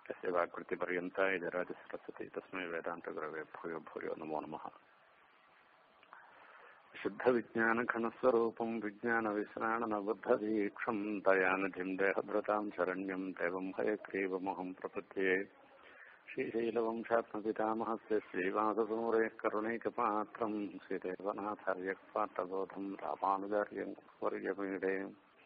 तस्य वाकृतिपर्यन्ता यजराजसरस्वती तस्मै वेदान्तगुरवे भूयो भूयो नमो नमः शुद्धविज्ञानघनस्वरूपम् विज्ञानविश्राणनबद्धदीक्षम् दयानिधिम् देहभृताम् शरण्यम् देवम् हयग्रीवमहम् प्रपद्ये श्रीशैलवंशात्मपितामहस्य श्रीवाससूरेः करुणैकपात्रम् श्रीदेवनाथार्यपात्रबोधम् रामानुजार्यम् वर्यपीडे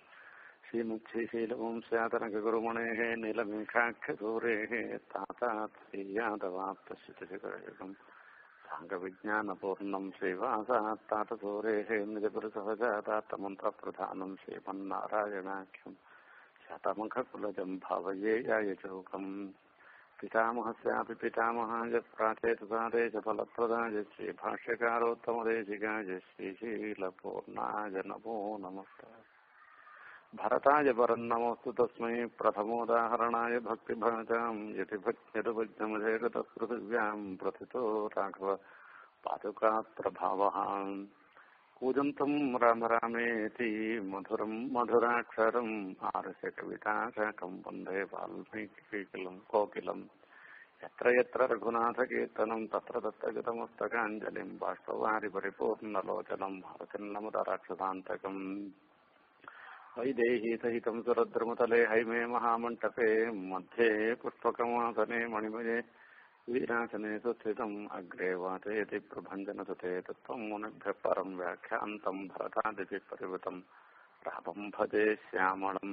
श्रीमुच्छीशीलवंस्यातनकगुरुमणेः नीलमेघाख्यसूरेः तातात् श्रीयादवाप्तश्रुतिशिखरयुगम् साङ्गविज्ञानपूर्णम् श्रीवासात् तातसूरेः निजपुरुषवजातात्तमन्त्रप्रधानम् श्रीमन्नारायणाख्यम् शतमुखकुलजम् भावये यायचौकम् पितामहस्यापि पितामहाय प्राचेतुकादेशफलप्रदाय श्रीभाष्यकारोत्तमदेशिकाय श्रीशीलपूर्णाय नमो नमः भरताय परन्नमोऽस्तु तस्मै प्रथमोदाहरणाय भक्तिभाजाम् यतिभक्तिरुभज्ञमधेगतपृथिव्याम् प्रथितो राघव पादुकाप्रभावः कूजन्तम् राम रामेति मधुरम् मधुराक्षरम् आरुष्य कविताशाकम् वन्दे वाल्मीकिकीलम् कोकिलम् यत्र यत्र रघुनाथकीर्तनम् तत्र तत्र गतमस्तकाञ्जलिम् बाष्पवारि परिपूर्णलोचनम् हरचिन्नमुदराक्षसान्तकम् वैदेही सहितम् सुरद्रुमतले हैमे महामण्टपे मध्ये पुष्पकमासने मणिमये वीरासने सुस्थितम् अग्रे वाचयति प्रभञ्जनसुते तत्त्वम् मुनिभ्यः परम् व्याख्यान्तम् भरतादिभिः परिवृतम् रामम् भजे श्यामळम्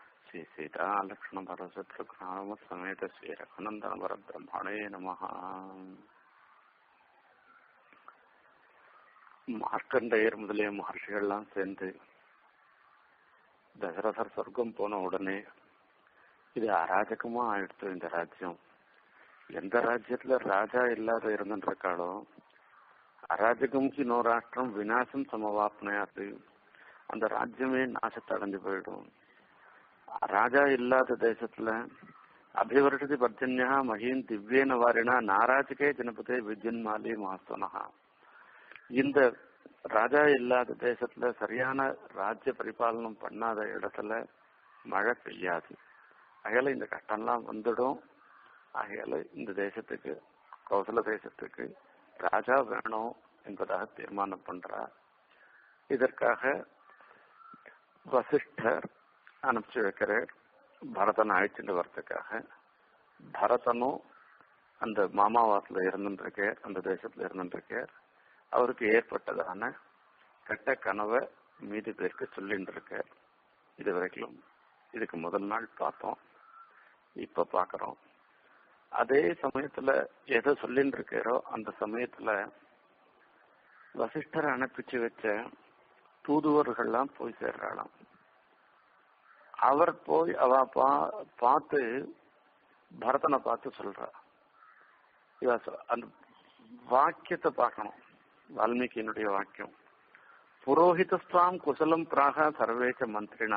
श्रीसीतालक्ष्मणभरशत्रुघ्नामसमेत श्रीरघुनन्दनवरब्रह्मणे नमः மார்க்கண்டையர் முதலிய மகர்ஷிகள்லாம் சேர்ந்து தசரதர் சொர்க்கம் போன உடனே இது அராஜகமா ஆயிடுத்து இந்த ராஜ்யம் எந்த ராஜ்யத்துல ராஜா இல்லாத இருந்துருக்காளோ அராஜகம் நோ ராஷ்டிரம் விநாசம் சமவாப்னையாது அந்த ராஜ்யமே நாசத்தை அடைஞ்சு போயிடும் ராஜா இல்லாத தேசத்துல அபிவர்ஷதி பர்ஜன்யா மகின் திவ்யேன வாரினா நாராஜகே ஜனபதே வித்யன்மாலி மகாஸ்வனஹா இந்த ராஜா இல்லாத தேசத்துல சரியான ராஜ்ய பரிபாலனம் பண்ணாத இடத்துல மழை பெய்யாது அகையால இந்த கஷ்டம்லாம் வந்துடும் ஆகையால இந்த தேசத்துக்கு கௌசல தேசத்துக்கு ராஜா வேணும் என்பதாக தீர்மானம் பண்றார் இதற்காக வசிஷ்டர் அனுப்பிச்சு வைக்கிறார் பரதனை அழைச்சிட்டு வர்றதுக்காக பரதனும் அந்த மாமாவாத்துல இருந்துருக்கார் அந்த தேசத்துல இருந்துருக்கார் அவருக்கு ஏற்பட்டதான கெட்ட கனவை மீதி பேருக்கு சொல்லிட்டு இருக்கார் இது வரைக்கும் இதுக்கு முதல் நாள் பார்த்தோம் இப்ப பாக்குறோம் அதே சமயத்துல எதை சொல்லிட்டு இருக்காரோ அந்த சமயத்துல வசிஷ்டர் அனுப்பிச்சு வச்ச தூதுவர்கள்லாம் போய் சேர்றாளாம் அவர் போய் அவ பா பார்த்து பரதனை பார்த்து சொல்றா இவ அந்த வாக்கியத்தை பார்க்கணும் வால்மீகியினுடைய வாக்கியம் புரோஹிதஸ்தாம் குசலம் பிராக சர்வேச்ச மந்திரினா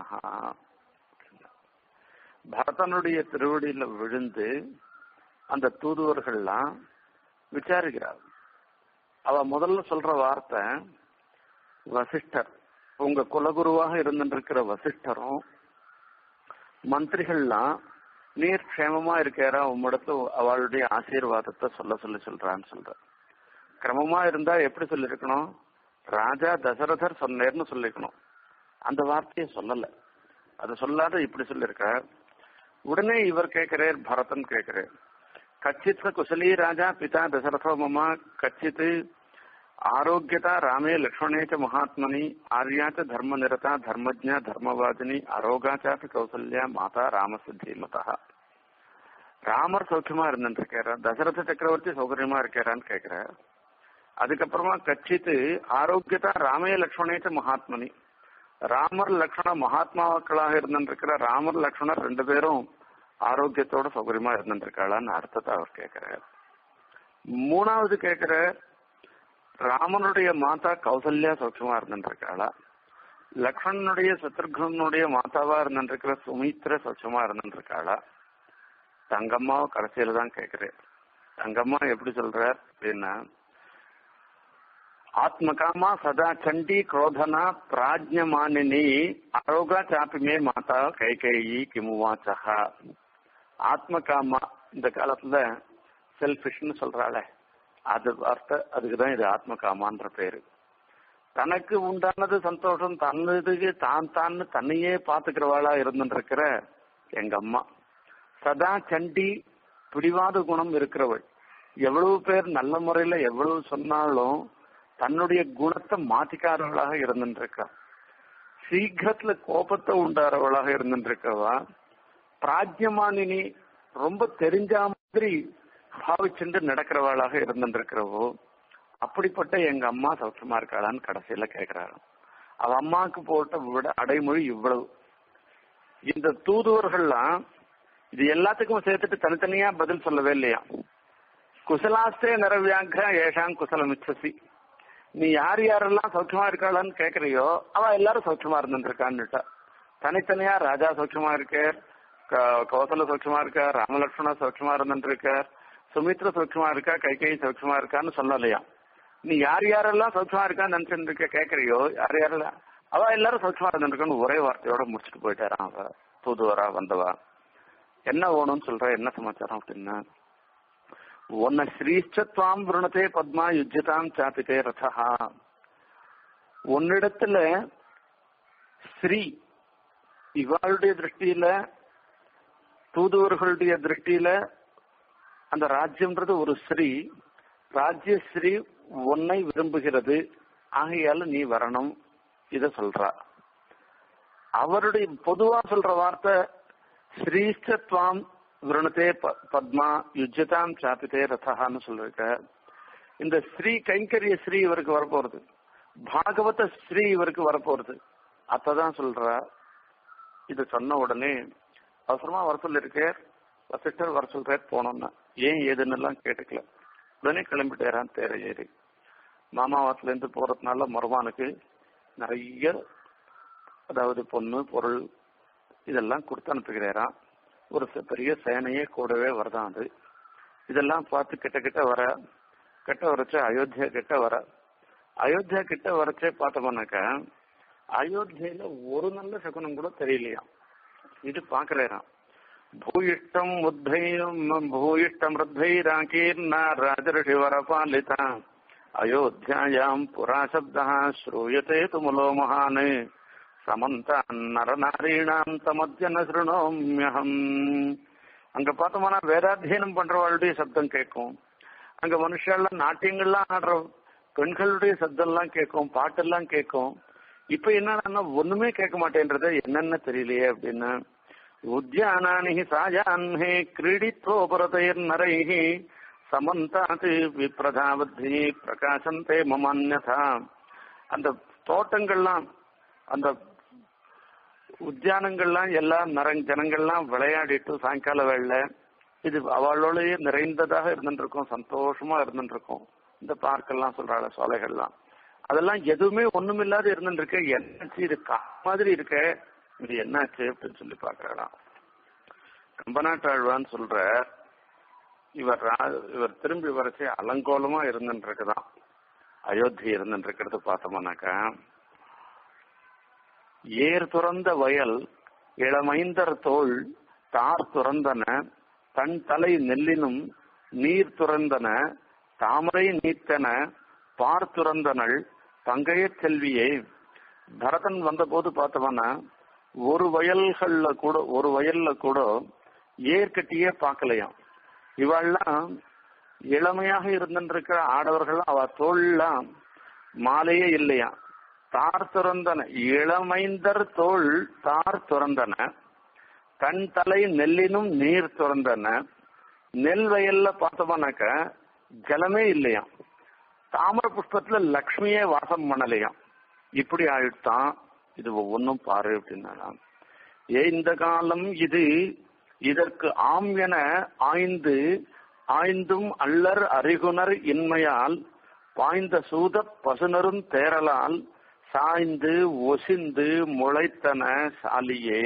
பரதனுடைய திருவடியில விழுந்து அந்த தூதுவர்கள்லாம் விசாரிக்கிறார் அவ முதல்ல சொல்ற வார்த்தை வசிஷ்டர் உங்க குலகுருவாக இருந்துருக்கிற வசிஷ்டரும் மந்திரிகள்லாம் நீர் க்ஷேமமா இருக்காரா உம்மிடத்துல அவளுடைய ஆசீர்வாதத்தை சொல்ல சொல்லி சொல்றான்னு சொல்ற கிரமமா இருந்தா எப்படி சொல்லிருக்கணும் ராஜா தசரதர் சொன்னேர்னு சொல்லிருக்கணும் அந்த வார்த்தையை சொல்லல அது சொல்லாத இப்படி சொல்லிருக்க உடனே இவர் கேட்கிறார் பரதன் கேட்கிறார் கச்சித் குசலி ராஜா பிதா தசரதோ மமா கச்சித் ஆரோக்கியதா ராமே லக்ஷ்மணே ச மகாத்மனி ஆர்யா ச தர்ம நிரதா தர்மஜா தர்மவாதினி அரோகா சாப்பி கௌசல்யா மாதா ராமச தீமதா ராமர் சௌக்கியமா இருந்துருக்காரா தசரத சக்கரவர்த்தி சௌகரியமா இருக்காரான்னு கேக்குற அதுக்கப்புறமா கச்சித்து ஆரோக்கியதா ராமே லக்ஷ்மணேச்ச மகாத்மனி ராமர் லக்ஷ்மண மகாத்மாக்களாக இருந்திருக்கிற ராமர் லக்ஷ்மணர் ரெண்டு பேரும் ஆரோக்கியத்தோட சௌகரியமா இருந்திருக்காளான்னு அர்த்தத்தை அவர் கேட்கிறார் மூணாவது கேட்கிற ராமனுடைய மாதா கௌசல்யா சௌக்கியமா இருந்திருக்காளா லக்ஷ்மணனுடைய சத்ருகனுடைய மாதாவா இருந்திருக்கிற சுமித்ர சௌக்கியமா இருந்திருக்காளா தங்கம்மாவை கடைசியில தான் கேட்கிறேன் தங்கம்மா எப்படி சொல்றார் அப்படின்னா ஆத்மகாமா சதா சண்டி குரோதனா பிராஜ்யமானினி அரோகா சாப்பி மே மாதா கைகேயி கிமுவாச்சகா ஆத்ம காமா இந்த காலத்துல செல்ஃபிஷ்னு சொல்றாளே அது வார்த்தை அதுக்குதான் இது ஆத்ம காமான்ற பேரு தனக்கு உண்டானது சந்தோஷம் தன்னதுக்கு தான் தான் தன்னையே பாத்துக்கிறவாளா இருந்துருக்கிற எங்க அம்மா சதா சண்டி பிடிவாத குணம் இருக்கிறவள் எவ்வளவு பேர் நல்ல முறையில எவ்வளவு சொன்னாலும் தன்னுடைய குணத்தை மாத்திக்காரவளாக இருந்துருக்கா சீக்கிரத்துல கோபத்தை உண்டாறவளாக இருந்துருக்கவா பிராஜ்யமானினி ரொம்ப தெரிஞ்ச மாதிரி பாவிச்சுட்டு நடக்கிறவளாக இருந்துருக்கிறவோ அப்படிப்பட்ட எங்க அம்மா சௌக்கியமா இருக்காளான்னு கடைசியில கேக்குறாரு அவ அம்மாவுக்கு போட்ட விட அடைமொழி இவ்வளவு இந்த தூதுவர்கள்லாம் இது எல்லாத்துக்கும் சேர்த்துட்டு தனித்தனியா பதில் சொல்லவே இல்லையா குசலாஸ்தே நிறவியாக ஏஷாங் குசலம் இச்சசி நீ யார் யாரெல்லாம் சௌக்கியமா இருக்காளான்னு கேக்குறியோ அவ எல்லாரும் சௌக்கியமா இருந்துருக்கான்னுட்டா தனித்தனியா ராஜா சௌக்கியமா இருக்கார் கௌசல சௌக்கியமா இருக்கா ராமலட்சுமணா சௌக்கியமா இருந்துருக்கார் சுமித்ர சௌக்கியமா இருக்கா கைகை சௌக்கியமா இருக்கான்னு சொல்லலையா நீ யார் யாரெல்லாம் சௌக்கியமா இருக்கான்னு நினைச்சிட்டு இருக்க கேக்குறியோ யார் யாரெல்லாம் அவ எல்லாரும் சௌக்கியமா இருந்துருக்கான்னு ஒரே வார்த்தையோட முடிச்சுட்டு போயிட்டாரான் அவ தூதுவரா வந்தவா என்ன வேணும்னு சொல்ற என்ன சமாச்சாரம் அப்படின்னா உன்னை ஸ்ரீஷ்டத்வாம் விருணத்தே பத்மா யுஜ்யதாம் சாப்பிட்டே ரதா உன்னிடத்துல ஸ்ரீ இவாளுடைய திருஷ்டியில தூதுவர்களுடைய திருஷ்டியில அந்த ராஜ்யம்ன்றது ஒரு ஸ்ரீ ராஜ்யஸ்ரீ உன்னை விரும்புகிறது ஆகையால நீ வரணும் இத சொல்றா அவருடைய பொதுவா சொல்ற வார்த்தை ஸ்ரீஷ்டத்வாம் விருணத்தே பத்மா யுஜ்யதாம் சாப்பிட்டே ரதகான்னு சொல்லிருக்க இந்த ஸ்ரீ கைங்கரிய ஸ்ரீ இவருக்கு வரப்போறது பாகவத ஸ்ரீ இவருக்கு வரப்போறது அத்ததான் சொல்றா இது சொன்ன உடனே அவசரமா வர சொல்லிருக்கார் வசிஷ்டர் வர சொல்றார் போனோம்னா ஏன் ஏதுன்னு எல்லாம் கேட்டுக்கல உடனே கிளம்பிட்டேரான் தேர ஏறி மாமாவத்துல இருந்து போறதுனால மருமானுக்கு நிறைய அதாவது பொண்ணு பொருள் இதெல்லாம் கொடுத்து அனுப்புகிறாராம் ஒரு பெரிய சேனையே கூடவே வரதான் அது இதெல்லாம் பார்த்து கிட்ட கிட்ட வர கிட்ட வரைச்ச அயோத்தியா கிட்ட வர அயோத்தியா கிட்ட வரைச்சே பார்த்தோம்னாக்க அயோத்தியில ஒரு நல்ல சகுனம் கூட தெரியலையா இது பாக்குறாராம் பூயிஷ்டம் உத்தையும் பூயிஷ்டம் ருத்தைராகீர்ணா ராஜரிஷி வரபாலிதா அயோத்தியாயாம் புரா சப்தா ஸ்ரூயத்தே துமுலோ மகான் சமந்த நரநாரீணாம் தமத்தியன சிருணோமியகம் அங்க பார்த்தோம்னா வேதாத்தியனம் பண்றவாளுடைய சப்தம் கேட்கும் அங்க மனுஷால நாட்டியங்கள்லாம் ஆடுற பெண்களுடைய சப்தம்லாம் கேட்கும் பாட்டெல்லாம் கேட்கும் இப்ப என்னன்னா ஒண்ணுமே கேட்க மாட்டேன்றது என்னென்ன தெரியலையே அப்படின்னு உத்தியானானி சாயான்ஹே கிரீடித்வோபரதைர் நரைஹி சமந்தாத் விப்ரதாவத்தி பிரகாசந்தே மமான்யதா அந்த தோட்டங்கள்லாம் அந்த உத்தியானங்கள்லாம் எல்லாம் நரங் ஜனங்கள்லாம் விளையாடிட்டு சாயங்கால வேலை இது அவளோடய நிறைந்ததாக இருந்துருக்கும் சந்தோஷமா இருந்துருக்கும் இந்த பார்க்கெல்லாம் சொல்றாங்க சோலைகள்லாம் அதெல்லாம் எதுவுமே ஒண்ணுமில்லாத இருந்துருக்கு என்னாச்சு இது கா மாதிரி இருக்க இது என்னாச்சு அப்படின்னு சொல்லி பாக்குறாளாம் கம்பநாட்டாழ்வான்னு சொல்ற இவர் இவர் திரும்பி வரைச்சு அலங்கோலமா இருந்துருக்குதான் அயோத்தி இருந்துருக்கிறது பார்த்தோம்னாக்கா ஏர் துறந்த வயல் இளமைந்தர் தோல் தார் துறந்தன தன் தலை நெல்லினும் நீர் துறந்தன தாமரை நீத்தன பார் துறந்தனள் தங்கைய செல்வியே பரதன் வந்த போது பார்த்தவனா ஒரு வயல்கள்ல கூட ஒரு வயல்ல கூட ஏற்கட்டியே பார்க்கலையாம் இவெல்லாம் இளமையாக இருந்துருக்கிற ஆடவர்கள் அவ தோல்லாம் மாலையே இல்லையா தார் துறந்தன இளமைந்தர் தோல் தார் துறந்தன கண் தலை நெல்லினும் நீர் துறந்தன நெல் வயல்ல பார்த்தோம்னாக்க ஜலமே இல்லையாம் தாமர புஷ்பத்துல லக்ஷ்மியே வாசம் பண்ணலையாம் இப்படி ஆயிடுத்தான் இது ஒவ்வொன்றும் பாரு அப்படின்னா ஏ இந்த காலம் இது இதற்கு ஆம் என ஆய்ந்து ஆய்ந்தும் அல்லர் அறிகுணர் இன்மையால் பாய்ந்த சூத பசுனரும் தேரலால் சாய்ந்து ஒசிந்து முளைத்தன சாலியே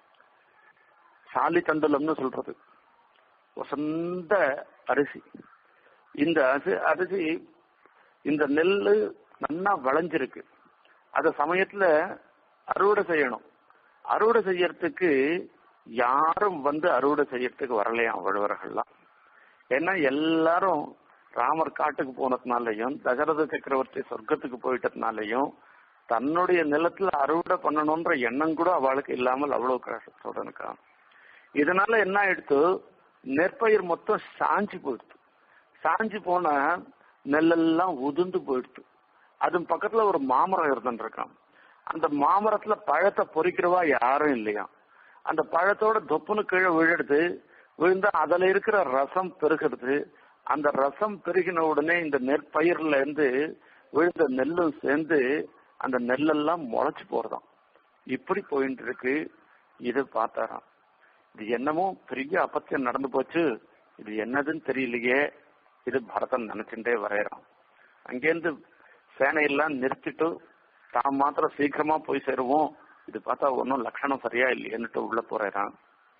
சாலி தண்டலம்னு சொல்றது வசந்த அரிசி இந்த அரிசி அரிசி இந்த நெல்லு நல்லா விளைஞ்சிருக்கு அத சமயத்துல அறுவடை செய்யணும் அறுவடை செய்யறதுக்கு யாரும் வந்து அறுவடை செய்யறதுக்கு வரலையாம் வழுவர்கள்லாம் ஏன்னா எல்லாரும் ராமர் காட்டுக்கு போனதுனாலையும் தசரத சக்கரவர்த்தி சொர்க்கத்துக்கு போயிட்டதுனாலையும் தன்னுடைய நிலத்துல அறுவடை பண்ணணும்ன்ற எண்ணம் கூட அவளுக்கு இல்லாமல் அவ்வளவு கஷ்டத்தோட இருக்கா இதனால என்ன ஆயிடுத்து நெற்பயிர் மொத்தம் சாஞ்சு போயிடுது சாஞ்சு போன நெல்லெல்லாம் உதிர்ந்து போயிடுது அது பக்கத்துல ஒரு மாமரம் இருந்துருக்கான் அந்த மாமரத்துல பழத்தை பொறிக்கிறவா யாரும் இல்லையா அந்த பழத்தோட தொப்புன்னு கீழே விழுடுது விழுந்தா அதுல இருக்கிற ரசம் பெருகிறது அந்த ரசம் பெருகின உடனே இந்த நெற்பயிர்ல இருந்து விழுந்த நெல்லும் சேர்ந்து அந்த நெல்லெல்லாம் முளைச்சு போறதாம் இப்படி போயிட்டு இருக்கு இது பார்த்தாராம் இது என்னமோ பெரிய அபத்தியம் நடந்து போச்சு இது என்னதுன்னு தெரியலையே இது பரதன் நினைச்சுட்டே வரையறான் அங்கேருந்து சேனையெல்லாம் நிறுத்திட்டு தான் மாத்திரம் சீக்கிரமா போய் சேருவோம் இது பார்த்தா ஒன்னும் லட்சணம் சரியா இல்லையேன்னுட்டு உள்ள போறான்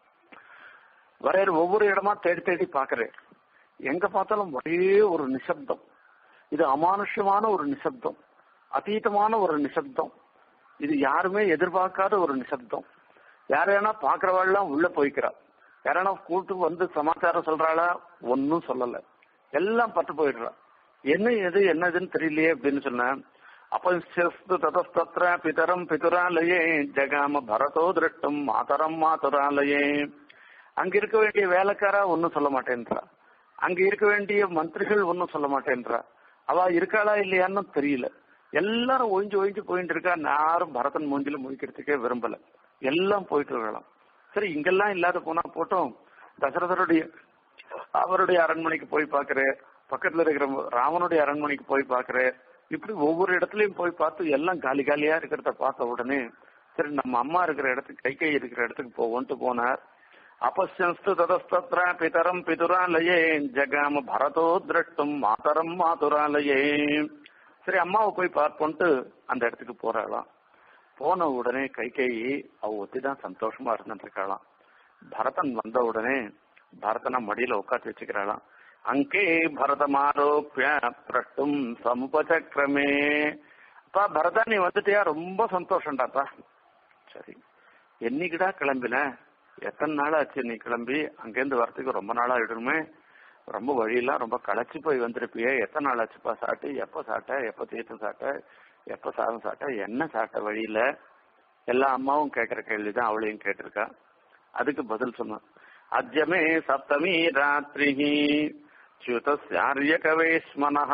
வரையற ஒவ்வொரு இடமா தேடி தேடி பாக்குறேன் எங்க பார்த்தாலும் ஒரே ஒரு நிசப்தம் இது அமானுஷ்யமான ஒரு நிசப்தம் அதீதமான ஒரு நிசப்தம் இது யாருமே எதிர்பார்க்காத ஒரு நிசப்தம் யாரையானா பாக்குறவாள்லாம் உள்ள போய்க்கிறா யாரானா கூட்டு வந்து சமாச்சாரம் சொல்றாளா ஒன்னும் சொல்லல எல்லாம் பட்டு போயிடுறா என்ன எது என்னதுன்னு தெரியலையே அப்படின்னு சொன்னேன் अपश्यस्तु ततस्तत्र पितरम् पितुरालये ஜகாம பரதோ திருட்டும் மாதரம் மாதுராலயே அங்க இருக்க வேண்டிய வேலைக்காரா ஒன்னும் சொல்ல மாட்டேன்றா அங்க இருக்க வேண்டிய மந்திரிகள் ஒன்னும் சொல்ல மாட்டேன்றா அவ இருக்காளா இல்லையான்னு தெரியல எல்லாரும் ஒழிஞ்சு ஒழிஞ்சு போயிட்டு இருக்கா யாரும் பரதன் மூஞ்சில முடிக்கிறதுக்கே விரும்பல எல்லாம் போயிட்டு இருக்கலாம் சரி இங்கெல்லாம் இல்லாத போனா போட்டோம் தசரதருடைய அவருடைய அரண்மனைக்கு போய் பாக்குறேன் பக்கத்துல இருக்கிற ராமனுடைய அரண்மனைக்கு போய் பாக்குறேன் இப்படி ஒவ்வொரு இடத்துலயும் போய் பார்த்து எல்லாம் காலி காலியா இருக்கிறத பார்த்த உடனே சரி நம்ம அம்மா இருக்கிற இடத்துக்கு கை கை இருக்கிற இடத்துக்கு போவோன்ட்டு போனார் அபசன்ஸ்து ததஸ்தத்ர பிதரம் பிதுராலயே ஜகாம பரதோ திரட்டும் மாதரம் மாதுராலயே சரி அம்மாவை போய் பார்ப்போன்ட்டு அந்த இடத்துக்கு போறாளாம் போன உடனே கை கை அவ ஒத்திதான் சந்தோஷமா இருந்துட்டு இருக்காளாம் பரதன் வந்த உடனே பரதனை மடியில உட்காந்து வச்சுக்கிறாளாம் அங்கே பரதமாரோப்பிய பிரட்டும் சமுபசக்கிரமே அப்பா பரதா நீ வந்துட்டியா ரொம்ப சந்தோஷம்டாப்பா சரி என்னைக்குடா கிளம்பின எத்தனை நாள் ஆச்சு நீ கிளம்பி அங்கேருந்து வரத்துக்கு ரொம்ப நாள் ஆயிடுமே ரொம்ப வழியெல்லாம் ரொம்ப களைச்சு போய் வந்திருப்பியே எத்தனை நாள் ஆச்சுப்பா சாப்பிட்டு எப்போ சாப்பிட்ட எப்போ தீர்த்தம் சாப்பிட்ட எப்போ சாதம் சாப்பிட்ட என்ன சாப்பிட்ட வழியில எல்லா அம்மாவும் கேட்கிற கேள்விதான் அவளையும் கேட்டிருக்கா அதுக்கு பதில் சொன்னான் அஜமே சப்தமி ராத்திரி च्युतस्यार्य कवेश्मनः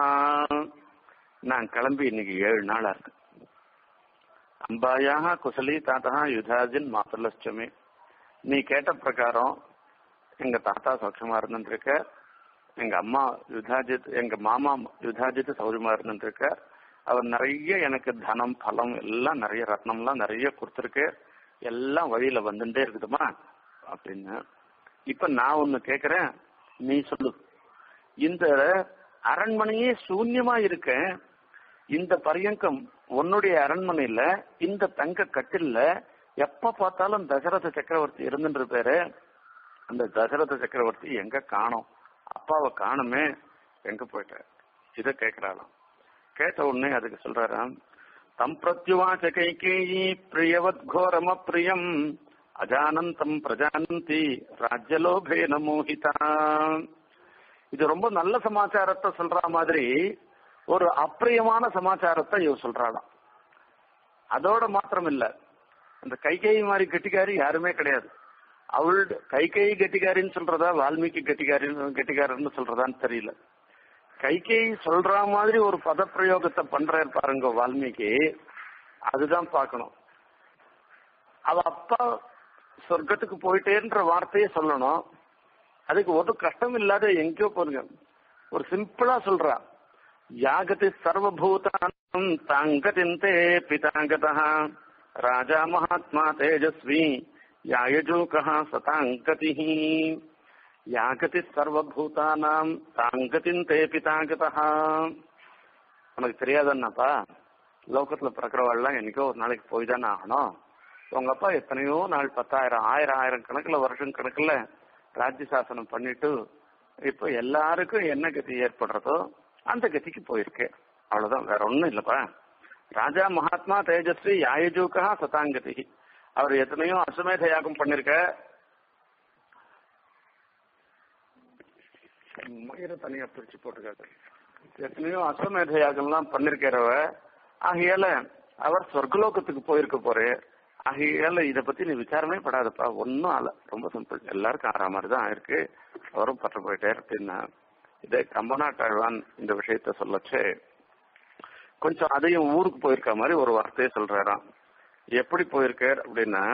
நான் கிளம்பி இன்னைக்கு ஏழு நாளா இருக்கு அம்பாயாக குசலி தாத்தா யுதாஜின் மாத்தலட்சமே நீ கேட்ட பிரகாரம் எங்க தாத்தா சௌக்கியமா இருந்துருக்க எங்க அம்மா யுதாஜித் எங்க மாமா யுதாஜித் சௌரியமா இருந்துருக்க அவர் நிறைய எனக்கு தனம் பலம் எல்லாம் நிறைய ரத்னம்லாம் நிறைய கொடுத்துருக்கு எல்லாம் வழியில வந்துட்டே இருக்குதுமா அப்படின்னு இப்ப நான் ஒண்ணு கேக்குறேன் நீ சொல்லு இந்த அரண்மனையே சூன்யமா இருக்க இந்த பரியங்கம் உன்னுடைய அரண்மனையில இந்த தங்க கட்டில்ல எப்ப பார்த்தாலும் தசரத சக்கரவர்த்தி இருந்துட்டு பேரு அந்த தசரத சக்கரவர்த்தி எங்க காணோம் அப்பாவை காணுமே எங்க போயிட்ட இத கேக்குறாளாம் கேட்ட உடனே அதுக்கு சொல்றாராம் தம் பிரத்யுவாச்ச கைகேயி பிரியவத் கோரம பிரியம் அஜானந்தம் பிரஜானந்தி ராஜ்யலோபேன மோகிதா இது ரொம்ப நல்ல சமாச்சாரத்தை சொல்ற மாதிரி ஒரு அப்பிரியமான சமாச்சாரத்தை இவ சொல்றாளாம் அதோட மாத்திரம் இல்ல அந்த கைகை மாதிரி கெட்டிக்காரி யாருமே கிடையாது அவள் கைகை கெட்டிக்காரின்னு சொல்றதா வால்மீகி கெட்டிக்காரி கெட்டிக்காரன்னு சொல்றதான்னு தெரியல கைகை சொல்ற மாதிரி ஒரு பதப்பிரயோகத்தை பண்றாரு பாருங்க வால்மீகி அதுதான் பார்க்கணும் அவ அப்பா சொர்க்கத்துக்கு போயிட்டேன்ற வார்த்தையே சொல்லணும் அதுக்கு ஒரு கஷ்டம் இல்லாத எங்கேயோ போருங்க ஒரு சிம்பிளா சொல்றா யாகதி சர்வபூதானம் தாங்கதிந்தே பிதாங்கதா ராஜா மகாத்மா தேஜஸ்வி யாயஜூகா சதாங்கதி யாகதி சர்வபூதானாம் தாங்கதிந்தே பிதாங்கதா உனக்கு தெரியாதன்னாப்பா லோகத்துல பிறக்கிறவாள்லாம் என்னைக்கோ ஒரு நாளைக்கு போய் தானே ஆகணும் உங்க அப்பா எத்தனையோ நாள் பத்தாயிரம் ஆயிரம் ஆயிரம் கணக்குல வருஷம் கணக்குல ராஜ்ய சாசனம் பண்ணிட்டு இப்ப எல்லாருக்கும் என்ன கதி ஏற்படுறதோ அந்த கதிக்கு போயிருக்கு அவ்வளவுதான் வேற ஒண்ணும் இல்லப்பா ராஜா மகாத்மா தேஜஸ்வி யாயஜூக்கா சதாங்கதி அவர் எத்தனையோ அசுமேத யாகம் பண்ணிருக்க மயிரை தனியா பிரிச்சு போட்டுக்காரு எத்தனையோ அஸ்வமேத யாகம்லாம் பண்ணிருக்கிறவ ஆகையால அவர் சொர்க்கலோகத்துக்கு போயிருக்க போறே ஆகையால இத பத்தி நீ விசாரமே படாதப்பா ஒன்னும் ஆல ரொம்ப சிம்பிள் எல்லாருக்கும் ஆறா மாதிரி தான் இருக்கு அவரும் பற்ற போயிட்டார் அப்படின்னா இதே கம்பனாட்டாழ்வான் இந்த விஷயத்த சொல்லச்சு கொஞ்சம் அதையும் ஊருக்கு போயிருக்க மாதிரி ஒரு வார்த்தையை சொல்றாராம் எப்படி போயிருக்கார் அப்படின்னா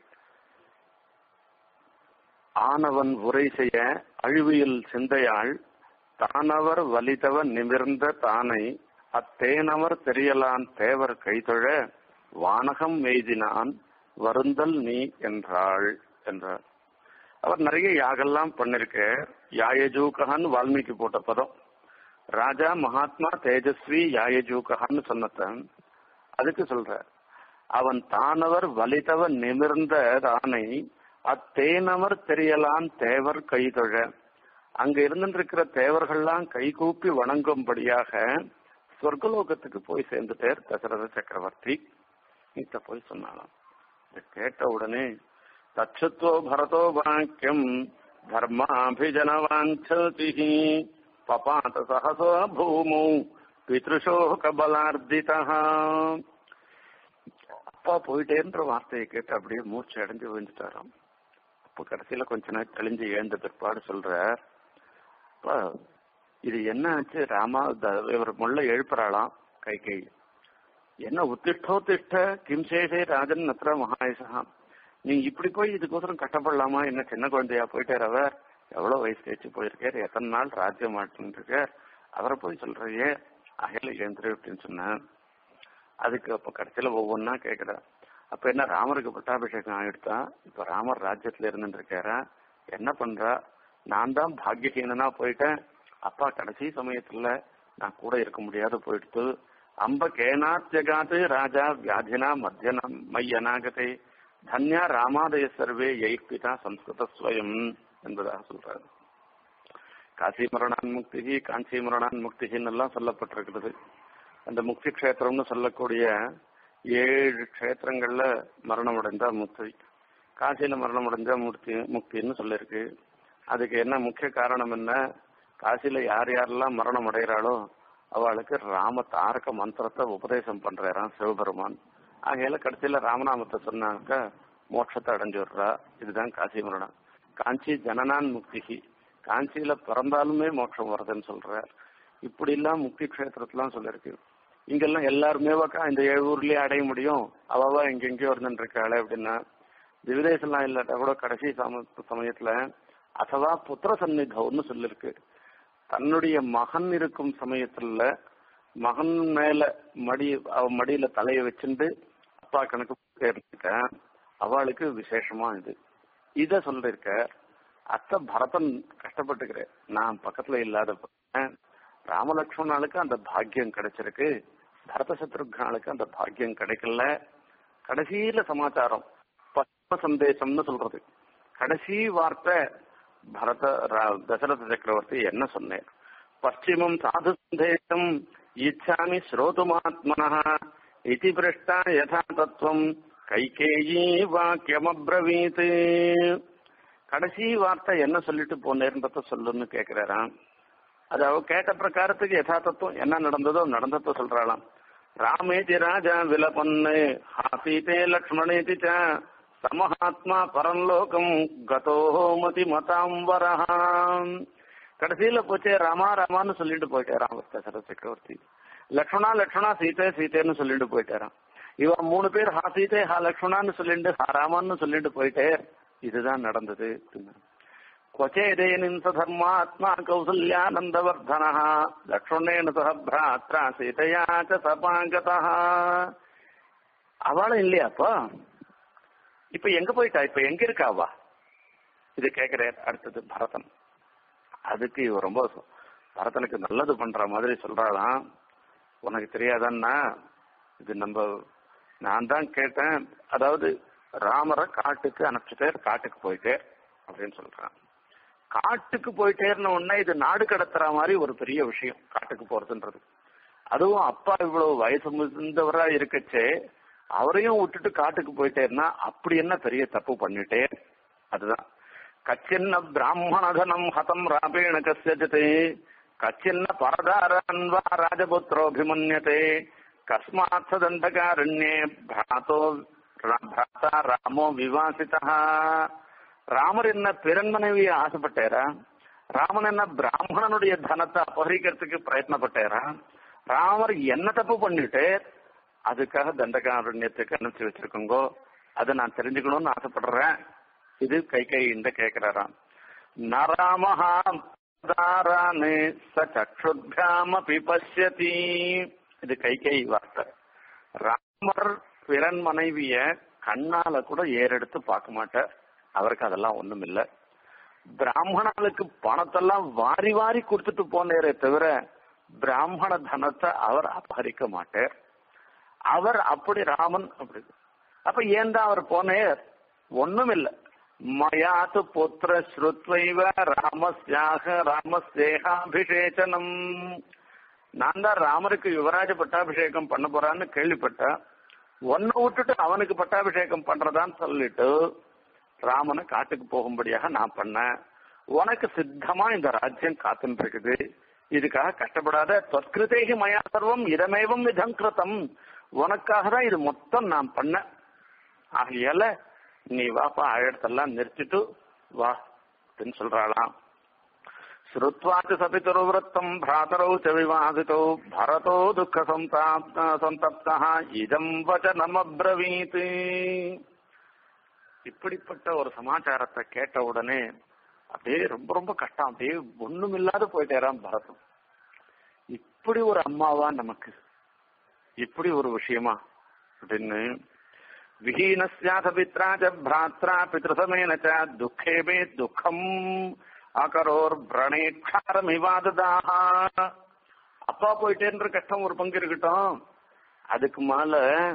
ஆனவன் உரை செய்ய அழிவியல் சிந்தையாள் தானவர் வலிதவ நிமிர்ந்த தானை அத்தேனவர் தெரியலான் தேவர் கைதொழ வானகம் எய்தினான் வருந்தல் நீ என்றாள் என்றார் அவர் நிறைய யாகெல்லாம் பண்ணிருக்க யாயஜூகஹான்னு வால்மீகி போட்ட பதம் ராஜா மகாத்மா தேஜஸ்வி யாயஜூகஹான்னு சொன்னதன் அதுக்கு சொல்ற அவன் தானவர் வலிதவ நிமிர்ந்த தானை அத்தேனவர் தெரியலான் தேவர் கைதொழ அங்க இருந்திருக்கிற தேவர்கள்லாம் கைகூப்பி வணங்கும்படியாக சொர்க்கலோகத்துக்கு போய் சேர்ந்துட்டார் தசரத சக்கரவர்த்தி இத போய் சொன்னாலாம் இத கேட்ட உடனே தச்சுத்வோ பரதோ வாக்கியம் தர்மாபிஜன வாஞ்சதி பபாத சகசோ பூமௌ பித்ருஷோக பலார்த்திதா அப்பா போயிட்டேன்ற வார்த்தையை கேட்டு அப்படியே மூச்சு அடைஞ்சு விழுந்துட்டாராம் அப்ப கடைசியில கொஞ்ச நேரம் தெளிஞ்சு எழுந்த பிற்பாடு சொல்ற அப்பா இது என்ன ஆச்சு ராமா த- இவர் முள்ள எழுப்புறாளாம் கை கை என்ன உத்திஷ்டோ திஷ்ட கிம்சேஷே ராஜன் நத்ர மகாயசா நீ இப்படி போய் இதுக்கோசரம் கஷ்டப்படலாமா என்ன சின்ன குழந்தையா போயிட்டார் அவர் எவ்வளவு வயசு கழிச்சு போயிருக்கார் எத்தனை நாள் ராஜ்யம் ஆட்டுன்னு இருக்கார் அவரை போய் சொல்றியே அகையில எழுந்துரு அப்படின்னு சொன்னேன் அதுக்கு அப்ப கடைசியில ஒவ்வொன்னா கேக்குறா அப்ப என்ன ராமருக்கு பட்டாபிஷேகம் ஆயிடுதா இப்ப ராமர் ராஜ்யத்துல இருந்துட்டு இருக்காரா என்ன பண்றா நான் தான் பாக்கியஹீனனா போயிட்டேன் அப்பா கடைசி சமயத்துல நான் கூட இருக்க முடியாத போயிடுத்து அம்ப கேனாத் ஜகாத்து ராஜா வியாதினா மத்தியன மையனாகதே தன்யா ராமாதய சர்வே எய்பிதா சம்ஸ்கிருத ஸ்வயம் என்பதாக சொல்றாரு காசி மரணான் முக்தி காஞ்சி மரணான் முக்தின்னு எல்லாம் சொல்லப்பட்டிருக்கிறது அந்த முக்தி க்ஷேத்திரம்னு சொல்லக்கூடிய ஏழு க்ஷேத்திரங்கள்ல மரணம் அடைந்தா முக்தி காசியில மரணம் அடைஞ்சா முக்தி முக்தின்னு சொல்லியிருக்கு அதுக்கு என்ன முக்கிய காரணம் என்ன காசியில யார் யாரெல்லாம் மரணம் அடைகிறாளோ அவளுக்கு ராம தாரக மந்திரத்தை உபதேசம் பண்றாராம் சிவபெருமான் ஆகையில கடைசியில ராமநாமத்தை சொன்னாக்க மோட்சத்தை அடைஞ்சிடுறா இதுதான் காசி மரணம் காஞ்சி ஜனனான் முக்திகி காஞ்சியில பிறந்தாலுமே மோட்சம் வருதுன்னு சொல்றார் இப்படி எல்லாம் முக்தி க்ஷேத்திரத்துலாம் சொல்லிருக்கு இங்கெல்லாம் எல்லாருமேவாக்கா இந்த ஏழு ஊர்லயே அடைய முடியும் அவவா எங்கெங்கயோ இருந்துட்டு இருக்காளே அப்படின்னா திவிதேசம்லாம் இல்லாட்டா கூட கடைசி சம சமயத்துல அசவா புத்திர சந்நிதம்னு சொல்லிருக்கு தன்னுடைய மகன் இருக்கும் சமயத்துல மகன் மேல மடி அவ மடியில தலைய வச்சுட்டு அப்பா கணக்கு சேர்ந்துக்க அவளுக்கு விசேஷமா இது இத சொல்லிருக்க அத்தை பரதன் கஷ்டப்பட்டுக்கிற நான் பக்கத்துல இல்லாத போறேன். ராமலக்ஷ்மணாளுக்கு அந்த பாக்கியம் கிடைச்சிருக்கு பரத சத்ருக்னாளுக்கு அந்த பாக்கியம் கிடைக்கல கடைசியில சமாச்சாரம் பத்ம சந்தேசம்னு சொல்றது கடைசி வார்த்தை பரத ரா- தசரத சக்கரவர்த்தி என்ன சொன்னேன் பশ্চিமம் சாது சந்தேசம் இச்சாமி ஸ்ரோதுமாத்மன இதி பிருஷ்டா யதா தத்துவம் கைகேயி வாக்கியமப்ரவீத் கடைசி வார்த்தை என்ன சொல்லிட்டு போனேன்றத சொல்லுன்னு கேக்குறாராம் அது அவ கேட்ட பிரகாரத்துக்கு யதார்த்தம் என்ன நடந்ததோ நடந்தத சொல்றாளாம் ராமேதி ராஜா விலபன்னு ஹாசீதே லக்ஷ்மணேதி ச சமஹாத்மா பரலோகம் கதோ மதி மதாம்பரஹாம் கடைசியில போச்சே ராமா ராமான்னு சொல்லிட்டு போயிட்டாராம் அவர் தசரத சக்கரவர்த்தி லக்ஷ்மணா லக்ஷ்மணா சீதே சீதேன்னு சொல்லிட்டு போயிட்டாராம் இவன் மூணு பேர் ஹா சீதே ஹா லக்ஷ்மணான்னு சொல்லிட்டு ஹா ராமான்னு சொல்லிட்டு போயிட்டே இதுதான் நடந்தது क्वचेदेनिं स धर्मात्मा कौसल्यानन्दवर्धनः लक्ष्मणेन सह भ्रात्रा सीतया च सपागतः அவளும் இல்லையாப்பா இப்ப எங்க போயிட்டா இப்ப எங்க இருக்கா அவ இது கேக்குறார் அடுத்தது பரதன் அதுக்கு இவ ரொம்ப சு- பரதனுக்கு நல்லது பண்ற மாதிரி சொல்றாளாம் உனக்கு தெரியாதன்னா இது நம்ம நான் தான் கேட்டேன் அதாவது ராமரை காட்டுக்கு அனுப்பிச்சுட்டே காட்டுக்கு போயிட்டே அப்படின்னு சொல்றான் காட்டுக்கு போயிட்டேர்ன உடனே இது நாடு கடத்துற மாதிரி ஒரு பெரிய விஷயம் காட்டுக்கு போறதுன்றது அதுவும் அப்பா இவ்வளவு வயசு முதிர்ந்தவரா இருக்கச்சே அவரையும் விட்டுட்டு காட்டுக்கு போயிட்டேன்னா அப்படி என்ன பெரிய தப்பு பண்ணிட்டே அதுதான் கச்சின்ன பிராமணதனம் ஹதம் ராபேண கசியஜதே கச்சின்ன பரதாரன்வா ராஜபுத்திரோபிமன்யதே கஸ்மாத் தண்டகாரண்யே பிராத்தோ பிராத்தா ராமோ விவாசிதா ராமர் என்ன பிறன் மனைவியை ஆசைப்பட்டாரா ராமன் என்ன பிராமணனுடைய தனத்தை அபகரிக்கிறதுக்கு பிரயத்னப்பட்டாரா ராமர் என்ன தப்பு பண்ணிட்டு அதுக்காக தண்டகாரண்யத்துக்கு அனுப்பிச்சு வச்சிருக்கோங்கோ அதை நான் தெரிஞ்சுக்கணும்னு ஆசைப்படுறேன் இது கை கை இந்த கேட்கிறாராம் நராமஹா தாரானு ச சக்ஷுத்யாமபி பசியதி இது கை கை வார்த்தை ராமர் பிறன் மனைவிய கண்ணால கூட ஏறெடுத்து பார்க்க மாட்டார் அவருக்கு அதெல்லாம் ஒண்ணும் இல்ல பிராமணர்களுக்கு பணத்தெல்லாம் வாரி வாரி கொடுத்துட்டு போனேரே தவிர பிராமண தனத்தை அவர் அபகரிக்க மாட்டார் அவர் அப்படி ராமன் அப்படி அப்ப ஏன் தான் அவர் போனேர் ஒண்ணும் இல்ல மயாது புத்திர ஸ்ருத்வைவ ராமஸ்யாக ராமசேகாபிஷேச்சனம் நான் தான் ராமருக்கு யுவராஜ பட்டாபிஷேகம் பண்ண போறான்னு கேள்விப்பட்டேன் ஒன்ன விட்டுட்டு அவனுக்கு பட்டாபிஷேகம் பண்றதான்னு சொல்லிட்டு ராமனை காட்டுக்கு போகும்படியாக நான் பண்ணேன் உனக்கு சித்தமா இந்த ராஜ்யம் காத்துன்னு இருக்குது இதுக்காக கஷ்டப்படாத தொற்கிருதேகி மயா சர்வம் இதமேவம் விதம் கிருத்தம் உனக்காக தான் இது மொத்தம் நான் பண்ணேன் ஆகையால நீ வாப்பா ஆழத்தெல்லாம் நிறுத்திட்டு வா அப்படின்னு சொல்றாளாம் ஸ்ருத்வாச்சு சபிதுருவத்தம் பிராதரௌ ச விவாதிதோ பரதோ துக்க சந்தப்தா இதம் வச்சனமப்ரவீத் இப்படிப்பட்ட ஒரு சமாச்சாரத்தை கேட்ட உடனே அப்படியே ரொம்ப ரொம்ப கஷ்டம் அப்படியே ஒண்ணும் இல்லாத போயிட்டேராம் பரதம் இப்படி ஒரு அம்மாவா நமக்கு இப்படி ஒரு விஷயமா அப்படின்னு விஹீனஸ்யாத பித்ராஜ பிராத்ரா பித்ருசமேன ச துக்கேபே துக்கம் அகரோர் பிரணேட்சாரம் இவாததாக அப்பா போயிட்டேன்ற கஷ்டம் ஒரு பங்கு இருக்கட்டும் அதுக்கு மேல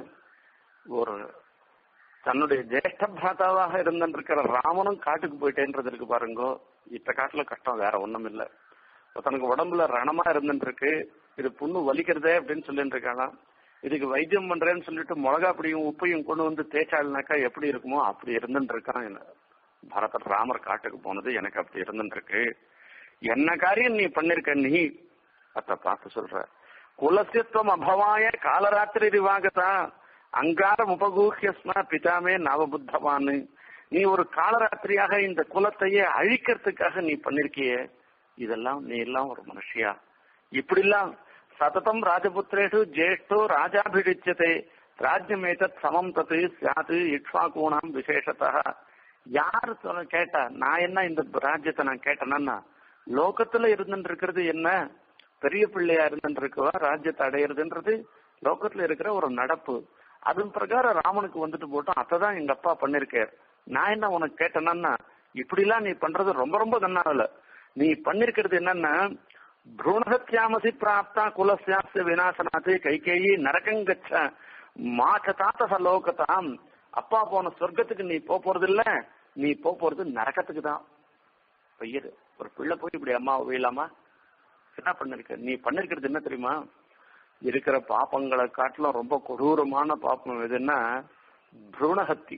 ஒரு தன்னுடைய ஜேஷ்ட பிராத்தாவாக இருந்திருக்கிற ராமனும் காட்டுக்கு போயிட்டேன்றது இருக்கு பாருங்கோ இத்த காட்டுல கஷ்டம் வேற ஒண்ணும் இல்ல தனக்கு உடம்புல ரணமா இருந்துருக்கு இது புண்ணு வலிக்கிறதே அப்படின்னு சொல்லிட்டு இருக்காளாம் இதுக்கு வைத்தியம் பண்றேன்னு சொல்லிட்டு மிளகா பொடியும் உப்பையும் கொண்டு வந்து தேய்ச்சாள்னாக்கா எப்படி இருக்குமோ அப்படி இருந்துட்டு இருக்கான் பரதர் ராமர் காட்டுக்கு போனது எனக்கு அப்படி இருந்துட்டு இருக்கு என்ன காரியம் நீ பண்ணிருக்க நீ அத்த பார்த்து சொல்ற குலசியத்துவம் அபவாய காலராத்திரி திவாகதா அங்காரம் உபகூஹியஸ்மா பிதாமே நவபுத்தவான்னு நீ ஒரு காலராத்திரியாக இந்த குலத்தையே அழிக்கிறதுக்காக நீ பண்ணிருக்கியே இதெல்லாம் நீ எல்லாம் ஒரு மனுஷியா இப்படிலாம் சததம் ராஜபுத்திரேஷு ஜேஷ்டோ ராஜாபிடிச்சதே ராஜ்யமேதத் சமம் தத்து சாது இக்ஷ்வாகூணாம் விசேஷத்தா யார் சொல்ல கேட்டா நான் என்ன இந்த ராஜ்யத்தை நான் கேட்டேன்னா லோகத்துல இருந்துட்டு இருக்கிறது என்ன பெரிய பிள்ளையா இருந்துட்டு இருக்கவா ராஜ்யத்தை அடையிறதுன்றது லோகத்துல இருக்கிற ஒரு நடப்பு அதன் பிரகாரம் ராமனுக்கு வந்துட்டு போட்டோம் அதான் எங்க அப்பா பண்ணிருக்கார் நான் என்ன உனக்கு கேட்டேன்னா இப்படிலாம் நீ பண்றது ரொம்ப ரொம்ப நன்னாவில்ல நீ பண்ணிருக்கிறது என்னன்னா ಭ್ರೂಣಹತ್ಯಾಮಸಿ ಪ್ರಾಪ್ತ ಕುಲಸ್ಯಾಸ್ಯ ವಿನಾಶನಾತಿ கைகேயி நரகங்கச்ச மாச்ச தாத்த சலோகதாம் அப்பா போன சொர்க்கத்துக்கு நீ போக போறது இல்ல நீ போக போறது நரகத்துக்கு தான் பையரு ஒரு பிள்ளை போய் இப்படி அம்மா வீழாமா என்ன பண்ணிருக்க நீ பண்ணிருக்கிறது என்ன தெரியுமா இருக்கிற பாப்பங்களை காட்டிலும் ரொம்ப கொடூரமான பாப்பம் எதுன்னா புரூணஹத்தி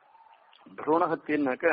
புரூணஹத்தின்னாக்க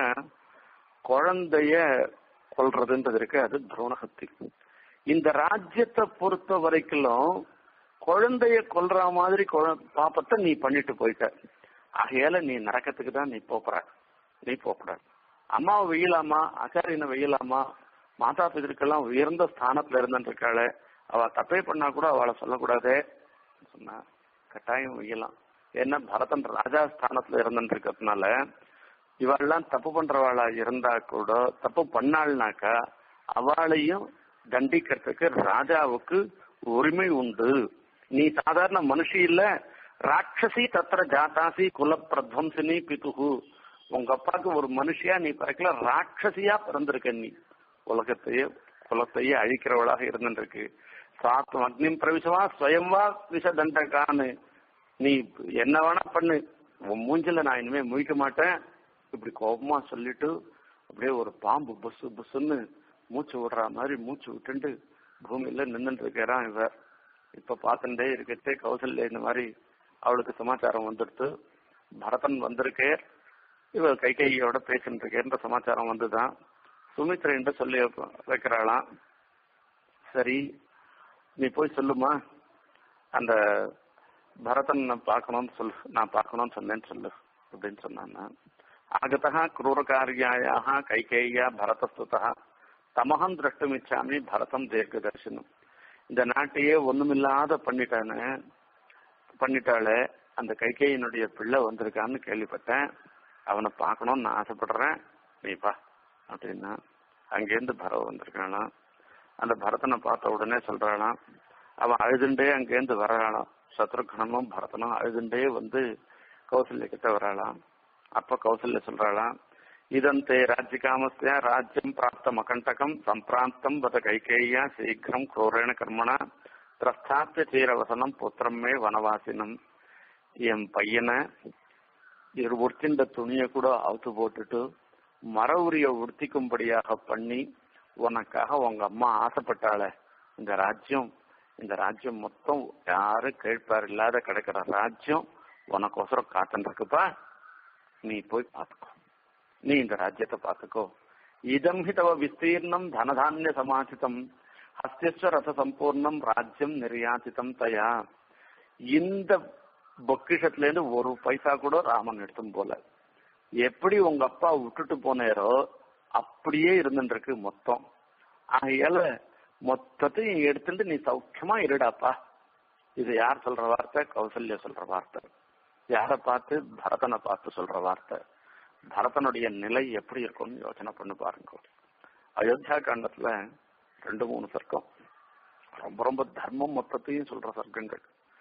குழந்தைய கொல்றதுன்றது இருக்கு அது புரூணஹத்தி இந்த ராஜ்யத்தை பொறுத்த வரைக்கும் குழந்தைய கொல்ற மாதிரி பாப்பத்தை நீ பண்ணிட்டு போயிட்ட ஆகையால நீ நரக்கத்துக்கு தான் நீ போப்புற நீ போகக்கூடாது அம்மாவை வெயிலாமா ஆச்சாரியனை வெயிலாமா மாதா பிதற்கெல்லாம் உயர்ந்த ஸ்தானத்துல இருந்துட்டு இருக்காளே அவ தப்பே பண்ணா கூட அவளை சொல்லக்கூடாதே சொன்னா கட்டாயம் வெய்யலாம் ஏன்னா பரதன் ராஜா ஸ்தானத்துல இருந்துட்டு இருக்கிறதுனால இவெல்லாம் தப்பு பண்றவாளா இருந்தா கூட தப்பு பண்ணாள்னாக்கா அவளையும் தண்டிக்கிறதுக்கு ராஜாவுக்கு உரிமை உண்டு நீ சாதாரண மனுஷி இல்ல ராட்சசி தத்திர ஜாதாசி குல பிரத்வம்சினி பிதுகு உங்க அப்பாவுக்கு ஒரு மனுஷியா நீ பிறக்கல ராட்சசியா பிறந்திருக்க நீ உலகத்தையே குலத்தையே அழிக்கிறவளாக இருந்துருக்கு சாத்தம் அக்னிம் பிரவிசவா ஸ்வயம்வா விஷ தண்டகான்னு நீ என்ன வேணா பண்ணு உன் மூஞ்சில நான் இனிமே முழிக்க மாட்டேன் இப்படி கோபமா சொல்லிட்டு அப்படியே ஒரு பாம்பு புசு புசுன்னு மூச்சு விடுற மாதிரி மூச்சு விட்டுண்டு பூமியில நின்றுட்டு இருக்கிறான் இவ இப்ப பார்த்துட்டே இருக்கட்டே கௌசல்ய இந்த மாதிரி அவளுக்கு சமாச்சாரம் வந்துடுத்து பரதன் வந்திருக்கே இவ கைகையோட பேசிட்டு இருக்கேன்ற சமாச்சாரம் வந்துதான் சுமித்ரன்ட்ட சொல்லி வைக்கிறாளாம் சரி நீ போய் சொல்லுமா அந்த பரதன் நான் பார்க்கணும்னு சொல்லு நான் பார்க்கணும்னு சொன்னேன்னு சொல்லு அப்படின்னு சொன்னான் ஆகதா கிரூரகாரியாயாக கைகேயா பரதஸ்துதா தமகம் திரஷ்டமிச்சாமி பரதம் தீர்க்கதர்ஷனம் இந்த நாட்டையே ஒண்ணுமில்லாத பண்ணிட்டானு பண்ணிட்டாளே அந்த கைகேயினுடைய பிள்ளை வந்திருக்கான்னு கேள்விப்பட்டேன் அவனை பார்க்கணும்னு நான் ஆசைப்படுறேன் நீப்பா அப்படின்னா அங்கேருந்து பரவ வந்திருக்கானா அந்த பரதனை பார்த்த உடனே சொல்றானாம் அவன் அழுதுண்டே அங்கேருந்து வரானாம் சத்ருகணமும் பரதனும் அழுதுண்டே வந்து கௌசல்ய கிட்ட வராளாம் அப்ப கௌசல்ய சொல்றாளாம் இதந்தே ராஜ்யகாமஸ்ய ராஜ்யம் பிராப்தம் அகண்டகம் சம்பிராந்தம் வத கைகேயா சீக்கிரம் குரோரேண கர்மணா திரஸ்தாப்பிய சீரவசனம் புத்திரமே வனவாசினம் என் பையனை இவர் உடுத்தின்ற துணியை கூட அவுத்து போட்டுட்டு மர உரிய உடுத்திக்கும்படியாக பண்ணி உனக்காக உங்க அம்மா ஆசைப்பட்டாளே இந்த ராஜ்யம் இந்த ராஜ்யம் மொத்தம் யாரும் கேட்பார் இல்லாத கிடைக்கிற ராஜ்யம் உனக்கோசரம் காத்துன்னு இருக்குப்பா நீ போய் பார்த்துக்கோ நீ இந்த ராஜ்யத்தை பார்த்துக்கோ இதம் ஹி தவ விஸ்தீர்ணம் தனதானிய சமாசிதம் ஹஸ்தியஸ்வ ரத சம்பூர்ணம் ராஜ்யம் நிர்யாசிதம் தயா இந்த பொக்கிஷத்துல இருந்து ஒரு பைசா கூட ராமன் எடுத்தும் போல எப்படி உங்க அப்பா விட்டுட்டு போனேரோ அப்படியே இருந்துருக்கு மொத்தம் ஆகையால மொத்தத்தையும் எடுத்துட்டு நீ சௌக்கியமா இருடாப்பா இது யார் சொல்ற வார்த்தை கௌசல்யா சொல்ற வார்த்தை யார பார்த்து பரதனை பார்த்து சொல்ற வார்த்தை பரதனுடைய நிலை எப்படி இருக்கும்னு யோசனை பண்ணி பாருங்க அயோத்தியா காண்டத்துல ரெண்டு மூணு சர்க்கம் ரொம்ப ரொம்ப தர்மம் மொத்தத்தையும் சொல்ற சர்க்கங்கள்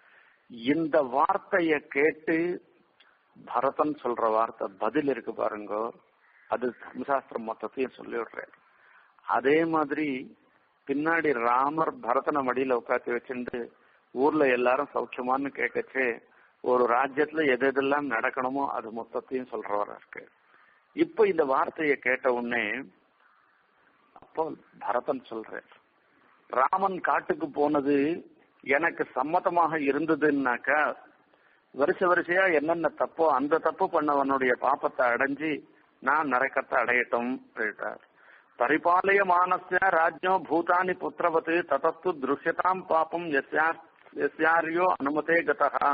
இந்த வார்த்தைய கேட்டு பரதன் சொல்ற வார்த்தை பதில் இருக்கு பாருங்க அது தர்மசாஸ்திரம் மொத்தத்தையும் சொல்லி விடுறாரு அதே மாதிரி பின்னாடி ராமர் பரதனை மடியில உட்காந்து வச்சுட்டு ஊர்ல எல்லாரும் சௌக்கியமான்னு கேட்கச்சே ஒரு ராஜ்யத்துல எது எதெல்லாம் நடக்கணுமோ அது மொத்தத்தையும் சொல்றவரா இருக்கு இப்ப இந்த வார்த்தையை கேட்ட உடனே அப்போ பரதன் சொல்றார் ராமன் காட்டுக்கு போனது எனக்கு சம்மதமாக இருந்ததுன்னாக்கா வருஷ வரிசையா என்னென்ன தப்போ அந்த தப்பு பண்ணவனுடைய பாப்பத்தை அடைஞ்சு நான் நரக்கத்தை அடையட்டும் அப்படின்ட்டார் பரிபாலயமானஸ்ய ராஜ்யம் பூதானி புத்திரவத்து ததஸ்து திருஷ்யதாம் பாப்பம் எஸ்யாரியோ அனுமதே கதா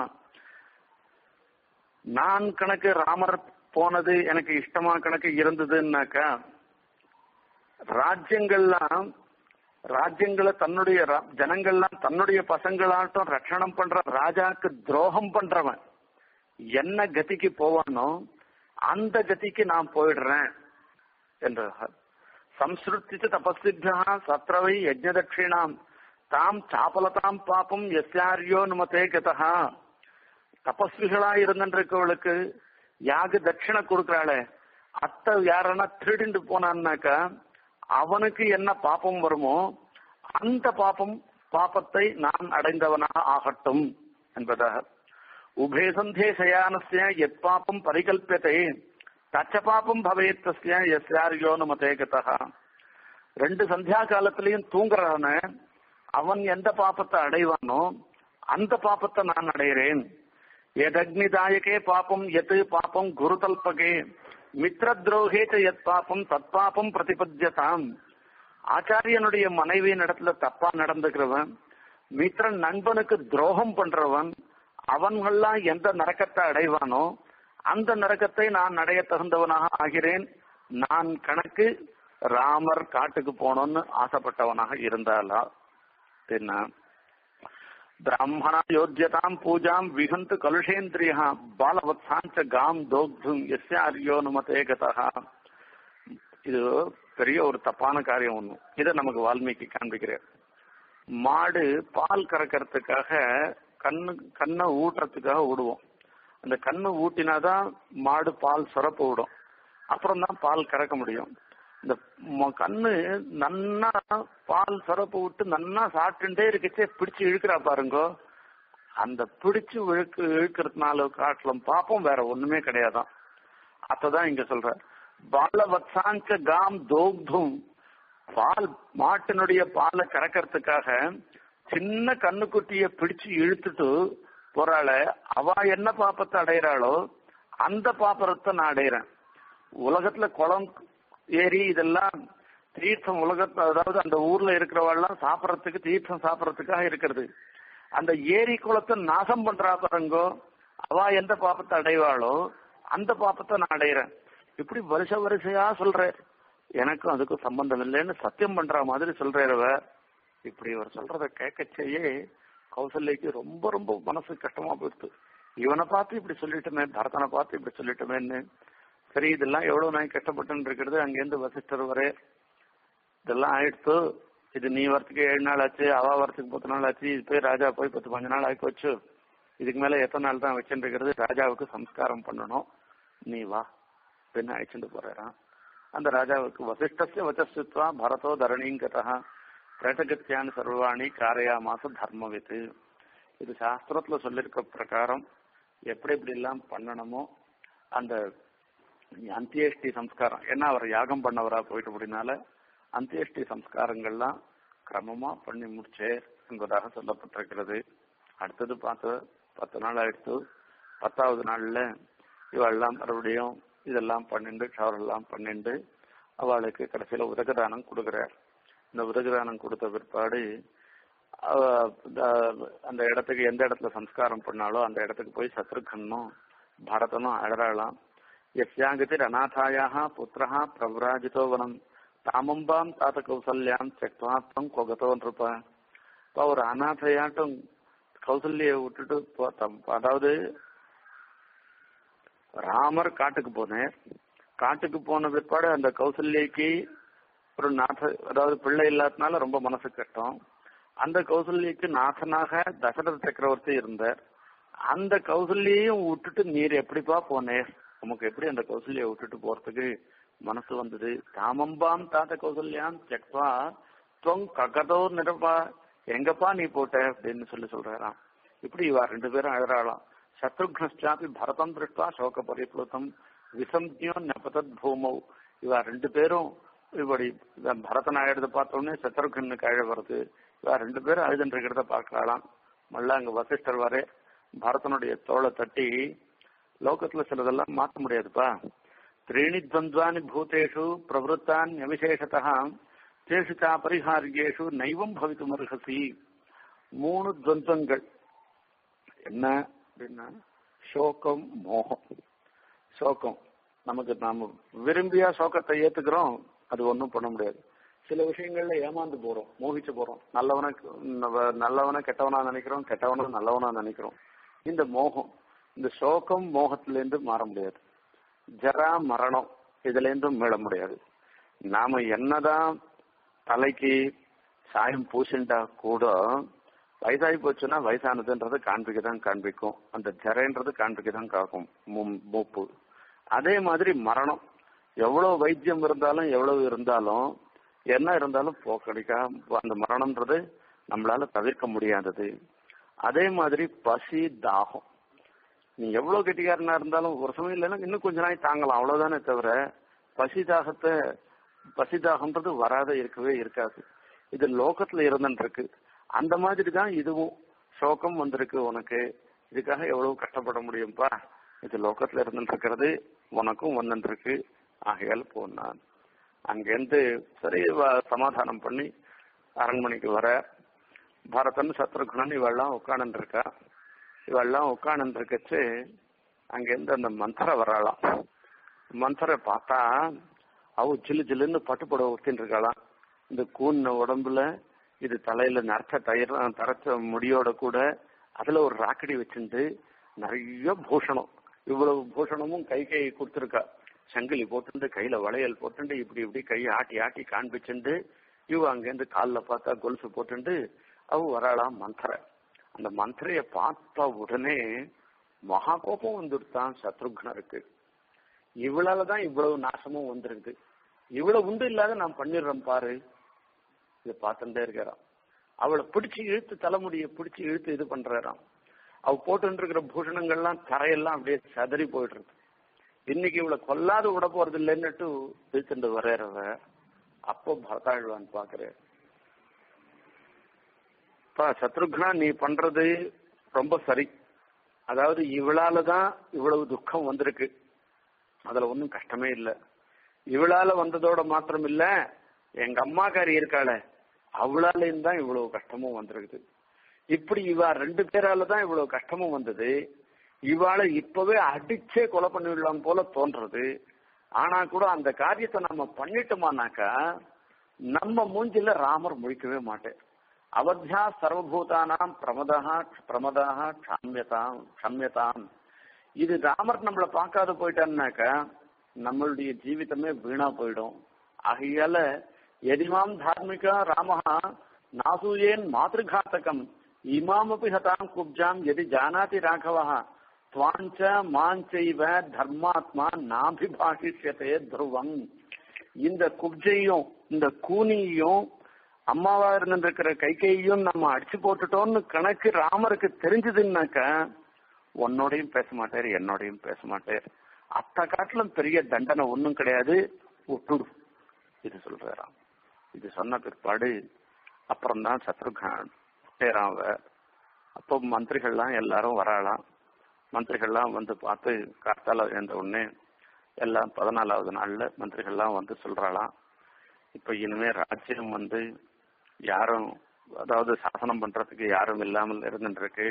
நான் கணக்கு ராமர் போனது எனக்கு இஷ்டமா கணக்கு இருந்ததுன்னாக்கா ராஜ்யங்கள்லாம் ராஜ்யங்களை தன்னுடைய ஜனங்கள்லாம் தன்னுடைய பசங்களாட்டும் ரட்சணம் பண்ற ராஜாக்கு துரோகம் பண்றவன் என்ன கதிக்கு போவானோ அந்த கதிக்கு நான் போயிடுறேன் என்றார் சம்ஸ்ருத்திச்சு தபஸ்விபியா சத்ரவை யஜ்ஞதட்சிணாம் தாம் சாப்பலதாம் பாப்பம் எஸ்யாரியோ நமதே கதா தபஸ்விகளா இருந்திருக்கவளுக்கு யாக தட்சிணை கொடுக்கறாளே அத்தை யாரன்னா திருடிண்டு போனான்னாக்கா அவனுக்கு என்ன பாப்பம் வருமோ அந்த பாப்பம் பாப்பத்தை நான் அடைந்தவனாக ஆகட்டும் என்பதாக உபேசந்தே சயானஸ்ய எத் பாப்பம் பரிகல்பியத்தை தச்ச பாப்பம் பவேத் தஸ்ய எஸ்யாரியோ நமதே கதா ரெண்டு சந்தியா காலத்திலையும் தூங்குறான அவன் எந்த பாப்பத்தை அடைவானோ அந்த பாப்பத்தை நான் அடைகிறேன் எதக்னிதாயகே பாப்பம் எது பாப்பம் குருதல்பகே மித்திர துரோகேச்ச எத் பாப்பம் தத் பாப்பம் பிரதிபத்தியதாம் ஆச்சாரியனுடைய மனைவியின் இடத்துல தப்பா நடந்துக்கிறவன் மித்திரன் நண்பனுக்கு துரோகம் பண்றவன் அவன்கள்லாம் எந்த நரக்கத்தை அடைவானோ அந்த நரக்கத்தை நான் அடைய தகுந்தவனாக ஆகிறேன் நான் கணக்கு ராமர் காட்டுக்கு போனோம்னு ஆசைப்பட்டவனாக இருந்தாலா என்ன பிராமணா யோஜ்யதாம் பூஜாம் விகந்து கலுஷேந்திரியா பாலவத்சாஞ்ச காம் தோக்தும் எஸ்ய அரியோ நமதே கதா இது பெரிய ஒரு தப்பான காரியம் ஒண்ணு இதை நமக்கு வால்மீகி காண்பிக்கிறார் மாடு பால் கறக்கிறதுக்காக கண்ணு கண்ணை ஊட்டுறதுக்காக விடுவோம் அந்த கண்ணு ஊட்டினாதான் மாடு பால் சுரப்பு விடும் அப்புறம் தான் பால் கறக்க முடியும் இந்த கண்ணு நன்னா பால் சுரப்பு விட்டு நன்னா சாப்பிட்டுட்டே இருக்கச்சே பிடிச்சு இழுக்கிறா பாருங்க அந்த பிடிச்சு இழுக்கு இழுக்கிறதுனால காட்டிலும் பாப்போம் வேற ஒண்ணுமே கிடையாதான் அதான் இங்க சொல்ற பாலவத்சாஞ்ச காம் தோக்தும் பால் மாட்டினுடைய பாலை கறக்கிறதுக்காக சின்ன கண்ணுக்குட்டிய பிடிச்சு இழுத்துட்டு போறாள அவ என்ன பாப்பத்தை அடையிறாளோ அந்த பாப்பரத்தை நான் அடையிறேன் உலகத்துல குளம் ஏரி இதெல்லாம் தீர்த்தம் உலகத்துல அதாவது அந்த ஊர்ல இருக்கிறவாள்லாம் சாப்பிடறதுக்கு தீர்த்தம் சாப்பிடறதுக்காக இருக்கிறது அந்த ஏரி குளத்தை நாசம் பண்றா பாருங்கோ அவ எந்த பாப்பத்தை அடைவாளோ அந்த பாப்பத்தை நான் அடையிறேன் இப்படி வருஷ வரிசையா சொல்ற எனக்கும் அதுக்கும் சம்பந்தம் இல்லைன்னு சத்தியம் பண்ற மாதிரி சொல்றவ இப்படி அவர் சொல்றத கேட்கச்சேயே கௌசல்யக்கு ரொம்ப ரொம்ப மனசு கஷ்டமா போயிடுது இவனை பார்த்து இப்படி சொல்லிட்டுமே பரதனை பார்த்து இப்படி சொல்லிட்டுமேன்னு சரி இதெல்லாம் எவ்வளவு நான் கஷ்டப்பட்டுன்னு இருக்கிறது அங்கேருந்து வசிஷ்டர் வரே இதெல்லாம் ஆயிடுத்து இது நீ வரத்துக்கு ஏழு நாள் ஆச்சு அவ வரத்துக்கு பத்து நாள் ஆச்சு இது போய் ராஜா போய் பத்து பஞ்சு நாள் ஆக்கி வச்சு இதுக்கு மேல எத்தனை நாள் தான் வச்சுட்டு இருக்கிறது ராஜாவுக்கு சம்ஸ்காரம் பண்ணணும் நீ வா அப்படின்னு அழைச்சிட்டு போறாராம் அந்த ராஜாவுக்கு வசிஷ்டசிய வச்சஸ்துவா பரதோ தரணிங்கதா பிரேட்டகத்தியான் சர்வாணி காரையாமாச தர்மவித்து இது சாஸ்திரத்துல சொல்லியிருக்க பிரகாரம் எப்படி எப்படி எல்லாம் பண்ணணுமோ அந்த அந்தியேஷ்டி சம்ஸ்காரம் ஏன்னா அவர் யாகம் பண்ணவரா போயிட்டு அப்படின்னால அந்தியேஷ்டி சம்ஸ்காரங்கள்லாம் கிரமமா பண்ணி முடிச்சே என்பதாக சொல்லப்பட்டிருக்கிறது அடுத்தது பார்த்து பத்து நாள் ஆயிடுத்து பத்தாவது நாள்ல இவெல்லாம் மறுபடியும் இதெல்லாம் பண்ணிண்டு ஷவர் எல்லாம் பண்ணிண்டு அவளுக்கு கடைசியில உதகதானம் கொடுக்கிறார் இந்த உதகதானம் கொடுத்த பிற்பாடு அவ அந்த இடத்துக்கு எந்த இடத்துல சம்ஸ்காரம் பண்ணாலோ அந்த இடத்துக்கு போய் சத்ருகனும் பரதனும் அழறாளாம் எஸ்யாங்கத்தில் அநாதாயாக புத்திரா பிரவ்ராஜிதோ வனம் தாமம்பாம் தாத்த கௌசல்யாம் செக்வாத்தம் கொகத்தோன் இருப்பா இப்போ ஒரு அநாதையாட்டம் கௌசல்ய விட்டுட்டு போத்தம் அதாவது ராமர் காட்டுக்கு போனேன் காட்டுக்கு போன பிற்பாடு அந்த கௌசல்யக்கு ஒரு நாத அதாவது பிள்ளை இல்லாதனால ரொம்ப மனசு கஷ்டம் அந்த கௌசல்யக்கு நாதனாக தசரத சக்கரவர்த்தி இருந்தார் அந்த கௌசல்யையும் விட்டுட்டு நீர் எப்படிப்பா போனேர் நமக்கு எப்படி அந்த கௌசல்ய விட்டுட்டு போறதுக்கு மனசு வந்தது தாமம்பாம் தாத்த கௌசல்யாம் செக்வா தொங் ககதோ நிரப்பா எங்கப்பா நீ போட்ட அப்படின்னு சொல்லி சொல்றாராம் இப்படி இவா ரெண்டு பேரும் அழறாளாம் சத்ருக்னஸ்டாபி பரதம் திருஷ்டா சோக பரிப்ளுத்தம் விசம்ஜியோ நபதத் பூமௌ இவா ரெண்டு பேரும் இப்படி பரதன் ஆயிடுறத பார்த்தோன்னே சத்ருகனுக்கு அழ வருது இவா ரெண்டு பேரும் அழுதுன்னு இருக்கிறத பார்க்கலாம் மல்ல அங்க வசிஷ்டர் வரே பரதனுடைய தோலை தட்டி லோகத்துல சிலதெல்லாம் மாற்ற முடியாதுப்பா त्रीणि द्वन्द्वानि भूतेषु प्रवृत्तान् अविशेषतः தேஷு சா பரிகாரியேஷு நைவம் பவித்துமர்ஹசி மூணு துவந்தங்கள் என்ன அப்படின்னா சோகம் மோகம் சோகம் நமக்கு நாம விரும்பியா சோகத்தை ஏத்துக்கிறோம் அது ஒன்றும் பண்ண முடியாது சில விஷயங்கள்ல ஏமாந்து போறோம் மோகிச்சு போறோம் நல்லவனை நல்லவனை கெட்டவனா நினைக்கிறோம் கெட்டவனை நல்லவனா நினைக்கிறோம் இந்த மோகம் இந்த சோகம் மோகத்திலேருந்து மாற முடியாது ஜரா மரணம் இதுல இருந்தும் மீள முடியாது நாம என்னதான் தலைக்கு சாயம் பூசிண்டா கூட வயசாகி போச்சுன்னா வயசானதுன்றது காண்பிக்க தான் காண்பிக்கும் அந்த ஜரைன்றது காண்பிக்க தான் காக்கும் மூப்பு அதே மாதிரி மரணம் எவ்வளவு வைத்தியம் இருந்தாலும் எவ்வளவு இருந்தாலும் என்ன இருந்தாலும் போக்கடிக்கா அந்த மரணம்ன்றது நம்மளால தவிர்க்க முடியாதது அதே மாதிரி பசி தாகம் நீ எவ்வளவு கெட்டிக்காரனா இருந்தாலும் ஒரு சமயம் இல்லைன்னா இன்னும் கொஞ்ச நாள் தாங்கலாம் அவ்வளவுதானே தவிர பசி தாகத்தை பசி தாகம்ன்றது வராத இருக்கவே இருக்காது இது லோகத்துல இருந்துட்டு இருக்கு அந்த மாதிரி தான் இதுவும் சோகம் வந்திருக்கு உனக்கு இதுக்காக எவ்வளவு கஷ்டப்பட முடியும்பா இது லோகத்துல இருந்துட்டு இருக்கிறது உனக்கும் வந்துட்டு இருக்கு ஆகையால் போனான் அங்கேருந்து சரி சமாதானம் பண்ணி அரண்மனைக்கு வர பரதன் சத்ருகுணன் இவெல்லாம் உட்காந்துட்டு இருக்கா இவெல்லாம் உட்காந்து இருக்கச்சு அங்கேருந்து அந்த மந்திர வராளாம் மந்திர பார்த்தா அவ சில்லு சில்லுன்னு பட்டுப்பட ஊத்தின்னு இருக்காளாம் இந்த கூன்ன உடம்புல இது தலையில நரைச்ச தயிர் தரைச்ச முடியோட கூட அதுல ஒரு ராக்கடி வச்சுட்டு நிறைய பூஷணம் இவ்வளவு பூஷணமும் கை கை கொடுத்துருக்கா சங்கிலி போட்டுண்டு கையில வளையல் போட்டுண்டு இப்படி இப்படி கையை ஆட்டி ஆட்டி காண்பிச்சுண்டு இவ அங்கேருந்து காலில் பார்த்தா கொலுசு போட்டுண்டு அவ வராளாம் மந்திர அந்த மந்திரைய பார்த்த உடனே மகா கோபம் வந்துடுத்தான் சத்ருக்னருக்கு இவ்வளவுதான் இவ்வளவு நாசமும் வந்திருக்கு இவ்வளவு உண்டு இல்லாத நான் பண்ணிடுறேன் பாரு இதை பார்த்துட்டே இருக்கிறான் அவளை பிடிச்சு இழுத்து தலைமுடிய பிடிச்சு இழுத்து இது பண்றாராம் அவ போட்டு இருக்கிற பூஷணங்கள்லாம் தரையெல்லாம் அப்படியே சதறி போயிடுறது இன்னைக்கு இவளை கொல்லாத விட போறது இல்லைன்னுட்டு இழுத்துட்டு வர்றவ அப்போ பரதாழ்வான் பாக்குறேன் பா சத்ருக்னா நீ பண்றது ரொம்ப சரி அதாவது இவளாலதான் இவ்வளவு துக்கம் வந்திருக்கு அதுல ஒன்றும் கஷ்டமே இல்லை இவளால வந்ததோட மாத்திரம் இல்ல எங்க அம்மாக்காரி இருக்காளே அவளாலையும் தான் இவ்வளவு கஷ்டமும் வந்திருக்குது இப்படி இவா ரெண்டு பேரால தான் இவ்வளவு கஷ்டமும் வந்தது இவாளை இப்பவே அடிச்சே கொலை பண்ணிவிடலாம் போல தோன்றது ஆனா கூட அந்த காரியத்தை நம்ம பண்ணிட்டோமானாக்கா நம்ம மூஞ்சில ராமர் முழிக்கவே மாட்டேன் அவத்தியா சர்வபூதானாம் பிரமதா பிரமதா க்ஷாமியதாம் க்ஷமியதாம் இது ராமர் நம்மள பார்க்காத போயிட்டான்னாக்கா நம்மளுடைய ஜீவிதமே வீணா போயிடும் ஆகையால எதிமாம் தார்மிகா ராமஹா நாசூயேன் மாதృఘாத்தகம் இமாமபி ஹதாம் குப்ஜாம் எதி ஜானாதி ராகவா துவாஞ்ச மாஞ்சைவ தர்மாத்மா நாபிபாஷிஷ்யத்தே துருவம் இந்த குப்ஜையும் இந்த கூனியையும் அம்மாவா இருந்திருக்கிற கைகையும் நம்ம அடிச்சு போட்டுட்டோம்னு கணக்கு ராமருக்கு தெரிஞ்சதுன்னாக்கா உன்னோடையும் பேச மாட்டார் என்னோடையும் பேச மாட்டார் அத்த காட்டிலும் பெரிய தண்டனை ஒன்றும் கிடையாது விட்டுடு இது சொல்றாராம் இது சொன்ன பிற்பாடு அப்புறம்தான் சத்ருகான் விட்டேரான் அவ அப்போ மந்திரிகள்லாம் எல்லாரும் வராளாம் மந்திரிகள்லாம் வந்து பார்த்து காத்தால எழுந்த உடனே எல்லாம் பதினாலாவது நாள்ல மந்திரிகள்லாம் வந்து சொல்றாளாம் இப்ப இனிமே ராஜ்யம் வந்து யாரும் அதாவது சாசனம் பண்றதுக்கு யாரும் இல்லாமல் இருந்துருக்கு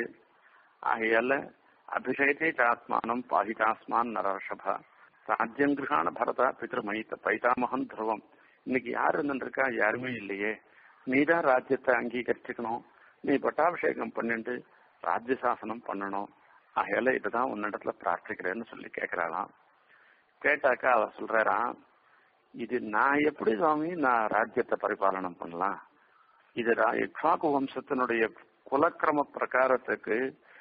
ஆகையால அபிஷேகே சாத்மானம் பாகிதாஸ்மான் நரர்ஷபா ராஜ்யம் கிரகான பரதா பித்ருமயித்த பைதாமகன் துருவம் இன்னைக்கு யார் இருந்துருக்கா யாருமே இல்லையே நீதான் ராஜ்யத்தை அங்கீகரிச்சுக்கணும் நீ பட்டாபிஷேகம் பண்ணிட்டு ராஜ்ய சாசனம் பண்ணணும் ஆகையால இதுதான் உன்னிடத்துல பிரார்த்திக்கிறேன்னு சொல்லி கேட்கிறாளாம் கேட்டாக்கா அவர் சொல்றாராம் இது நான் எப்படி சுவாமி நான் ராஜ்யத்தை பரிபாலனம் பண்ணலாம் இது இக்ஷாக்கு வம்சத்தினுடைய குலக்கிரம பிரகாரத்துக்கு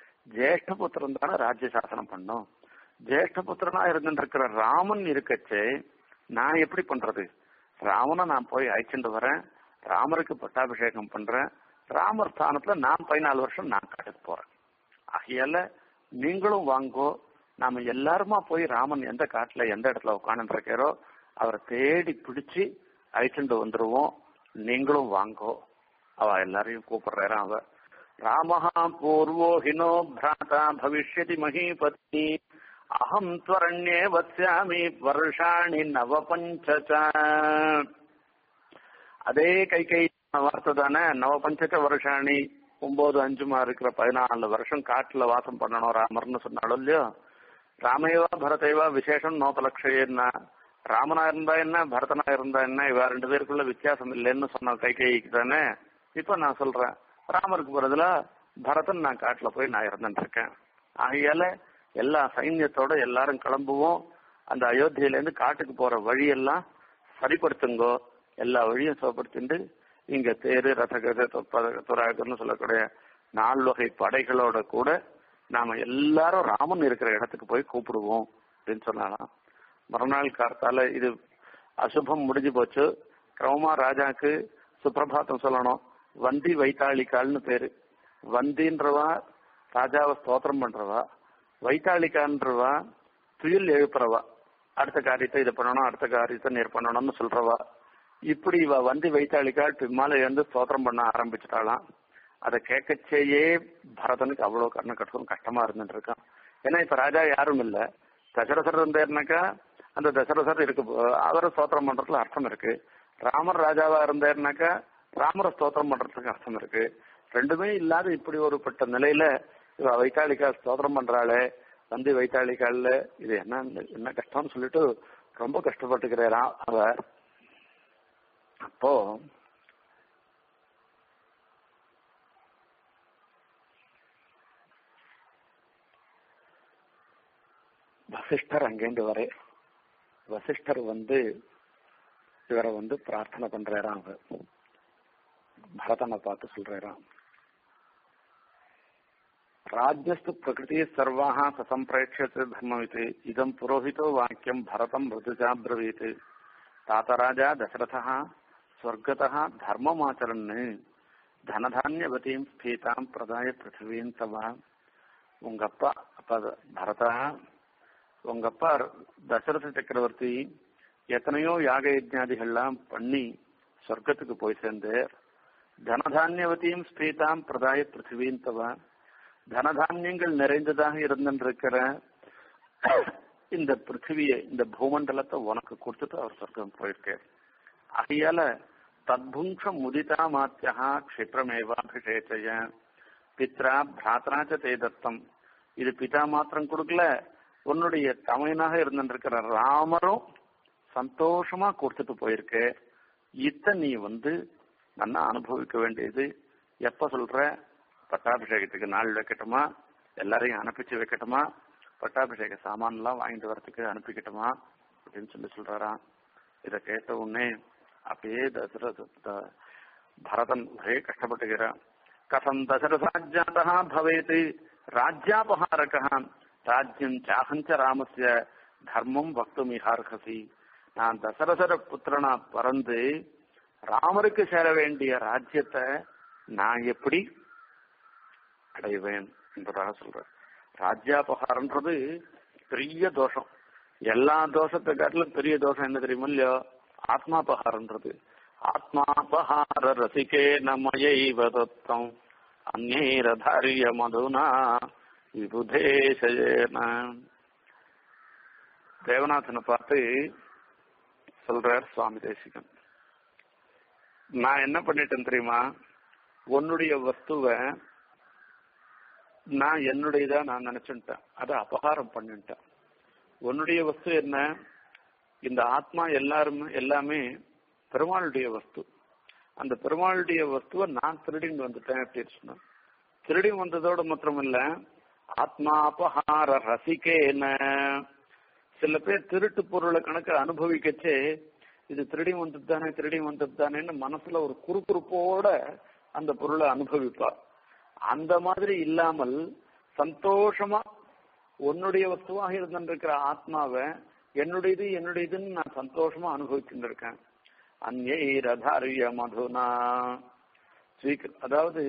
ஜேஷ்ட புத்திரன் தானே ராஜ்ய சாசனம் பண்ணும் ஜேஷ்ட புத்திரனா இருந்துருக்கிற ராமன் இருக்கச்சே நான் எப்படி பண்றது ராமனை நான் போய் அழைச்சிட்டு வரேன் ராமருக்கு பட்டாபிஷேகம் பண்றேன் ராமர் ஸ்தானத்துல நான் பதினாலு வருஷம் நான் காட்டுக்கு போறேன் ஆகையால நீங்களும் வாங்கோ நாம எல்லாருமா போய் ராமன் எந்த காட்டுல எந்த இடத்துல உட்காந்து இருக்காரோ அவரை தேடி பிடிச்சு அழைச்சிட்டு வந்துருவோம் நீங்களும் வாங்கோ அவ எல்லாரையும் கூப்பிடுறாரு அவ ராமஹா பூர்வோ ஹினோ பிராதா பவிஷ்யதி மகீபதி அகம் துவரண்யே வத்யாமி வருஷாணி நவ பஞ்ச அதே கை கை வார்த்தை தானே நவ பஞ்சக வருஷாணி ஒன்பது அஞ்சுமா இருக்கிற பதினாலு வருஷம் காட்டுல வாசம் பண்ணணும் ராமர்னு சொன்னாலும் இல்லையோ ராமேவா பரதேவா விசேஷம் நோபலட்சயன்னா ராமனா இருந்தா என்ன பரதனா இருந்தா என்ன இவ ரெண்டு பேருக்குள்ள வித்தியாசம் இல்லைன்னு சொன்ன கை கைக்கு தானே இப்ப நான் சொல்றேன் ராமருக்கு பதிலா பரதன் நான் காட்டுல போய் நான் இருந்துட்டு இருக்கேன் ஆகையால எல்லா சைன்யத்தோட எல்லாரும் கிளம்புவோம் அந்த அயோத்தியில இருந்து காட்டுக்கு போற வழியெல்லாம் சரிப்படுத்துங்கோ எல்லா வழியும் சுகப்படுத்திட்டு இங்க தேரு ரசகத துராகர்னு சொல்லக்கூடிய நால் வகை படைகளோட கூட நாம எல்லாரும் ராமன் இருக்கிற இடத்துக்கு போய் கூப்பிடுவோம் அப்படின்னு சொன்னாலாம் மறுநாள் கார்த்தால இது அசுபம் முடிஞ்சு போச்சு கிரமமா ராஜாக்கு சுப்பிரபாத்தம் சொல்லணும் வந்தி வைத்தாளிக்கால்னு பேரு வந்தின்றவா ராஜாவை ஸ்தோத்திரம் பண்றவா வைத்தாளிக்கான்றவா துயில் எழுப்புறவா அடுத்த காரியத்தை இது பண்ணணும் அடுத்த காரியத்தை நேர் பண்ணணும்னு சொல்றவா இப்படி இவ வந்து வைத்தாளிக்கால் பின்னால இருந்து ஸ்தோத்திரம் பண்ண ஆரம்பிச்சிட்டாலாம் அதை கேட்கச்சேயே பரதனுக்கு அவ்வளவு கண்ண கஷ்டம் கஷ்டமா இருந்துட்டு இருக்கான் ஏன்னா இப்ப ராஜா யாரும் இல்ல தசரசர் இருந்தாருனாக்கா அந்த தசரசர் இருக்கு அவரை ஸ்தோத்திரம் பண்றதுல அர்த்தம் இருக்கு ராமர் ராஜாவா இருந்தாருனாக்கா ராமரை ஸ்தோத்திரம் பண்றதுக்கு அர்த்தம் இருக்கு ரெண்டுமே இல்லாத இப்படி ஒரு பட்ட நிலையில இவ வைத்தாளிக்கா ஸ்தோத்திரம் பண்றாளே வந்து வைத்தாளிக்கால இது என்ன என்ன கஷ்டம்னு சொல்லிட்டு ரொம்ப கஷ்டப்பட்டுக்கிறாராம் அவ அப்போ வசிஷ்டர் அங்கேருந்து வர வசிஷ்டர் வந்து இவரை வந்து பிரார்த்தனை பண்றாராம் அவர் பரதனை பார்த்து சொல்றாராம் ராஜ்யஸ்து பிரகிருதி சர்வாக சசம்பிரேட்சத்து தர்மவித் இதம் புரோஹிதோ வாக்கியம் பரதம் மிருதுஜாபிரவீத் தாத்தராஜா தசரதா ஸ்வர்கதா தர்மமாச்சரன் தனதானியவதீம் ஸ்பீதாம் பிரதாய பிருத்திவீம் தவா உங்க அப்பா அப்பா பரதா உங்க அப்பா தசரத சக்கரவர்த்தி எத்தனையோ யாக யஜ்ஞாதிகள்லாம் பண்ணி சொர்க்கத்துக்கு போய் சேர்ந்தார் தனதானியவதியும் ஸ்பீதாம் பிரதாய பிருத்திவீன் தவா தனதானியங்கள் நிறைந்ததாக இருந்திருக்கிற இந்த பிருத்திவியை இந்த பூமண்டலத்தை உனக்கு கொடுத்துட்டு அவர் சொர்க்கம் போயிருக்கார் ஆகையால தத்புங்ஷம் முதிதா மாத்தியா க்ஷிப்ரமேவாபிஷேச்சய பித்ரா பிராத்ராச்ச தே தத்தம் இது பிதா மாத்திரம் கொடுக்கல உன்னுடைய தமையனாக இருந்திருக்கிற ராமரும் சந்தோஷமா கொடுத்துட்டு போயிருக்கு இத்த நீ வந்து நல்லா அனுபவிக்க வேண்டியது எப்ப சொல்ற பட்டாபிஷேகத்துக்கு நாள் வைக்கட்டுமா எல்லாரையும் அனுப்பிச்சு வைக்கட்டுமா பட்டாபிஷேக சாமான் எல்லாம் வாங்கிட்டு வரதுக்கு அனுப்பிக்கட்டுமா அப்படின்னு சொல்லி சொல்றாராம் இத கேட்ட உடனே அப்படியே தசரத பரதன் ஒரே கஷ்டப்பட்டுகிறான் கதம் தசரதாஜாதா பவேத் ராஜ்யாபகாரக ராஜ்யம் சாகஞ்ச ராமஸ்ய தர்மம் வக்தும் இஹார்ஹசி நான் தசரசர புத்திரனா பிறந்து ராமருக்கு சேர வேண்டிய ராஜ்யத்தை நான் எப்படி அடைவேன் என்பதாக சொல்ற ராஜ்யாபகாரன்றது பெரிய தோஷம் எல்லா தோஷத்தை காட்டிலும் பெரிய தோஷம் என்ன தெரியுமா இல்லையோ ஆத்மாபகாரன்றது ஆத்மாபகார ரசிகே நமயைவ தத்தம் அந்நேரதாரிய மதுனா விபுதேசேன தேவநாதனை பார்த்து சொல்றார் சுவாமி தேசிகன் நான் என்ன பண்ணிட்டேன் தெரியுமா உன்னுடைய வஸ்துவை நான் என்னுடையதா நான் நினைச்சுட்டேன் அதை அபகாரம் பண்ணிட்டேன் உன்னுடைய வஸ்து என்ன இந்த ஆத்மா எல்லாருமே எல்லாமே பெருமாளுடைய வஸ்து அந்த பெருமாளுடைய வஸ்துவை நான் திருடின்னு வந்துட்டேன் அப்படின்னு சொன்னேன் திருடி வந்ததோட மாத்திரமில்ல ஆத்மா அபகார ரசிக்கேன சில பேர் திருட்டு பொருளை கணக்கு அனுபவிக்கச்சே இது திருடி வந்தது தானே திருடி வந்தது தானேன்னு மனசுல ஒரு குறுகுறுப்போட அந்த பொருளை அனுபவிப்பார் அந்த மாதிரி இல்லாமல் சந்தோஷமா உன்னுடைய வஸ்துவாக இருந்திருக்கிற ஆத்மாவை என்னுடையது என்னுடையதுன்னு நான் சந்தோஷமா அனுபவிச்சுட்டு இருக்கேன் அந்நை ரதாரிய மதுனா அதாவது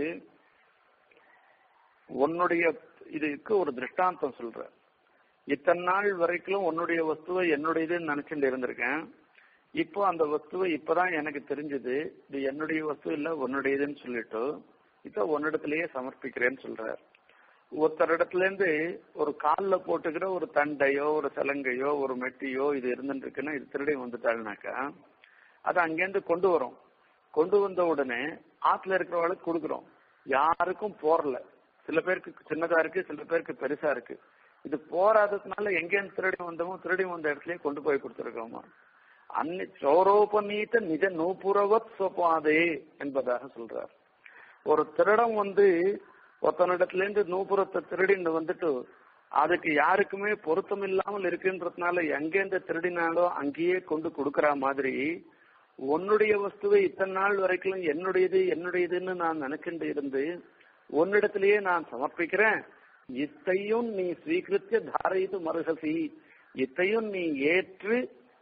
உன்னுடைய இதுக்கு ஒரு திருஷ்டாந்தம் சொல்ற இத்தனை நாள் வரைக்கும் உன்னுடைய வஸ்துவை என்னுடையதுன்னு நினைச்சுட்டு இருந்திருக்கேன் இப்போ அந்த வஸ்துவை இப்பதான் எனக்கு தெரிஞ்சது இது என்னுடைய வஸ்து இல்ல உன்னுடையதுன்னு சொல்லிட்டு இப்ப உன்னிடத்திலேயே சமர்ப்பிக்கிறேன்னு சொல்றார் ஒருத்தரிடத்துல இருந்து ஒரு காலில் போட்டுக்கிற ஒரு தண்டையோ ஒரு சலங்கையோ ஒரு மெட்டியோ இது இருந்துட்டு இருக்குன்னா இது திருடி வந்துட்டாள்னாக்கா அது அங்கேருந்து கொண்டு வரும் கொண்டு வந்த உடனே ஆத்துல இருக்கிறவளுக்கு கொடுக்குறோம் யாருக்கும் போறல சில பேருக்கு சின்னதா இருக்கு சில பேருக்கு பெருசா இருக்கு இது போராததுனால எங்கேருந்து திருடி வந்தோமோ திருடி வந்த இடத்துலயே கொண்டு போய் கொடுத்துருக்கோமா அன்னி சௌரோபநீத நிஜ நூபுரவத் சொப்பாதே என்பதாக சொல்றார் ஒரு திருடம் வந்து ஒருத்தனிடத்துல இருந்து நூபுரத்தை திருடின்னு வந்துட்டு அதுக்கு யாருக்குமே பொருத்தம் இல்லாமல் இருக்குன்றதுனால எங்கேருந்து திருடினாலோ அங்கேயே கொண்டு கொடுக்கற மாதிரி உன்னுடைய வஸ்துவை இத்தனை நாள் வரைக்கும் என்னுடையது என்னுடையதுன்னு நான் நினைச்சுட்டு இருந்து உன்னிடத்திலேயே நான் சமர்ப்பிக்கிறேன் இத்தையும் நீ ஸ்வீகிருத்திய தாரைத்து மருகசி இத்தையும் நீ ஏற்று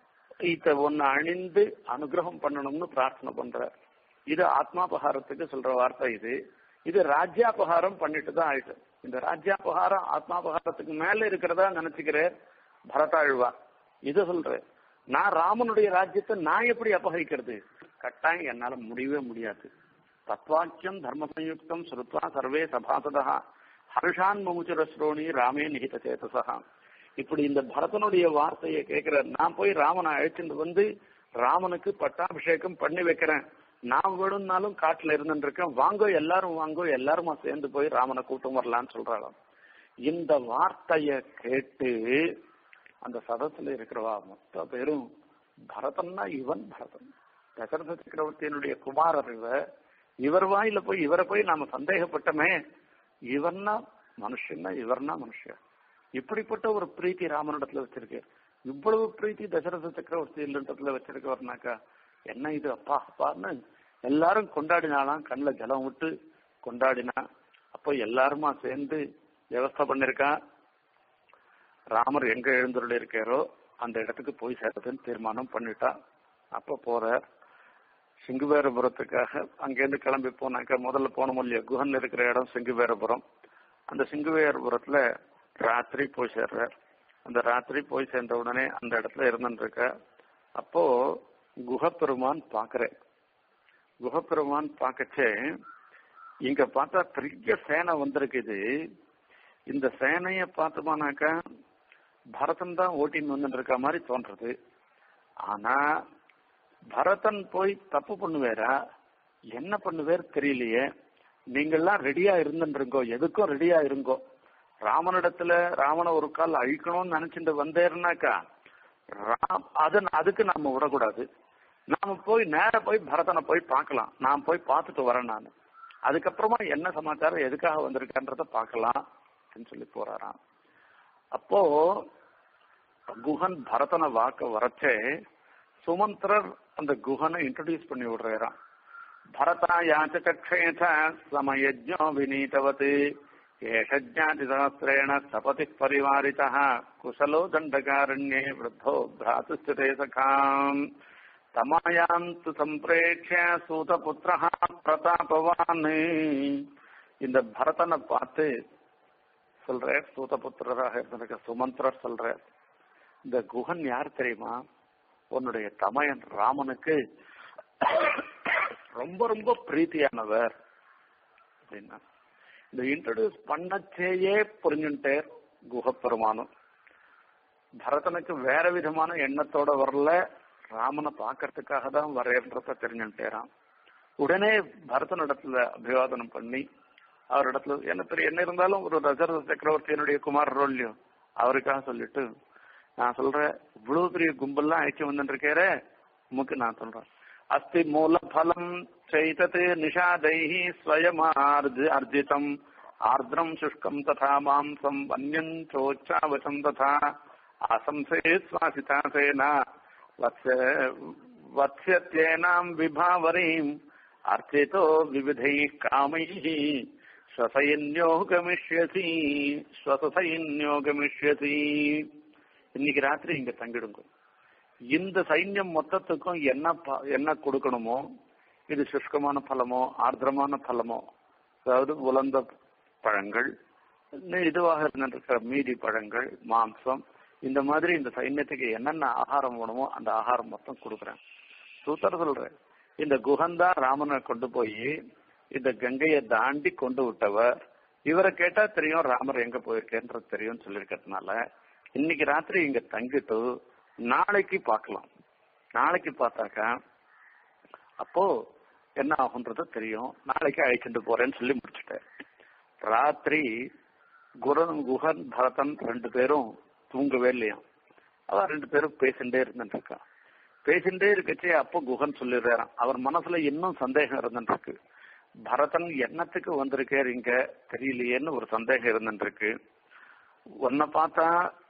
இத ஒன்னு அணிந்து அனுகிரகம் பண்ணணும்னு பிரார்த்தனை பண்ற இது ஆத்மாபகாரத்துக்கு சொல்ற வார்த்தை இது இது ராஜ்யாபகாரம் பண்ணிட்டு தான் ஆயிட்டு இந்த ராஜ்யாபகாரம் ஆத்மாபகாரத்துக்கு மேல இருக்கிறதா நினைச்சுக்கிறேன் பரதாழ்வா இது சொல்றேன் நான் ராமனுடைய ராஜ்யத்தை நான் எப்படி அபகரிக்கிறது கட்டாயம் என்னால முடியவே முடியாது தத்வாக்கியம் தர்ம சயுக்தம் ஸ்ருத்வா சர்வே சபாசதா ஹர்ஷான் மமுச்சுர ஸ்ரோணி ராமே நிகித சேதசா இப்படி இந்த பரதனுடைய வார்த்தையை கேட்கிற நான் போய் ராமனை அழைச்சிட்டு வந்து ராமனுக்கு பட்டாபிஷேகம் பண்ணி வைக்கிறேன் நான் வேணும்னாலும் காட்டுல இருந்துட்டு இருக்கேன் வாங்கோ எல்லாரும் வாங்கோ எல்லாருமா சேர்ந்து போய் ராமனை கூட்டம் வரலான்னு சொல்றாளாம் இந்த வார்த்தைய கேட்டு அந்த சதத்துல இருக்கிறவா மொத்த பேரும் பரதன்னா இவன் பரதன் தசரத சக்கரவர்த்தியினுடைய குமாரர் இவர் இவர் வாயில போய் இவரை போய் நாம சந்தேகப்பட்டமே இவர்னா மனுஷன்னா இவர்னா மனுஷன் இப்படிப்பட்ட ஒரு பிரீத்தி ராமனிடத்துல வச்சிருக்கு இவ்வளவு பிரீத்தி தசரத சக்கரவர்த்தி இல்லன்றதுல வச்சிருக்கவர்னாக்கா என்ன இது அப்பா அப்பான்னு எல்லாரும் கொண்டாடினாலாம் கண்ணில் ஜலம் விட்டு கொண்டாடினா அப்போ எல்லாருமா சேர்ந்து வியவஸ்தை பண்ணிருக்கா ராமர் எங்க எழுந்துள்ள இருக்காரோ அந்த இடத்துக்கு போய் சேர்றதுன்னு தீர்மானம் பண்ணிட்டா அப்ப போற சிங்குவேரபுரத்துக்காக அங்கேருந்து கிளம்பி போனாக்க முதல்ல போனோம் இல்லையா குஹன் இருக்கிற இடம் சிங்குவேரபுரம் அந்த சிங்குவேரபுரத்துல ராத்திரி போய் சேர்றார் அந்த ராத்திரி போய் சேர்ந்த உடனே அந்த இடத்துல இருந்துட்டு இருக்க அப்போ குஹப்பெருமான் பாக்குறேன் குஹப்பெருமான் பார்க்கச்சே இங்க பார்த்தா பெரிய சேனை வந்திருக்குது இந்த சேனைய பார்த்தோமானாக்கா பரதன் தான் ஓட்டின்னு வந்துட்டு இருக்க மாதிரி தோன்றது ஆனா பரதன் போய் தப்பு பண்ணுவேரா என்ன பண்ணுவேர் தெரியலையே நீங்கள்லாம் ரெடியா இருந்துருங்கோ எதுக்கும் ரெடியா இருங்கோ ராமனிடத்துல ராமனை ஒரு கால் அழிக்கணும்னு நினைச்சிட்டு வந்தேர்னாக்கா ராம் அது அதுக்கு நாம விடக்கூடாது நாம போய் நேர போய் பரதனை போய் பார்க்கலாம் நான் போய் பார்த்துட்டு வரேன் நான் அதுக்கப்புறமா என்ன சமாச்சாரம் எதுக்காக வந்திருக்கன்றத பார்க்கலாம் அப்படின்னு சொல்லி போறாராம் அப்போ குஹன் பரதனை வாக்க வரச்சே சுமந்திரர் அந்த குஹனை இன்ட்ரடியூஸ் பண்ணி விடுறாராம் பரதா யாச்சகக்ஷேத சமயஜோ வினீதவத் ஏஷ ஜாதிசாஸ்திரேண சபதி பரிவாரித குசலோ தண்டகாரண்யே விருத்தோ பிராத்துஸ்திதே சகாம் தமாயாந்து சம்பிரேட்ச சூதபுத்திர பிரதாபவான் இந்த பரதனை பார்த்து சொல்ற சூதபுத்திரராக இருந்திருக்க சுமந்திரர் சொல்ற இந்த குஹன் யார் தெரியுமா உன்னுடைய தமையன் ராமனுக்கு ரொம்ப ரொம்ப பிரீத்தியானவர் அப்படின்னா இந்த இன்ட்ரடியூஸ் பண்ணச்சேயே புரிஞ்சுட்டேர் குஹப்பெருமானும் பரதனுக்கு வேற விதமான எண்ணத்தோட வரல ராமனை பார்க்கறதுக்காக தான் வரேன்றத தெரிஞ்சுட்டேரான் உடனே பரதனிடத்துல அபிவாதனம் பண்ணி அவரிடத்துல என்ன பெரிய என்ன இருந்தாலும் ஒரு தசரத சக்கரவர்த்தியினுடைய குமார் ரோல்யம் அவருக்காக சொல்லிட்டு நான் சொல்றேன் இவ்வளவு பெரிய கும்பல்லாம் அழைச்சி வந்துருக்கேரே உமக்கு நான் சொல்றேன் அஸ்தி மூல பலம் சைதத் நிஷாதைஹி ஸ்வயமார்ஜ அர்ஜிதம் ஆர்திரம் சுஷ்கம் ததா மாம்சம் வன்யம் சோச்சாவசம் ததா ஆசம்சே சுவாசிதா சேனா வத்ஸ வத்ஸ்யத்யேனாம் விபாவரீம் அர்ச்சிதோ விவிதைः காமைः ஸ்வசைன்யோ கமிஷ்யசி ஸ்வசைன்யோ கமிஷ்யசி இன்னைக்கு ராத்திரி இங்க தங்கிடுங்க இந்த சைன்யம் மொத்தத்துக்கும் என்ன ப- என்ன கொடுக்கணுமோ இது சுஷ்கமான பழமோ ஆர்திரமான பழமோ அதாவது உலர்ந்த பழங்கள் இன்னும் இதுவாக இருந்திருக்கிற மீதி பழங்கள் மாம்சம் இந்த மாதிரி இந்த சைன்யத்துக்கு என்னென்ன ஆகாரம் வேணுமோ அந்த ஆகாரம் மொத்தம் கொடுக்குறேன் சூத்தர் சொல்றேன் இந்த குகந்தா ராமனை கொண்டு போய் இந்த கங்கையை தாண்டி கொண்டு விட்டவர் இவரை கேட்டா தெரியும் ராமர் எங்க போயிருக்கேன்றது தெரியும் சொல்லியிருக்கிறதுனால இன்னைக்கு ராத்திரி இங்க தங்கிட்டு நாளைக்கு பார்க்கலாம் நாளைக்கு பார்த்தாக்கா அப்போ என்ன ஆகுன்றது தெரியும் நாளைக்கு அழைச்சிட்டு போறேன்னு சொல்லி முடிச்சுட்டேன் ராத்திரி குரன் குஹன் பரதன் ரெண்டு பேரும் தூங்கவே இல்லையா அவ ரெண்டு பேரும் பேசிட்டே இருந்துட்டு இருக்கா பேசிட்டே இருக்கச்சே அப்போ குஹன் சொல்லிடுறாராம் அவர் மனசுல இன்னும் சந்தேகம் இருந்துட்டு இருக்கு பரதன் என்னத்துக்கு வந்திருக்கார் இங்க தெரியலையேன்னு ஒரு சந்தேகம் இருந்துட்டு இருக்கு உன்னை பார்த்தா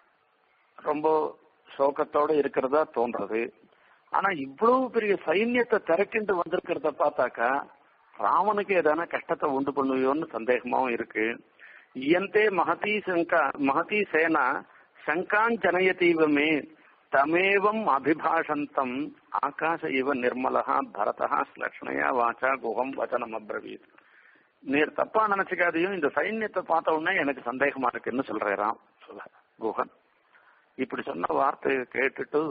ரொம்ப சோகத்தோட இருக்கிறதா தோன்றது ஆனா இவ்வளவு பெரிய சைன்யத்தை திரக்கிண்டு வந்திருக்கிறத பார்த்தாக்கா ராமனுக்கு ஏதான கஷ்டத்தை உண்டு பண்ணுவியோன்னு சந்தேகமாவும் இருக்கு இயந்தே மகதி சங்கா மகதி சேனா சங்கான் ஜனயதீவமே தமேவம் அபிபாஷந்தம் ஆகாச இவ நிர்மலா பரதா ஸ்லக்ஷ்ணையா வாச்சா குகம் வச்சனம் அப்ரவீத் நீர் தப்பா நினைச்சுக்காதையும் இந்த சைன்யத்தை பார்த்த உடனே எனக்கு சந்தேகமா இருக்குன்னு சொல்றாராம் சொல்ல குஹன் இப்படி சொன்ன வார்த்தையை கேட்டுட்டு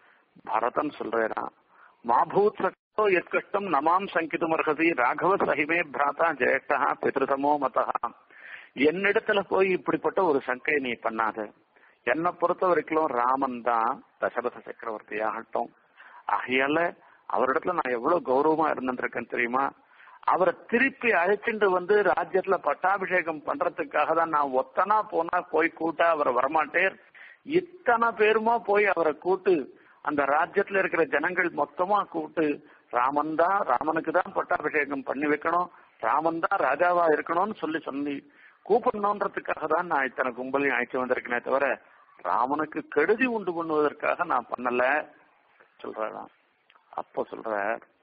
பரதன் சொல்றாராம் மாபூத் சக்தோ எத்கஷ்டம் நமாம் சங்கிதும் அர்ஹசி ராகவ சகிமே பிராதா ஜேஷ்டா பித்ருதமோ மதா என்னிடத்துல போய் இப்படிப்பட்ட ஒரு சங்கை நீ பண்ணாத என்னை பொறுத்த வரைக்கும் ராமன் தான் தசரத சக்கரவர்த்தி ஆகட்டும் ஆகையால அவரிடத்துல நான் எவ்வளவு கௌரவமா இருந்திருக்கேன் தெரியுமா அவரை திருப்பி அழைச்சிட்டு வந்து ராஜ்யத்துல பட்டாபிஷேகம் பண்றதுக்காக தான் நான் ஒத்தனா போனா போய் கூட்டா அவரை வரமாட்டேன் இத்தனை பேருமா போய் அவரை கூட்டு அந்த ராஜ்யத்துல இருக்கிற ஜனங்கள் மொத்தமா கூட்டு ராமன் தான் ராமனுக்கு தான் பட்டாபிஷேகம் பண்ணி வைக்கணும் ராமன் தான் ராஜாவா இருக்கணும்னு சொல்லி சொல்லி கூப்பிடணுன்றதுக்காக தான் நான் இத்தனை கும்பலையும் அழைச்சு வந்திருக்கேனே தவிர ராமனுக்கு கெடுதி உண்டு பண்ணுவதற்காக நான் பண்ணல சொல்றாராம் அப்போ சொல்ற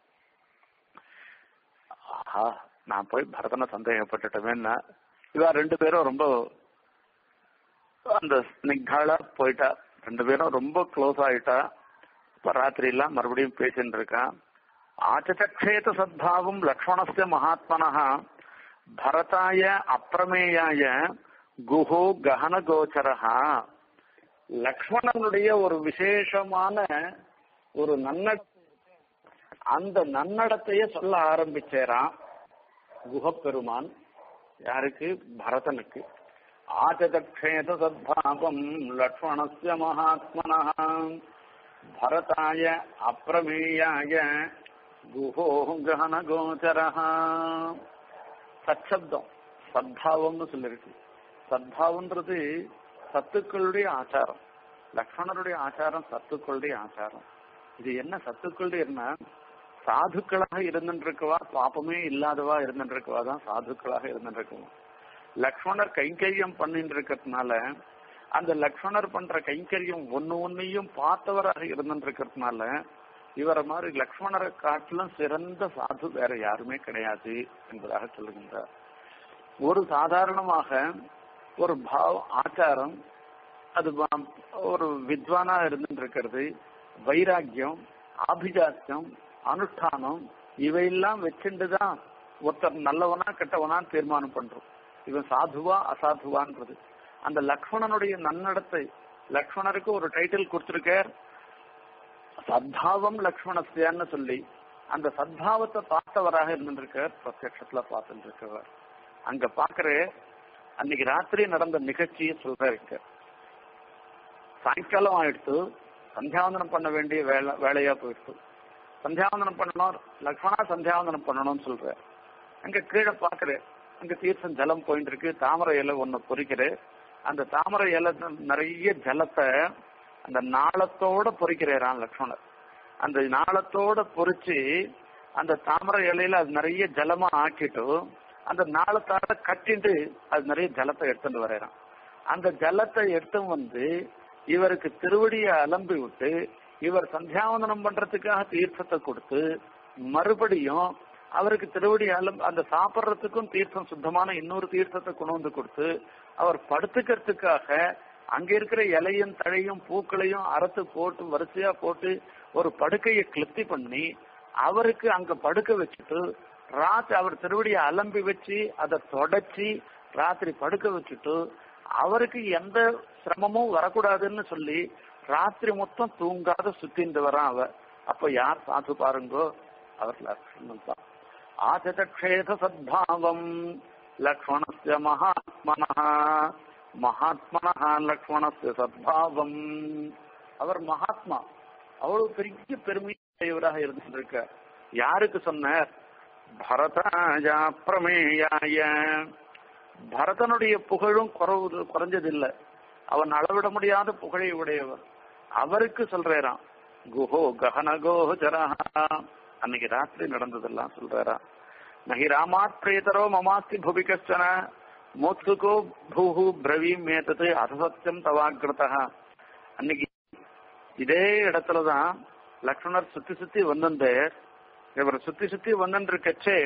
ஆஹா நான் போய் பரதனை சந்தேகப்பட்டுட்டேன்னா இவா ரெண்டு பேரும் ரொம்ப அந்த ஸ்னிக்டாலா போயிட்டா ரெண்டு பேரும் ரொம்ப க்ளோஸ் ஆயிட்டா இப்ப ராத்திரி எல்லாம் மறுபடியும் பேசிட்டு இருக்கான் ஆச்சச்சேத சத்பாவம் லக்ஷ்மணஸ்ய மகாத்மனः பரதாய அப்பிரமேயாய குஹோ ககன கோச்சரஹா லக்ஷ்மணனுடைய ஒரு விசேஷமான ஒரு நன்னட அந்த நன்னடத்தையே சொல்ல ஆரம்பிச்சேரான் குஹப்பெருமான் யாருக்கு பரதனுக்கு ஆச்சதக்ஷேத சத்பாவம் லக்ஷ்மணஸ்ய மகாத்மனः பரதாய அப்பிரமேயாய குஹோ ககனகோச்சரः சச்சப்தம் சத்பாவம்னு சொல்லிருக்கு சத்பாவம்ன்றது சத்துக்களுடைய ஆச்சாரம் லக்ஷ்மணருடைய ஆச்சாரம் சத்துக்களுடைய ஆச்சாரம் இது என்ன சத்துக்களுடைய என்ன சாதுக்களாக இருந்துருக்கவா பாப்பமே இல்லாதவா இருந்துருக்கவா தான் சாதுக்களாக இருந்துருக்குவா லக்ஷ்மணர் கைங்கரியம் பண்ணிட்டு இருக்கிறதுனால அந்த லக்ஷ்மணர் பண்ற கைங்கரியம் ஒன்னு ஒன்னையும் பார்த்தவராக இருந்துருக்கிறதுனால இவரை மாதிரி லக்ஷ்மணரை காட்டிலும் சிறந்த சாது வேற யாருமே கிடையாது என்பதாக சொல்லுகின்றார் ஒரு சாதாரணமாக ஒரு பாவ ஆச்சாரம் அது வ- ஒரு வித்வானா இருந்துருக்கிறது வைராக்கியம் ஆபிஜாத்தியம் அனுஷ்டானம் இவையெல்லாம் வச்சுட்டு தான் ஒருத்தர் நல்லவனா கெட்டவனா தீர்மானம் பண்றோம் இவன் சாதுவா அசாதுவான்றது அந்த லக்ஷ்மணனுடைய நன்னடத்தை லக்ஷ்மணருக்கு ஒரு டைட்டில் கொடுத்திருக்கார் சத்பாவம் லக்ஷ்மணஸ்யான்னு சொல்லி அந்த சத்பாவத்தை பார்த்தவராக இருந்திருக்கார் பிரத்யட்சத்துல பார்த்துட்டு இருக்கவர் அங்க பாக்குற அன்னைக்கு ராத்திரி நடந்த நிகழ்ச்சியை சொல்றாரு சாயங்காலம் ஆயிடுத்து சந்தியாவந்தனம் பண்ண வேண்டிய வேலை வேலையா போயிடுச்சு சந்தியாவந்தனம் பண்ணணும் லக்ஷ்மணா சந்தியாவந்தனம் பண்ணணும்னு சொல்ற அங்க கீழே பாக்குற அங்க தீர்த்தம் ஜலம் போயிட்டு இருக்கு தாமரை இலை ஒண்ணு பொறிக்கிற அந்த தாமரை இலை நிறைய ஜலத்தை அந்த நாளத்தோட பொறிக்கிறாராம் லக்ஷ்மணர் அந்த நாளத்தோட பொறிச்சு அந்த தாமரை இலையில அது நிறைய ஜலமா ஆக்கிட்டு அந்த நாளத்தால கட்டிட்டு அது நிறைய ஜலத்தை எடுத்துட்டு வரையறான் அந்த ஜலத்தை எடுத்து வந்து இவருக்கு திருவடியை அலம்பி விட்டு இவர் சந்தியாவந்தனம் பண்றதுக்காக தீர்த்தத்தை கொடுத்து மறுபடியும் அவருக்கு திருவடி அலம் அந்த சாப்பிட்றதுக்கும் தீர்த்தம் சுத்தமான இன்னொரு தீர்த்தத்தை கொண்டு வந்து கொடுத்து அவர் படுத்துக்கிறதுக்காக அங்க இருக்கிற இலையும் தழையும் பூக்களையும் அறுத்து போட்டு வரிசையா போட்டு ஒரு படுக்கையை கிளப்தி பண்ணி அவருக்கு அங்க படுக்க வச்சுட்டு ராத்திரி அவர் திருவடியை அலம்பி வச்சு அதை தொடச்சி ராத்திரி படுக்க வச்சுட்டு அவருக்கு எந்த சிரமமும் வரக்கூடாதுன்னு சொல்லி ராத்திரி மொத்தம் தூங்காத சுத்திட்டு வரான் அவ அப்ப யார் சாத்து பாருங்கோ அவர் லக்ஷ்மணன் தான் ஆச்சதக்ஷேத சத்பாவம் லக்ஷ்மணஸ்ய மகாத்மனா மகாத்மனா லக்ஷ்மணஸ்ய சத்பாவம் அவர் மகாத்மா அவ்வளவு பெரிய பெருமையுடையவராக இருந்திருக்க யாருக்கு சொன்னார் பரதாஜா பிரமேயாய பரதனுடைய புகழும் குறவு குறைஞ்சதில்லை அவன் அளவிட முடியாத புகழை உடையவர் அவருக்கு சொல்றாராம் குஹோ ககனகோச்சரா அன்னைக்கு ராத்திரி நடந்ததெல்லாம் சொல்றாரா நகி ராமாத் பிரேதரோ மமாஸ்தி புவி கஷ்டன மோத்சுகோ பூஹு பிரவீம் மேத்தது அசசத்தியம் தவாகிருதா அன்னைக்கு இதே இடத்துலதான் லக்ஷ்மணர் சுத்தி சுத்தி வந்திருந்தே இவர் சுத்தி சுத்தி வந்துருக்கச்சே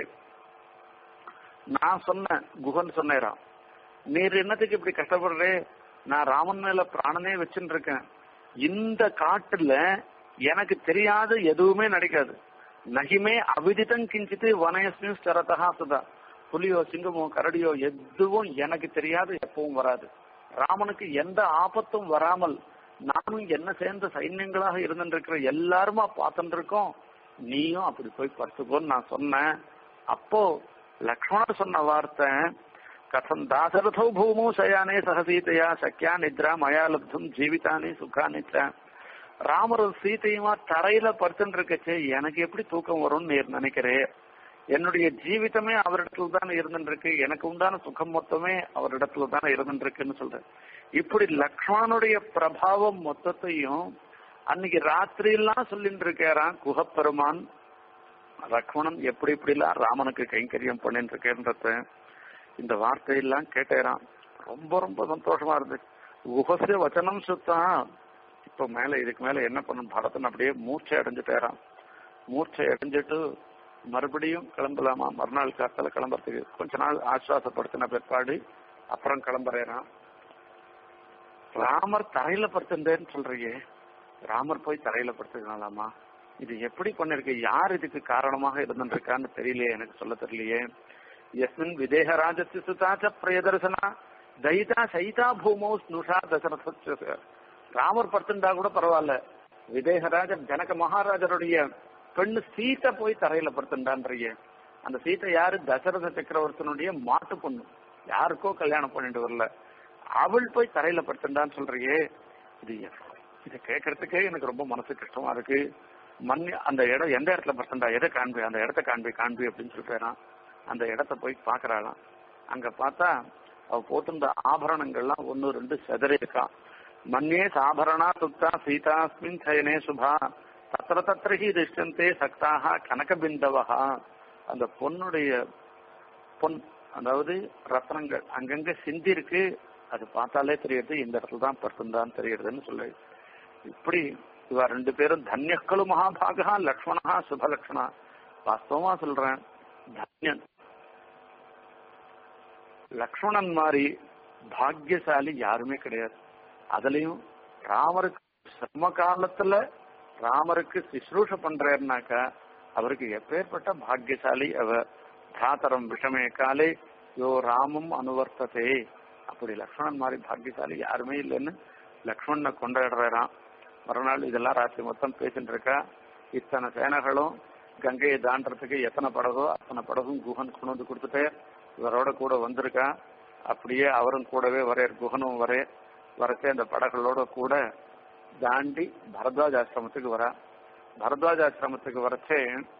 நான் சொன்னேன் குகன் சொன்னேராம் நீர் என்னத்துக்கு இப்படி கஷ்டப்படுறே நான் ராமன் மேல பிராணனே வச்சுட்டு இருக்கேன் இந்த காட்டுல எனக்கு தெரியாத எதுவுமே நடக்காது நகிமே அவிதிதம் கிஞ்சித்து வனயஸ்மின் ஸ்டரதா சுதா புலியோ சிங்கமோ கரடியோ எதுவும் எனக்கு தெரியாது எப்பவும் வராது ராமனுக்கு எந்த ஆபத்தும் வராமல் நானும் என்ன சேர்ந்த சைன்யங்களாக இருந்துருக்கிற எல்லாருமா பார்த்துட்டு இருக்கோம் நீயும் அப்படி போய் படுத்துக்கோன்னு நான் சொன்னேன் அப்போ லக்ஷ்மணர் சொன்ன வார்த்தை கதம் தாசரதோ பூமோ சயானே சகசீதையா சக்கியா நித்ரா மயா லப்தும் ஜீவிதானி சுகானி ச. ராமரும் சீதையுமா தரையில படுத்துட்டு இருக்கச்சே எனக்கு எப்படி தூக்கம் வரும்னு நீர் நினைக்கிறேன் என்னுடைய ஜீவிதமே அவரிடத்துல தான் இருந்துருக்கு எனக்கு உண்டான சுகம் மொத்தமே அவரிடத்துல தான் இருந்துருக்குன்னு சொல்றேன் இப்படி லக்ஷ்மணனுடைய பிரபாவம் மொத்தத்தையும் அன்னைக்கு ராத்திரியெல்லாம் சொல்லிட்டு இருக்காராம் குகப்பெருமான் லக்ஷ்மணன் எப்படி இப்படிலாம் ராமனுக்கு கைங்கரியம் பண்ணிட்டு இருக்கேன்றத இந்த வார்த்தையெல்லாம் கேட்டேராம் ரொம்ப ரொம்ப சந்தோஷமா இருந்துச்சு குஹசிய வச்சனம் சுத்தான் இப்ப மேல இதுக்கு மேல என்ன பண்ணும் பரதன் அப்படியே மூர்ச்சை அடைஞ்சிட்டேராம் மூர்ச்சை அடைஞ்சிட்டு மறுபடியும் கிளம்பலாமா மறுநாள் காத்தால கிளம்புறதுக்கு கொஞ்ச நாள் ஆஸ்வாசப்படுத்தின பிற்பாடு அப்புறம் கிளம்புறேறான் ராமர் தரையில படுத்திருந்தேன்னு சொல்றீங்க ராமர் போய் தரையில படுத்துக்கலாமா இது எப்படி பண்ணிருக்கு யார் இதுக்கு காரணமாக இருந்துருக்கான்னு தெரியலையே எனக்கு சொல்ல தெரியலையே எஸ்மின் விதேகராஜஸ்ய சுதாச்ச பிரியதர்சனா தைதா சைதா பூமோ ஸ்னுஷா தசரத ராமர் படுத்துண்டா கூட பரவாயில்ல விதேகராஜர் ஜனக மகாராஜருடைய பெண்ணு சீத்தை போய் தரையில படுத்துண்டான்றீங்க அந்த சீத்தை யாரு தசரத சக்கரவர்த்தனுடைய மாட்டு பொண்ணு யாருக்கோ கல்யாணம் பண்ணிட்டு வரல அவள் போய் தரையில படுத்துட்டான்னு சொல்றியே இது இதை கேட்கறதுக்கே எனக்கு ரொம்ப மனசு கஷ்டமா இருக்கு மண் அந்த இடம் எந்த இடத்துல படுத்துண்டா எதை காண்பி அந்த இடத்த காண்பி காண்பி அப்படின்னு சொல்லிட்டாராம் அந்த இடத்த போய் பாக்குறாளாம் அங்க பார்த்தா அவ போட்டிருந்த ஆபரணங்கள்லாம் ஒன்னு ரெண்டு செதறி இருக்கான் மண்ணே சாபரணா துப்தா சீதாஸ்மின் சயனே சுபா தத்திர தத்திரஹி திஷ்டந்தே சக்தாக கனகபிந்தவா அந்த பொண்ணுடைய பொன் அதாவது ரத்னங்கள் அங்கங்க சிந்தி இருக்கு அது பார்த்தாலே தெரியுது இந்த இடத்துல தான் படுத்திருந்தான்னு தெரியுதுன்னு சொல்லு இப்படி இவ ரெண்டு பேரும் தன்யக்களு மகாபாகா லக்ஷ்மணா சுபலக்ஷணா வாஸ்தவமா சொல்றேன் தன்யன் லக்ஷ்மணன் மாதிரி பாக்கியசாலி யாருமே கிடையாது அதுலயும் ராமருக்கு சர்ம காலத்துல ராமருக்கு சிஸ்ரூஷ பண்றாருனாக்கா அவருக்கு எப்பேற்பட்ட பாக்கியசாலி அவர் தாத்தரம் விஷமே காலே யோ ராமம் அனுவர்த்ததே அப்படி லக்ஷ்மணன் மாதிரி பாக்கியசாலி யாருமே இல்லைன்னு லக்ஷ்மணனை கொண்டாடுறாராம் மறுநாள் இதெல்லாம் ராத்திரி மொத்தம் பேசிட்டு இருக்கா இத்தனை சேனைகளும் கங்கையை தாண்டறதுக்கு எத்தனை படகோ அத்தனை படகும் குஹன் கொண்டு வந்து கொடுத்துட்டு இவரோட கூட வந்திருக்கா அப்படியே அவரும் கூடவே வரையர் குஹனும் வரே வரச்சே அந்த படகளோட கூட தாண்டி பரத்வாஜ் ஆசிரமத்துக்கு வரா பரத்வாஜ் ஆசிரமத்துக்கு வரச்சே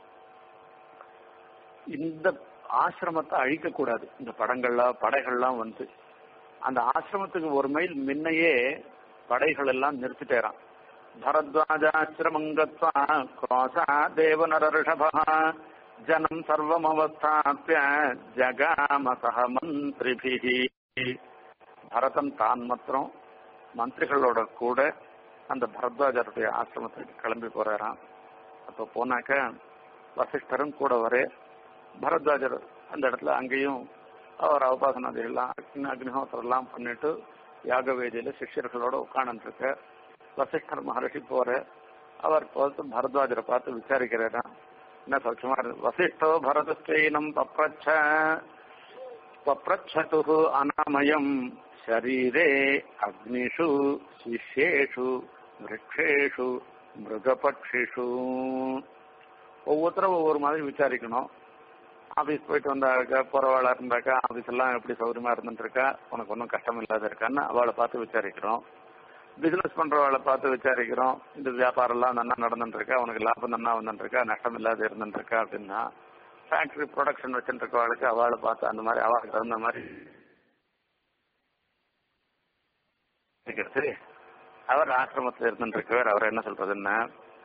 இந்த ஆசிரமத்தை அழிக்க கூடாது இந்த படங்கள்லாம் படைகள்லாம் வந்து அந்த ஆசிரமத்துக்கு ஒரு மைல் முன்னையே படைகள் எல்லாம் நிறுத்திட்டேறான் பரத்வாஜாசிரமங்கத்வா குரோசா தேவநரஷபா ஜனம் சர்வம் அவஸ்தாப்பிய ஜகாம சக மந்திரிபிகி பரதன் தான் மாத்திரம் மந்திரிகளோட கூட அந்த பரத்வாஜருடைய ஆசிரமத்துக்கு கிளம்பி போறாராம் அப்ப போனாக்க வசிஷ்டரும் கூட வரே பரத்வாஜர் அந்த இடத்துல அங்கேயும் அவர் அவபாசனாதிகள்லாம் அக்னி அக்னிஹோத்திரம் எல்லாம் பண்ணிட்டு யாக வேதியில சிஷ்யர்களோட உட்காந்துருக்க வசிஷ்டர் மகர்ஷி போற அவர் பார்த்து பரத்வாஜரை பார்த்து விசாரிக்கிறாரா என்ன சௌக்கியமா இருக்கு வசிஷ்டோ பரதஸ்தீனம் பப்ரச்ச பப்ரச்சது அனாமயம் ஷரீரே அக்னிஷு சிஷ்யேஷு விரக்ஷேஷு மிருகபக்ஷிஷு ஒவ்வொருத்தரும் ஒவ்வொரு மாதிரி விசாரிக்கணும் ஆபீஸ் போயிட்டு வந்தாக்கா போறவாளா இருந்தாக்கா ஆபீஸ் எல்லாம் எப்படி சௌகரியமா இருந்துட்டு இருக்கா உனக்கு ஒன்றும் கஷ்டம் இல்லாத இருக்கான்னு அவளை பார்த்து விசாரிக்கிறோம் பிசினஸ் பண்றவாளை பார்த்து விசாரிக்கிறோம் இந்த வியாபாரம் எல்லாம் நன்னா நடந்துட்டு இருக்கா உனக்கு லாபம் நன்னா வந்துட்டு இருக்கா நஷ்டம் இல்லாத இருந்துட்டு இருக்கா அப்படின்னா ஃபேக்டரி ப்ரொடக்ஷன் வச்சுட்டு இருக்கவாளுக்கு அவளை பார்த்து அந்த மாதிரி அவளுக்கு தகுந்த மாதிரி இருக்கிறது அவர் ஆசிரமத்தில் இருந்துட்டு இருக்கவர் அவர் என்ன சொல்றதுன்னா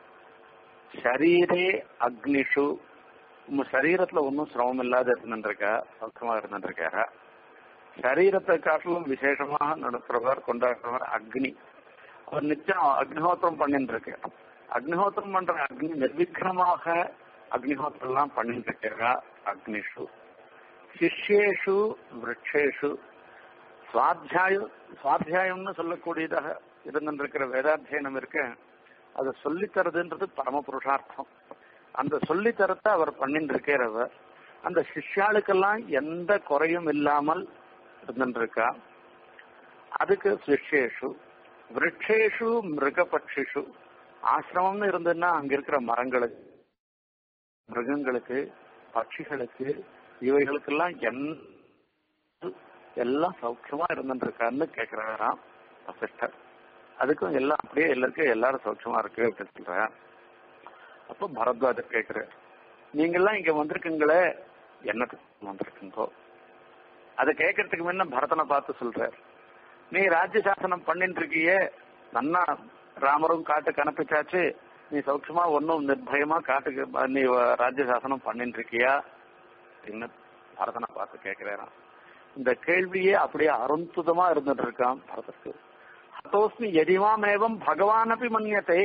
ஷரீரே அக்னிஷு உங்க சரீரத்துல ஒன்றும் சிரமம் இல்லாத இருந்துருக்கா சௌக்கியமா இருந்துருக்காரா சரீரத்தை காட்டிலும் விசேஷமாக நடத்துறவர் கொண்டாடுறவர் அக்னி அவர் நிச்சயம் அக்னிஹோத்திரம் பண்ணிட்டு இருக்கு அக்னிஹோத்திரம் பண்ற அக்னி நிர்விக்ரமாக அக்னிஹோத்திரம் எல்லாம் பண்ணிட்டு இருக்கிறா அக்னிஷு சிஷ்யேஷு விரக்ஷேஷு சுவாத்தியாயம் சுவாத்தியாயம்னு சொல்லக்கூடியதாக இருந்துருக்கிற வேதாத்தியனம் இருக்க அதை சொல்லித்தரதுன்றது பரம புருஷார்த்தம் அந்த சொல்லித்தரத்தை அவர் பண்ணிட்டு இருக்கிறவர் அந்த சிஷ்யாளுக்கெல்லாம் எந்த குறையும் இல்லாமல் இருந்துருக்கா அதுக்கு சிஷ்யேஷு விரக்ஷேஷு மிருகபட்சிஷு ஆசிரமம்னு இருந்ததுன்னா அங்க இருக்கிற மரங்களுக்கு மிருகங்களுக்கு பட்சிகளுக்கு இவைகளுக்கெல்லாம் எந்த எல்லாம் சௌக்கியமா இருந்துருக்கான்னு கேக்குறாராம் வசிஷ்டர் அதுக்கும் எல்லாம் அப்படியே எல்லாருக்கும் எல்லாரும் சௌக்கியமா இருக்கு அப்படின்னு சொல்றேன் அப்போ பரத்வாஜர் கேட்கிறார் நீங்கெல்லாம் இங்க வந்திருக்கீங்களே என்னத்துக்கு வந்திருக்கீங்கோ அதை கேட்கறதுக்கு முன்ன பரதனை பார்த்து சொல்றார் நீ ராஜ்ய சாசனம் பண்ணிட்டு இருக்கியே நன்னா ராமரும் காட்டுக்கு அனுப்பிச்சாச்சு நீ சௌக்கியமா ஒன்னும் நிர்பயமா காட்டுக்கு நீ ராஜ்ய சாசனம் பண்ணிட்டு இருக்கியா அப்படின்னு பரதனை பார்த்து கேட்கிறாராம் இந்த கேள்வியே அப்படியே அருந்துதமா இருந்துட்டு இருக்கான் பரதற்கு ஹதோஸ்மி எதிமாமேவம் பகவான் அப்படி மன்னியத்தை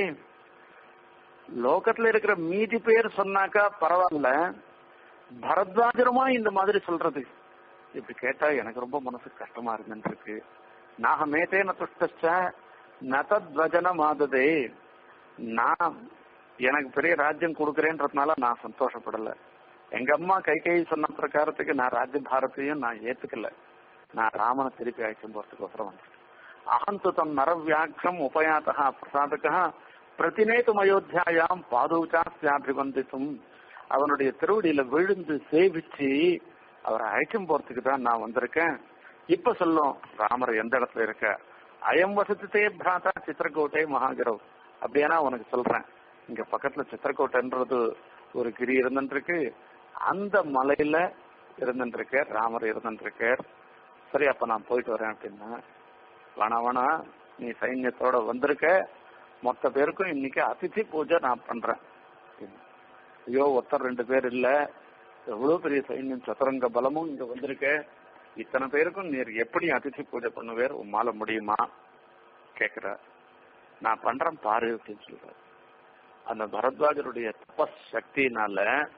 லோகத்துல இருக்கிற மீதி பேர் சொன்னாக்கா பரவாயில்ல பரத்வாஜருமா இந்த மாதிரி சொல்றது இப்படி கேட்டா எனக்கு ரொம்ப மனசு கஷ்டமா இருந்துட்டு இருக்கு நாகமேதேன துஷ்ட நதத்வஜன மாததே நான் எனக்கு பெரிய ராஜ்யம் கொடுக்கறேன்றதுனால நான் சந்தோஷப்படல எங்க அம்மா கை கை சொன்ன பிரகாரத்துக்கு நான் ராஜ்ய பாரத்தையும் நான் ஏத்துக்கல நான் ராமனை திருப்பி அழைச்சும் போறதுக்கு அப்புறம் வந்தேன் அகந்து தம் நரவியாக்கியம் உபயாத்தா பிரசாதகா பிரதிநேத்தும் அயோத்தியாயாம் பாதூச்சாஸ்தியாபிவந்தித்தும் அவனுடைய திருவடியில விழுந்து சேவிச்சு அவரை அழைக்கும் போறதுக்கு தான் நான் வந்திருக்கேன் இப்ப சொல்லும் ராமர் எந்த இடத்துல இருக்க அயம் வசத்தே பிராதா சித்திரக்கோட்டை மகாகிரவ் அப்படியானா உனக்கு சொல்றேன் இங்க பக்கத்துல சித்திரக்கோட்டைன்றது ஒரு கிரி இருந்துருக்கு அந்த மலையில இருந்துருக்கார் ராமர் இருந்துருக்கார் சரி அப்ப நான் போயிட்டு வரேன் அப்படின்னா வேணா வேணா நீ சைன்யத்தோட வந்திருக்க மொத்த பேருக்கும் இன்னைக்கு அதிதி பூஜை நான் பண்றேன் அப்படின்னு. ஐயோ ஒருத்தர் ரெண்டு பேர் இல்ல எவ்வளவு பெரிய சைன்யம் சதுரங்க பலமும் இங்க வந்திருக்க இத்தனை பேருக்கும் நீர் எப்படி அதிதி பூஜை பண்ணுவேர் உம்மால முடியுமா கேக்குற நான் பண்றேன் பாரு அப்படின்னு சொல்ற அந்த பரத்வாஜருடைய தபஸ் சக்தியினால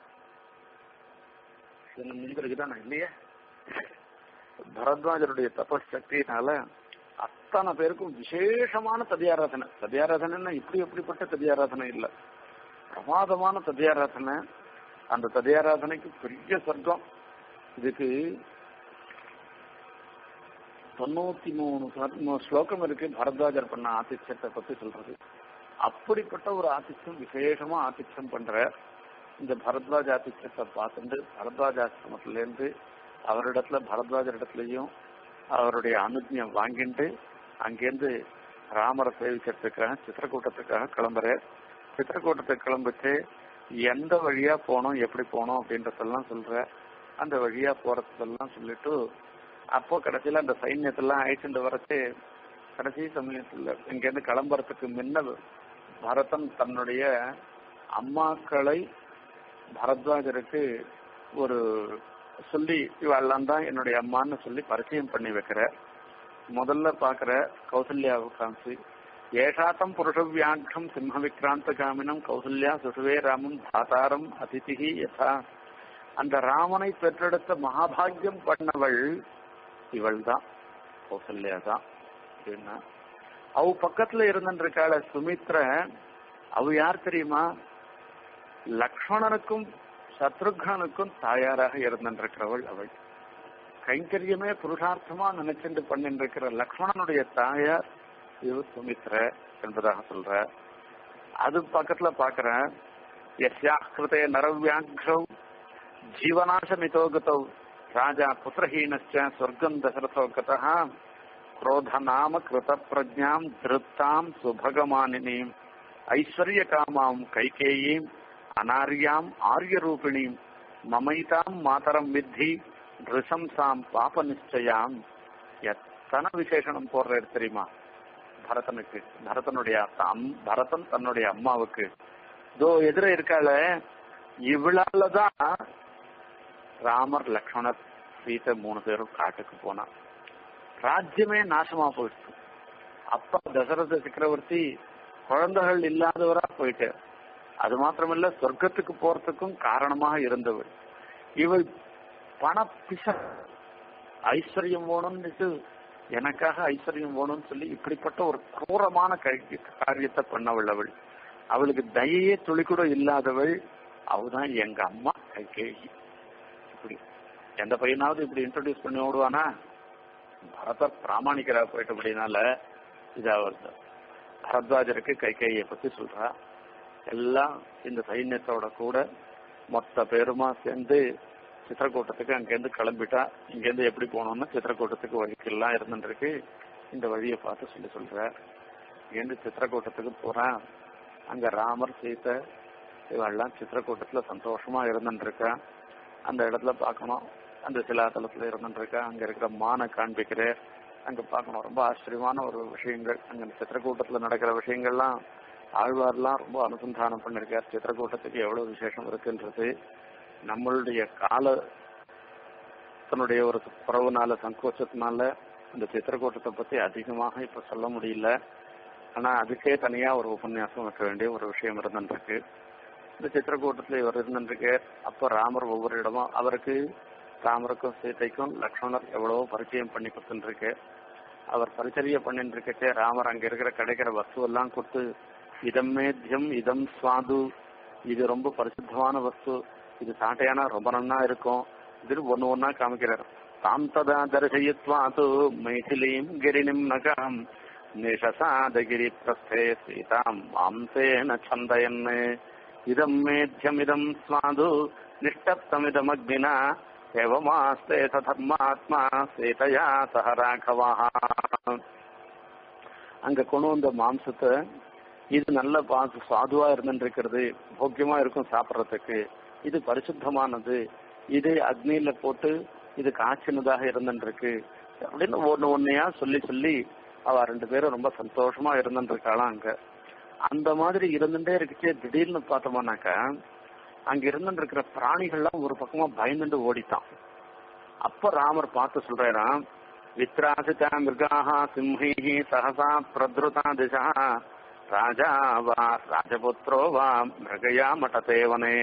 என்ன முந்திருக்குதான் நான் இல்லையே பரத்வாஜருடைய தபஸ் சக்தியினால அத்தனை பேருக்கும் விசேஷமான ததியாராதனை ததியாராதனைன்னா இப்படி எப்படிப்பட்ட ததியாராதனை இல்ல பிரமாதமான ததியாராதனை அந்த ததியாராதனைக்கு பெரிய சொர்க்கம் இதுக்கு தொண்ணூத்தி மூணு மூணு ஸ்லோகம் இருக்கு பரத்வாஜர் பண்ண ஆதித்யத்தை பத்தி சொல்றது அப்படிப்பட்ட ஒரு ஆதித்யம் விசேஷமா ஆதித்யம் பண்ற இந்த பரத்வாஜ் ஆதித்யத்தை பார்த்துட்டு பரத்வாஜ் ஆசிரமத்துல இருந்து அவரிடத்துல பரத்வாஜர் இடத்துலயும் அவருடைய அனுஜ்யம் வாங்கிட்டு அங்கேருந்து ராமரை சேவிக்கிறதுக்காக சித்திரக்கூட்டத்துக்காக கிளம்புற சித்திரக்கூட்டத்துக்கு கிளம்பிட்டு எந்த வழியா போனோம் எப்படி போனோம் அப்படின்றதெல்லாம் சொல்ற அந்த வழியா போறதெல்லாம் சொல்லிட்டு அப்போ கடைசியில அந்த சைன்யத்தெல்லாம் அழைச்சிட்டு வரச்சு கடைசி சமயத்துல இங்கேருந்து கிளம்புறதுக்கு முன்ன பரதன் தன்னுடைய அம்மாக்களை பரத்வாஜருக்கு ஒரு சொல்லி இவெல்லாம் தான் என்னுடைய அம்மான்னு சொல்லி பரிச்சயம் பண்ணி வைக்கிற முதல்ல பாக்குற கௌசல்யாவை காமிச்சு ஏஷாத்தம் புருஷ வியாக்கம் சிம்ம விக்ராந்த காமினம் கௌசல்யா சுசுவே ராமன் தாத்தாரம் அதிதிகி யதா அந்த ராமனை பெற்றெடுத்த மகாபாகியம் பண்ணவள் இவள் தான் கௌசல்யா தான் அப்படின்னா அவ பக்கத்துல இருந்துருக்காள சுமித்ர அவ யார் தெரியுமா லக்ஷ்மணனுக்கும் சத்ருகனுக்கும் தாயாராக இருந்திருக்கிறவள் அவள் கைங்கரியமே புருஷார்த்தமா நினைச்சுட்டு பண்ணிட்டு இருக்கிற லக்ஷ்மணனுடைய தாயார் இவ சுமித்ர என்பதாக சொல்ற அது பக்கத்துல பாக்குறேன் யஸ்யாக்கிருதே நரவியாக்ரவ் ஜீவனாசமிதோ கதௌ ராஜா புத்திரஹீனச்ச சொர்க்கம் தசரதோ கதா क्रोध नाम कृत प्रज्ञाम धृत्ताम सुभगमानिनीम ऐश्वर्य कामाम कैकेयीम अनार्याम आर्य रूपिणीम ममैताम मातरम विद्धि நிருசம்சாம் பாப நிச்சயாம் எத்தனை விசேஷனம் போடுறாரு தெரியுமா பரதனுக்கு பரதனுடைய அம் பரதன் தன்னுடைய அம்மாவுக்கு இதோ எதிர இருக்காள இவளாலதான் ராமர் லக்ஷ்மணர் சீதை மூணு பேரும் காட்டுக்கு போனா ராஜ்யமே நாசமா போயிடுச்சு அப்பா தசரத சக்கரவர்த்தி குழந்தைகள் இல்லாதவரா போயிட்டு அது மாத்திரமல்ல சொர்க்கத்துக்கு போறதுக்கும் காரணமாக இருந்தவள் இவள் பண பிச ஐஸ்வர்யம் வேணும்னுட்டு எனக்காக ஐஸ்வர்யம் வேணும்னு சொல்லி இப்படிப்பட்ட ஒரு கோரமான காரியத்தை பண்ணவள் அவள் அவளுக்கு தயையே துளி கூட இல்லாதவள் அவதான் எங்க அம்மா கைகேயி இப்படி எந்த பையனாவது இப்படி இன்ட்ரோடியூஸ் பண்ணி விடுவானா பரத பிராமணிக்கரா போயிட்டு அப்படின்னால இதா வருது பரத்வாஜருக்கு கைகையை பத்தி சொல்றா எல்லாம் இந்த சைன்யத்தோட கூட மொத்த பேருமா சேர்ந்து சித்திரக்கூட்டத்துக்கு அங்கேருந்து கிளம்பிட்டா இங்கேருந்து எப்படி போனோம்னா சித்திரக்கூட்டத்துக்கு வழிக்கெல்லாம் இருந்துருக்கு இந்த வழியை பார்த்து சொல்லி சொல்ற இங்கேருந்து சித்திரக்கூட்டத்துக்கு போறேன் அங்க ராமர் சீதை இவெல்லாம் சித்திரக்கூட்டத்துல சந்தோஷமா இருந்துருக்கா அந்த இடத்துல பார்க்கணும் அந்த சிலாத்தலத்துல இருந்துருக்கா அங்க இருக்கிற மானை காண்பிக்கிறேன் அங்க பார்க்கணும் ரொம்ப ஆச்சரியமான ஒரு விஷயங்கள் அங்க சித்திரக்கூட்டத்துல நடக்கிற விஷயங்கள்லாம் ஆழ்வார்லாம் ரொம்ப அனுசந்தானம் பண்ணிருக்கார் சித்திரக்கூட்டத்துக்கு எவ்வளவு விசேஷம் இருக்குன்றது நம்மளுடைய கால தன்னுடைய ஒரு குறவுனால சங்கோச்சத்தினால இந்த சித்திரக்கூட்டத்தை பத்தி அதிகமாக இப்ப சொல்ல முடியல ஆனா அதுக்கே தனியா ஒரு உபன்யாசம் வைக்க வேண்டிய ஒரு விஷயம் இருந்துருக்கு இந்த சித்திரக்கூட்டத்துல இவர் இருந்துருக்கு அப்போ ராமர் ஒவ்வொரு இடமும் அவருக்கு ராமருக்கும் சீதைக்கும் லக்ஷ்மணர் எவ்வளவோ பரிச்சயம் பண்ணி கொடுத்துருக்கு அவர் பரிச்சரிய பண்ணிட்டு இருக்கச்சே ராமர் அங்க இருக்கிற கிடைக்கிற வஸ்து எல்லாம் கொடுத்து இதம் மேத்தியம் இதம் சுவாது இது ரொம்ப பரிசுத்தமான வஸ்து இது சாட்டையானா ரொம்ப நன்னா இருக்கும் இது ஒன்னு ஒன்னா காமிக்கிறார் தாம் ததா தரிசயித்வாது மைதிலீம் கிரினிம் நகாம் நிஷசாதகிரி பிரஸ்தே சீதாம் மாம்சேன சந்தயன் இதம் மேத்தியம் இதம் சுவாது நிஷ்டப்தமிதமக்னினா ஏவமாஸ்தே தர்மாத்மா சீதையா சக ராகவா அங்க கொண்டு வந்த மாம்சத்தை இது நல்ல பாசு சாதுவா இருந்துருக்கிறது போக்கியமா இருக்கும் சாப்பிட்றதுக்கு இது பரிசுத்தமானது இது அக்னியில போட்டு இது காய்ச்சினதாக இருந்துருக்கு அப்படின்னு ஒண்ணு ஒன்னையா சொல்லி சொல்லி அவ ரெண்டு பேரும் ரொம்ப சந்தோஷமா இருந்துருக்காளாம் அங்க அந்த மாதிரி இருந்துட்டே இருக்குச்சே திடீர்னு பார்த்தோம்னாக்கா அங்க இருந்துருக்கிற பிராணிகள்லாம் ஒரு பக்கமா பயந்துட்டு ஓடித்தான் அப்ப ராமர் பார்த்து சொல்றாராம் வித்ராசிதா மிருகாஹ சிம்ஹி சகசா பிரத்ருதா திசா ராஜா வா ராஜபுத்திரோ வா மிருகயா மட்டதேவனே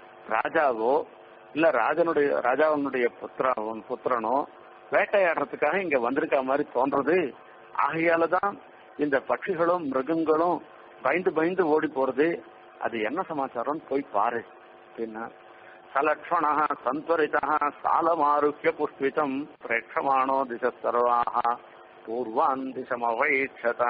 ராஜாவோ இல்ல ராஜனுடைய ராஜாவனுடைய புத்திர புத்திரனோ வேட்டையாடுறதுக்காக இங்க வந்திருக்க மாதிரி தோன்றது ஆகையாலதான் இந்த பட்சிகளும் மிருகங்களும் பயந்து பயந்து ஓடி போறது அது என்ன சமாச்சாரம் போய் பாரு அப்படின்னா சலக்ஷண சந்த்வரிதா சாலமாருக்கிய புஷ்பிதம் பிரேட்சமானோ திச சர்வாக பூர்வான் திசமவைட்சத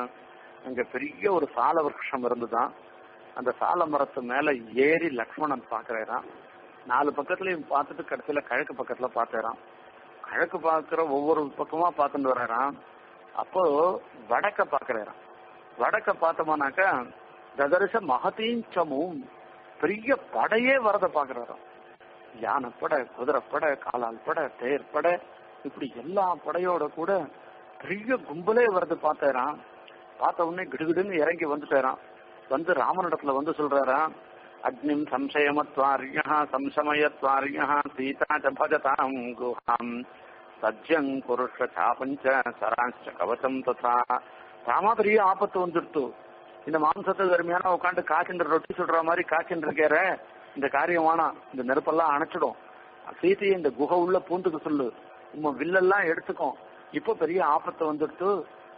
அங்க பெரிய ஒரு சால விருட்சம் இருந்துதான் அந்த சால மரத்து மேல ஏறி லக்ஷ்மணன் பாக்குறான் நாலு பக்கத்துலயும் பார்த்துட்டு கடைசியில கிழக்கு பக்கத்துல பாத்துறான் கிழக்கு பாக்குற ஒவ்வொரு பக்கமா பார்த்துட்டு வர்றான் அப்போ வடக்க பாக்குறான் வடக்க பார்த்தோம்னாக்கா ததரிச மகதீஞ்சமும் பெரிய படையே வரத பாக்குறாராம் யானைப்பட குதிரைப்பட காலால் பட தேர் பட இப்படி எல்லா படையோட கூட பெரிய கும்பலே வருது பார்த்தேரான் பார்த்த உடனே கிடுகிடுன்னு இறங்கி வந்துட்டாராம் வந்து ராமனிடத்துல வந்து சொல்றாராம் அக்னிம் சம்சயமத்வாரியா சம்சமயத்வாரியா சீதா ச பஜதாம் குஹாம் சஜ்ஜங் குருஷ சாபஞ்ச சராஞ்ச கவசம் ததா ராமா பெரிய ஆபத்து வந்துடுத்து இந்த மாம்சத்தை தருமையான உட்காந்து காய்ச்சின்ற ரொட்டி சுடுற மாதிரி காய்ச்சின்னு இருக்கிற இந்த காரியம் வேணாம் இந்த நெருப்பெல்லாம் அணைச்சிடும் சீதையை இந்த குகை உள்ள பூந்துக்க சொல்லு உங்க வில்லெல்லாம் எடுத்துக்கும் இப்போ பெரிய ஆபத்து வந்துடுத்து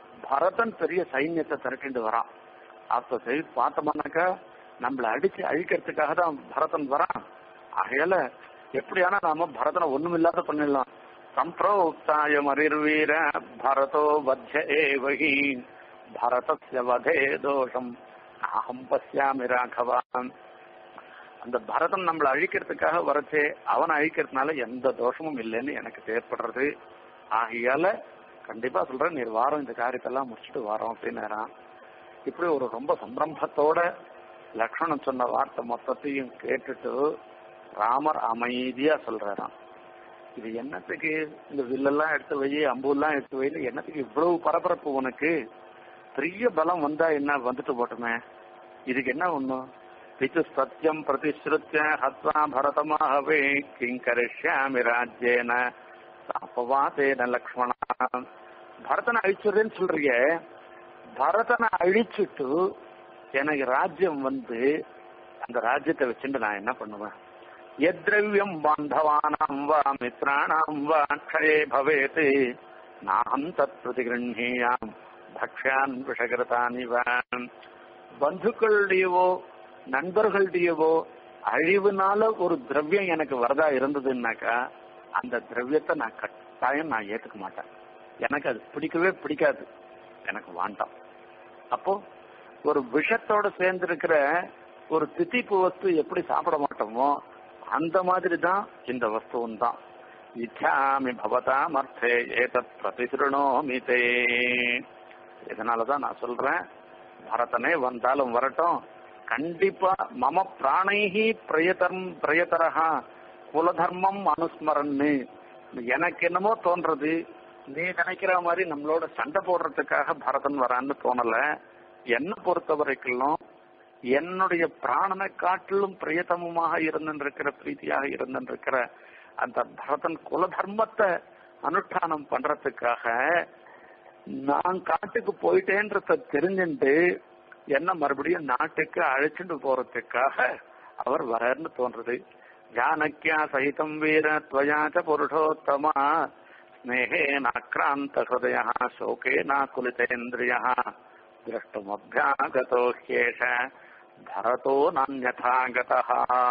பரதன் பெரிய சைன்யத்தை திரட்டிட்டு வரான் அப்ப சரி பார்த்தோம்னாக்கா நம்மள அடிச்சு அழிக்கிறதுக்காக தான் பரதன் வரான் ஆகையால எப்படியானா நாம பரதனை ஒண்ணுமில்லாத பண்ணிடலாம் சம்பிரோக்தாய மரிர்வீர பரதோ வத்ய ஏவகி பரதஸ்ய வதே தோஷம் அகம் பசியாமி ராகவான் அந்த பரதன் நம்மளை அழிக்கிறதுக்காக வரச்சே அவனை அழிக்கிறதுனால எந்த தோஷமும் இல்லைன்னு எனக்கு ஏற்படுறது ஆகையால கண்டிப்பா சொல்றேன் நீர் வாரம் இந்த காரியத்தெல்லாம் முடிச்சுட்டு வாரோம் அப்படின்னு இப்படி ஒரு ரொம்ப சம்பிரம்பத்தோட லக்ஷ்மணன் சொன்ன வார்த்தை மொத்தத்தையும் கேட்டுட்டு ராமர் அமைதியா சொல்றாராம் இது என்னத்துக்கு இந்த வில்லெல்லாம் எடுத்து வை அம்புலாம் எடுத்து வைன்னு என்னத்துக்கு இவ்வளவு பரபரப்பு உனக்கு பெரிய பலம் வந்தா என்ன வந்துட்டு போட்டுமே இதுக்கு என்ன ஒண்ணும் பிச்சு சத்தியம் பிரதிஸ்ருத்திய ஹத்வா பரதமாகவே கிங்கரிஷ்யாமி ராஜ்யேன அப்பவாதேன லக்ஷ்மணா பரதனை அழிச்சுடுறேன்னு சொல்றிய பரதனை அழிச்சுட்டு எனக்கு ராஜ்யம் வந்து அந்த ராஜ்யத்தை வச்சுட்டு நான் என்ன பண்ணுவேன் எத்ரவியம் பாந்தவானாம் வா மித்ராணாம் வா அக்ஷயே பவேத் நாகம் தத் பிரதிகிருஹீயாம் பக்ஷான் விஷகிருதானிவான் பந்துக்களுடையவோ நண்பர்களுடையவோ அழிவுனால ஒரு திரவியம் எனக்கு வரதா இருந்ததுன்னாக்கா அந்த திரவியத்தை நான் கட்டாயம் நான் ஏத்துக்க மாட்டேன் எனக்கு அது பிடிக்கவே பிடிக்காது எனக்கு வேண்டாம் அப்போ ஒரு விஷத்தோட சேர்ந்து இருக்கிற ஒரு தித்திப்பு வஸ்து எப்படி சாப்பிட மாட்டோமோ அந்த மாதிரி தான் இந்த வஸ்துவும் தான் இச்சாமி பவதாம் அர்த்தே ஏதத் பிரதிசிருணோமி தே இதனாலதான் நான் சொல்றேன் பரதனே வந்தாலும் வரட்டும் கண்டிப்பா மம பிராணைஹி பிரயதம் பிரயதரஹா குலதர்மம் அனுஸ்மரன்னு எனக்கு என்னமோ தோன்றது நீ நினைக்கிற மாதிரி நம்மளோட சண்டை போடுறதுக்காக பரதன் வரான்னு தோணல என்ன பொறுத்த வரைக்கும் என்னுடைய பிராணனை காட்டிலும் பிரியதமமாக இருந்திருக்கிற பிரீத்தியாக இருந்திருக்கிற அந்த பரதன் குல தர்மத்தை அனுஷ்டானம் பண்றதுக்காக நான் காட்டுக்கு போயிட்டேன்றத தெரிஞ்சுட்டு என்ன மறுபடியும் நாட்டுக்கு அழைச்சிட்டு போறதுக்காக அவர் வராருன்னு தோன்றது ஜானக்கியா சகிதம் வீர துவயாச்ச புருஷோத்தமா ஸ்னேகேனாக்ராந்த ஹிருதய சோகேனாக்குலிதேந்திரிய திரஷ்டுமபியாகதோ ஹேஷ பரதோ நான்யதாகதா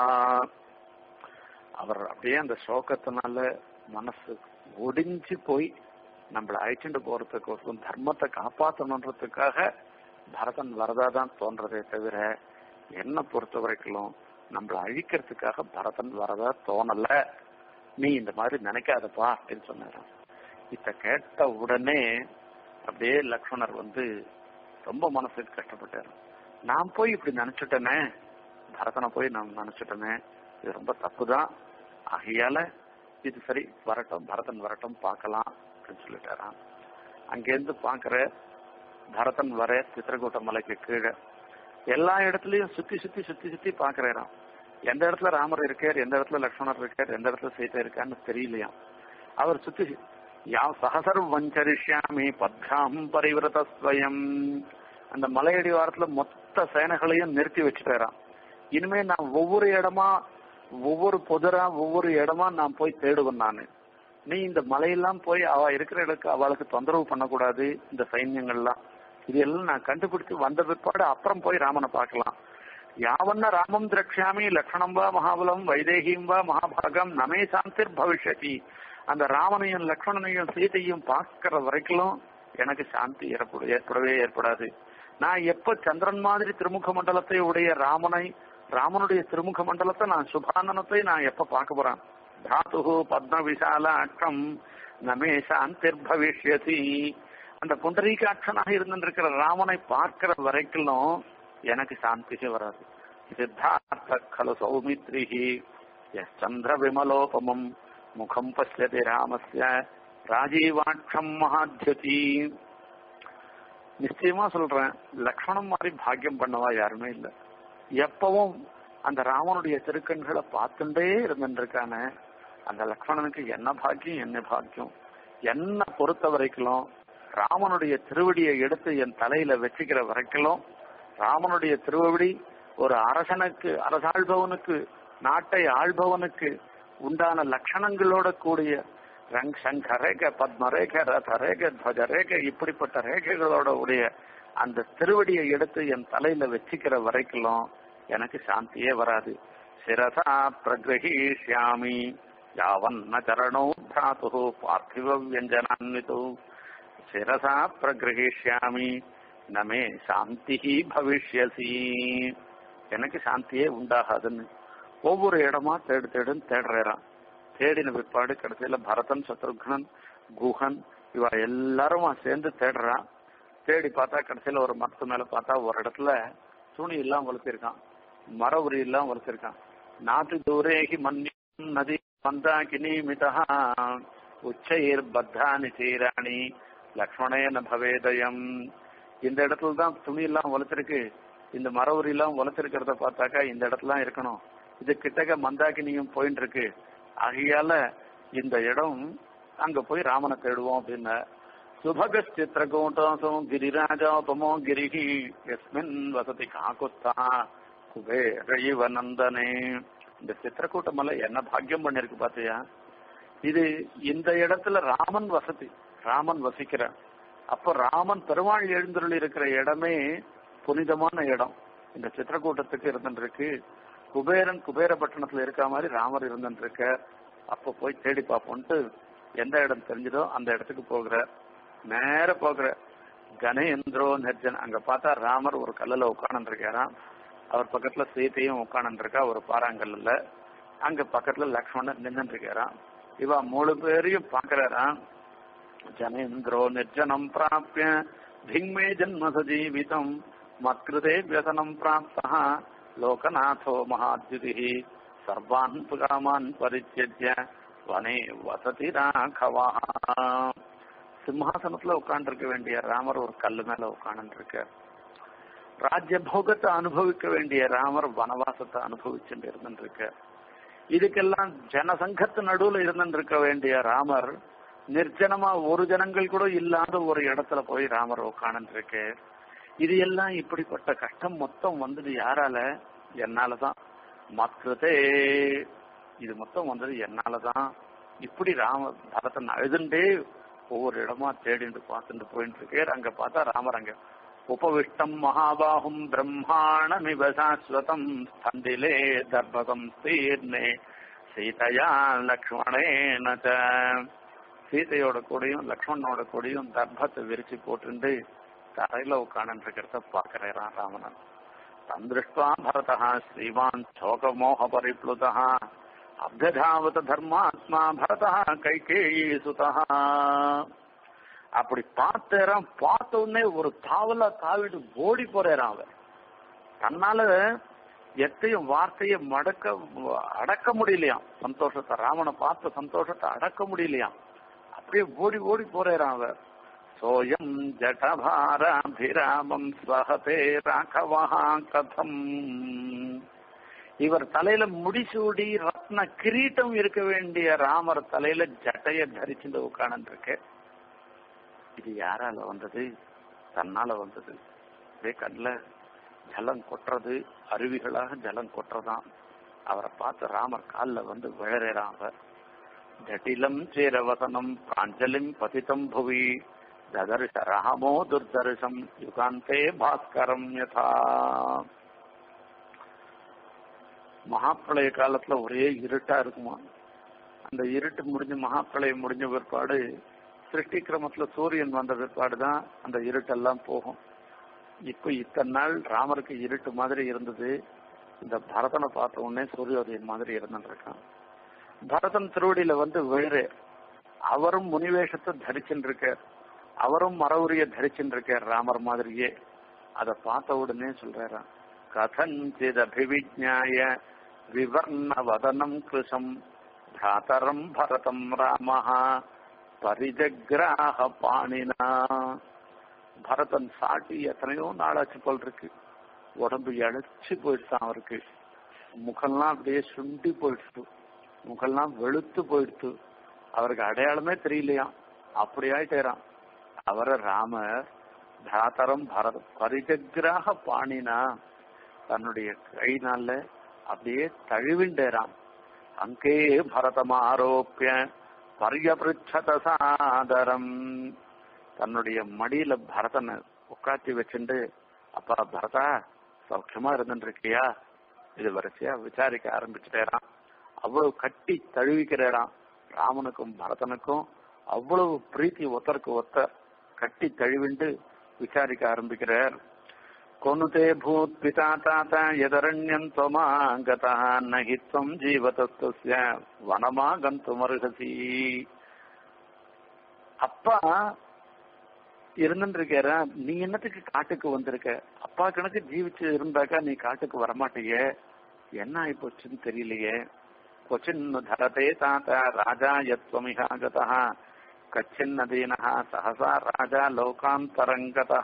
அவர் அப்படியே அந்த சோகத்தினால மனசு ஒடிஞ்சு போய் நம்மளை அழைச்சிட்டு போறதுக்கோசம் தர்மத்தை காப்பாற்றணுன்றதுக்காக பரதன் வரதா தான் தோன்றதே தவிர என்ன பொறுத்த வரைக்கும் நம்மளை அழிக்கிறதுக்காக பரதன் வரதா தோணல நீ இந்த மாதிரி நினைக்காதப்பா அப்படின்னு சொன்னாராம் இத கேட்ட உடனே அப்படியே லக்ஷ்மணர் வந்து ரொம்ப மனசுக்கு கஷ்டப்பட்டாரு நான் போய் இப்படி நினைச்சுட்டேனே பரதனை போய் நான் நினைச்சுட்டேனே இது ரொம்ப தப்புதான் ஆகையால இது சரி வரட்டும் பரதன் வரட்டும் பார்க்கலாம் அப்படின்னு சொல்லிட்டாராம் அங்கேருந்து பாக்குற பரதன் வர சித்திரக்கூட்ட மலைக்கு கீழே எல்லா இடத்துலயும் சுத்தி சுத்தி சுத்தி சுத்தி பாக்குறாராம் எந்த இடத்துல ராமர் இருக்கார் எந்த இடத்துல லக்ஷ்மணர் இருக்கார் எந்த இடத்துல சீதை இருக்கான்னு தெரியலையாம் அவர் சுத்தி யா சகசர் வஞ்சரிஷ்யாமி பத்ராம் பரிவிரத ஸ்வயம் அந்த மலையடி வாரத்துல மொத்த சேனைகளையும் நிறுத்தி வச்சுட்டாராம் இனிமே நான் ஒவ்வொரு இடமா ஒவ்வொரு புதரா ஒவ்வொரு இடமா நான் போய் தேடுவேன் நானு நீ இந்த மலையெல்லாம் போய் அவ இருக்கிற இடத்துக்கு அவளுக்கு தொந்தரவு பண்ணக்கூடாது இந்த சைன்யங்கள்லாம் இது எல்லாம் நான் கண்டுபிடிச்சு வந்த பிற்பாடு அப்புறம் போய் ராமனை பார்க்கலாம் யாவன்ன ராமம் திரக்ஷாமி லக்ஷணம் வா மகாபலம் வைதேகியும் வா மகாபாகம் நமே சாந்திர் பவிஷ்யதி அந்த ராமனையும் லக்ஷ்மணனையும் சீதையும் பார்க்கிற வரைக்கும் எனக்கு சாந்தி ஏற்பட ஏற்படவே ஏற்படாது நான் எப்ப சந்திரன் மாதிரி திருமுக மண்டலத்தை உடைய ராமனை ராமனுடைய திருமுக மண்டலத்தை நான் சுபானனத்தை நான் எப்ப பார்க்க போறேன் தாத்து பத்ம விசாலாட்சம் நமே சாந்திர் பவிஷ்யதி அந்த புண்டரீகாட்சனாக இருந்திருக்கிற ராமனை பார்க்கிற வரைக்கும் எனக்கு சாந்தியே வராது சித்தார்த்த கலு சௌமித்ரிஹி எஸ் சந்திர விமலோபமம் முகம் பசியதி ராமஸ்ய ராஜீவாட்சம் மகாத்யதி நிச்சயமா சொல்றேன் லக்ஷ்மணம் மாதிரி பாக்கியம் பண்ணவா யாருமே இல்லை எப்பவும் அந்த ராமனுடைய திருக்கண்களை பார்த்துட்டே இருந்துருக்கான அந்த லக்ஷ்மணனுக்கு என்ன பாக்கியம் என்ன பாக்கியம் என்ன பொறுத்த வரைக்கும் ராமனுடைய திருவடியை எடுத்து என் தலையில வச்சுக்கிற வரைக்கும் ராமனுடைய திருவடி ஒரு அரசனுக்கு அரசாள்பவனுக்கு நாட்டை ஆள்பவனுக்கு உண்டான லட்சணங்களோட கூடிய ரங் சங்க ரேக பத்ம ரேக ரத ரேக துவஜ ரேக இப்படிப்பட்ட ரேகைகளோட உடைய அந்த திருவடியை எடுத்து என் தலையில வச்சுக்கிற வரைக்கும் எனக்கு சாந்தியே வராது சிரசா பிரகிரகிஷ்யாமி யாவன்ன சரணோ பிராத்து பார்த்திவ வியஞ்சனான்விதோ சிரசா பிரகிரகிஷ்யாமி நமே சாந்தி பவிஷ்யசி எனக்கு சாந்தியே உண்டாகாதுன்னு ஒவ்வொரு இடமா தேடு தேடுன்னு தேடுறான் தேடின பிற்பாடு கடைசியில பரதன் சத்ருக்னன் குஹன் இவ எல்லாரும் சேர்ந்து தேடுறான் தேடி பார்த்தா கடைசியில ஒரு மரத்து மேல பார்த்தா ஒரு இடத்துல துணி எல்லாம் வளர்த்திருக்கான் மர உரி எல்லாம் வளர்த்திருக்கான் நாட்டு தூரேகி மன்னி நதி மந்தாகினி மிதா உச்சைர் பத்தானி சீராணி லக்ஷ்மணேன பவேதயம் இந்த இடத்துல தான் துணி எல்லாம் வளர்த்திருக்கு இந்த மர உரி எல்லாம் வளர்த்திருக்கிறத பார்த்தாக்கா இந்த இடத்துல இருக்கணும் இது கிட்டக்க மந்தாகினியும் போயிட்டு இருக்கு ஆகையால இந்த இடம் அங்க போய் ராமனை தேடுவோம் அப்படின்னு சுபக சித்திரகூட்டம் கிரிராஜோபமோ கிரிகி எஸ்மின் வசதி காக்குத்தா குபேர நந்தனே இந்த சித்திரக்கூட்ட மலை என்ன பாக்கியம் பண்ணிருக்கு பாத்தியா இது இந்த இடத்துல ராமன் வசதி ராமன் வசிக்கிறான் அப்போ ராமன் பெருமாள் எழுந்தருள் இருக்கிற இடமே புனிதமான இடம் இந்த சித்திரக்கூட்டத்துக்கு இருந்துருக்கு குபேரன் குபேரப்பட்டணத்துல இருக்க மாதிரி ராமர் இருந்துருக்க அப்ப போய் தேடி பார்ப்போம்ட்டு எந்த இடம் தெரிஞ்சதோ அந்த இடத்துக்கு போகிற நேர போகிற கணேந்திரோ நெர்ஜன் அங்க பார்த்தா ராமர் ஒரு கல்லுல உட்கார்ந்து இருக்காராம் அவர் பக்கத்துல சீத்தையும் உட்கார்ந்து இருக்கா ஒரு பாறாங்கல்ல அங்க பக்கத்துல லக்ஷ்மணன் நின்று இருக்காராம் இவ மூணு பேரையும் பாக்குறாராம் ஜனேந்திரோ நிர்ஜனம் பிராப்பிய திங்மே ஜன்ம சஜீவிதம் மத்கிருதே வியசனம் பிராப்தா லோகநாதோ மகாத்யுதி சர்வான் காமான் பரித்தியஜ்ய வனே வசதி ராகவா சிம்ஹாசனத்துல உட்கார்ந்துருக்க வேண்டிய ராமர் ஒரு கல்லு மேல உட்கார்ந்து இருக்கார் ராஜ்ய போகத்தை அனுபவிக்க வேண்டிய ராமர் வனவாசத்தை அனுபவிச்சுட்டு இருந்துருக்கார் இதுக்கெல்லாம் ஜனசங்கத்து நடுவுல இருந்துருக்க வேண்டிய ராமர் நிர்ஜனமா ஒரு ஜனங்கள் கூட இல்லாத ஒரு இடத்துல போய் ராமர் உட்கார்ந்து இருக்கு இது எல்லாம் இப்படிப்பட்ட கஷ்டம் மொத்தம் வந்தது யாரால என்னாலதான் மற்றதே இது மொத்தம் வந்தது என்னாலதான் இப்படி ராம பரதன் அழுதுண்டே ஒவ்வொரு இடமா தேடிட்டு பார்த்துட்டு போயிட்டு இருக்கார் அங்க பார்த்தா ராமர் அங்க உபவிஷ்டம் மகாபாகும் பிரம்மாணமிவ சாஸ்வதம் ஸ்தண்டிலே தர்பகம் ஸ்தீர்ணே சீதையா லக்ஷ்மணேன ச. சீதையோட கூடயும் லக்ஷ்மணனோட கூடயும் தர்பத்தை விரிச்சு போட்டுண்டு தரையில உட்காந்து இருக்கிறத பாக்குறான் ராமனன் தந்திருஷ்டா பரதா ஸ்ரீமான் சோகமோக பரிப்ளுதா அப்ததாவத தர்மாத்மா பரதா கைகேயி சுதா அப்படி பார்த்தேறான் பார்த்த உடனே ஒரு தாவலா தாவிட்டு ஓடி போறேறான் அவன் தன்னால எத்தையும் வார்த்தையை மடக்க அடக்க முடியலையாம் சந்தோஷத்தை ராமனை பார்த்த சந்தோஷத்தை அடக்க முடியலையாம் அப்படியே ஓடி ஓடி போறேறான் அவன் சோயம் ஜடபாராபிராமம் ஸ்வஹதே ராகவா கதம் இவர் தலையில முடிசூடி ரத்ன கிரீட்டம் இருக்க வேண்டிய ராமர் தலையில ஜட்டைய தரிச்சுட்டு உட்கார்ந்து இருக்கு இது யாரால வந்தது தன்னால வந்தது அப்படியே கண்ணில் ஜலம் கொட்டுறது அருவிகளாக ஜலம் கொட்டுறதாம் அவரை பார்த்து ராமர் காலில் வந்து விழறான் அவர் ஜட்டிலம் சேரவசனம் பிராஞ்சலிம் பதிதம் புவி ததர்ஷ ராமோ துர்தர்ஷம் யுகாந்தே பாஸ்கரம் யதா மகாப்பிரளய காலத்துல ஒரே இருட்டா இருக்குமா அந்த இருட்டு முடிஞ்ச மகாப்பிரளயம் முடிஞ்ச பிற்பாடு சிருஷ்டி கிரமத்துல சூரியன் வந்த பிற்பாடு தான் அந்த இருட்டெல்லாம் போகும் இப்ப இத்தனை நாள் ராமருக்கு இருட்டு மாதிரி இருந்தது இந்த பரதனை பார்த்த உடனே சூரியோதயம் மாதிரி இருந்துட்டு இருக்கான் பரதன் திருவடியில வந்து விழுறு அவரும் முனிவேஷத்தை தரிச்சுட்டு இருக்கார் அவரும் மரவுரிய தரிச்சுட்டு இருக்கார் ராமர் மாதிரியே அதை பார்த்த உடனே சொல்றாராம் கதஞ்சித் அபிவிஜாய விவர்ண வதனம் கிருஷம் பிராதரம் பரதம் ராமஹா பரிஜக்ராக பாணினா பரதன் சாட்டி எத்தனையோ நாளாச்சு போல் இருக்கு உடம்பு இழைச்சு போயிடுச்சான் அவருக்கு முகம்லாம் அப்படியே சுண்டி போயிடுச்சு முகம்லாம் வெளுத்து போயிடுச்சு அவருக்கு அடையாளமே தெரியலையாம் அப்படி ஆயிட்டேரான் அவரை ராமர் தாத்தரம் பரத பரிஜக்ராக பாணினா தன்னுடைய கைனால அப்படியே தழுவிண்டேரான் அங்கே பரதம் ஆரோப்பிய பரியபிருச்சத சாதரம் தன்னுடைய மடியில பரதனை உட்காத்தி வச்சுண்டு அப்பா பரதா சௌக்கியமா இருந்துட்டு இருக்கியா இது வரிசையா விசாரிக்க ஆரம்பிச்சுட்டேரான் அவ்வளவு கட்டி தழுவிக்கிறேரான் ராமனுக்கும் பரதனுக்கும் அவ்வளவு பிரீத்தி ஒத்தருக்கு ஒத்த கட்டி தழுவிண்டு விசாரிக்க ஆரம்பிக்கிறார் கொனுதே பூத் பிதா தாத்தா எதரண்யம் தொமா கதா நகித்வம் ஜீவதஸ்துஸ்ய வனமா கந்துமருகசி அப்பா இருந்துட்டு இருக்கார நீ என்னத்துக்கு காட்டுக்கு வந்திருக்க அப்பா கணக்கு ஜீவிச்சு இருந்தாக்கா நீ காட்டுக்கு வரமாட்டீங்க என்ன ஆயிப்போச்சுன்னு தெரியலையே கொச்சின் தரதே தாத்தா ராஜா யத்வமிகாகதா கச்சின் நதீனஹா சஹசா ராஜா லோகாந்தரங்கதா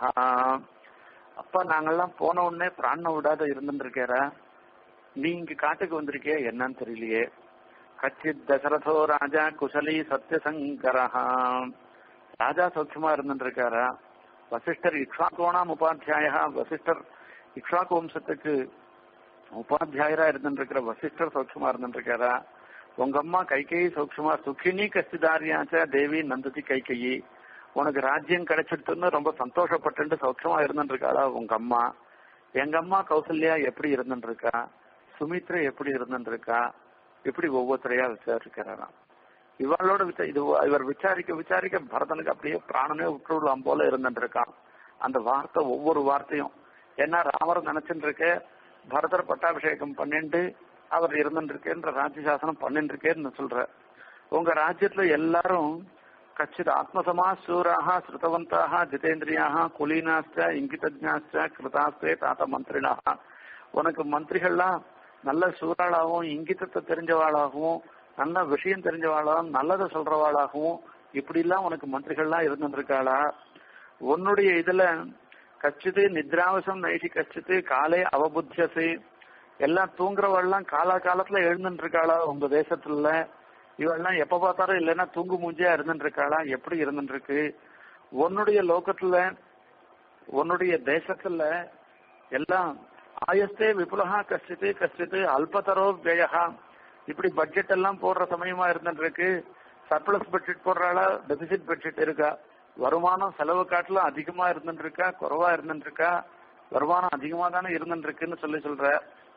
அப்பா நாங்கெல்லாம் போன உடனே பிராண விடாத இருந்துட்டு இருக்காரா நீ இங்க காட்டுக்கு வந்திருக்கிய என்னன்னு தெரியலையே கச்சித் தசரதோ ராஜா குசலி சத்யசங்கரஹா ராஜா சௌக்கியமா இருந்துட்டு இருக்காரா வசிஷ்டர் இக்ஷாகோணாம் உபாத்தியாய வசிஷ்டர் இக்ஷாக்கு வம்சத்துக்கு உபாத்தியாயரா இருந்துட்டு இருக்கிற வசிஷ்டர் சௌக்கியமா இருந்துட்டு இருக்காரா உங்க அம்மா கைகையை சௌக்கியமா சுகினி கஸ்திதாரியாச்ச தேவி நந்ததி கைகையி உனக்கு ராஜ்யம் கிடைச்சிடுதுன்னு ரொம்ப சந்தோஷப்பட்டு சௌக்கியமா இருந்துட்டு இருக்காளா உங்க அம்மா எங்க அம்மா கௌசல்யா எப்படி இருந்துட்டு இருக்கா சுமித்ரா எப்படி இருந்துட்டு இருக்கா இப்படி ஒவ்வொருத்தரையா விசாரிக்கிறாராம் இவளோட விசா இது இவர் விசாரிக்க விசாரிக்க பரதனுக்கு அப்படியே பிராணனே விட்டுவிடலாம் போல இருந்துட்டு இருக்கான் அந்த வார்த்தை ஒவ்வொரு வார்த்தையும் ஏன்னா ராமர் நினைச்சுட்டு இருக்க பரதர் பட்டாபிஷேகம் பண்ணிட்டு அவர் இருந்துட்டு இருக்கேன்ற ராஜ்யசாசனம் பண்ணிட்டு இருக்கேன்னு சொல்ற உங்க ராஜ்யத்துல எல்லாரும் கச்சித் ஆத்மசமா சூராக ஸ்ருதவந்தாக ஜிதேந்திரியாக குலீனாஸ்ட இங்கிதஜாஸ்ட கிருதாஸ்தே தாத்த மந்திரினாக உனக்கு மந்திரிகள்லாம் நல்ல சூறாளாகவும் இங்கிதத்தை தெரிஞ்சவாளாகவும் நல்ல விஷயம் தெரிஞ்சவாளாகவும் நல்லதை சொல்றவாளாகவும் இப்படி எல்லாம் உனக்கு மந்திரிகள்லாம் இருந்துட்டு இருக்காளா உன்னுடைய இதுல கச்சிது நித்ராவசம் நைஷி கச்சித்து காலை அவபுத்தியசு எல்லாம் தூங்குறவாள்லாம் காலா காலத்துல எழுந்துட்டு இருக்காளா உங்க தேசத்துல இவெல்லாம் எப்ப பார்த்தாலும் இல்லைன்னா தூங்கு மூஞ்சியா இருந்துட்டு இருக்காளா எப்படி இருந்துட்டு இருக்கு உன்னுடைய லோகத்துல உன்னுடைய தேசத்துல எல்லாம் ஆயஸ்தே விபுலகா கஷ்டித்து கஷ்டித்து அல்பதரோ வியகா இப்படி பட்ஜெட் எல்லாம் போடுற சமயமா இருந்துட்டு இருக்கு சர்ப்ளஸ் பட்ஜெட் போடுறாளா டெபிசிட் பட்ஜெட் இருக்கா வருமானம் செலவு காட்டிலும் அதிகமா இருந்துட்டு இருக்கா குறைவா இருந்துட்டு இருக்கா வருமானம் அதிகமா தானே இருந்துட்டு இருக்குன்னு சொல்லி சொல்ற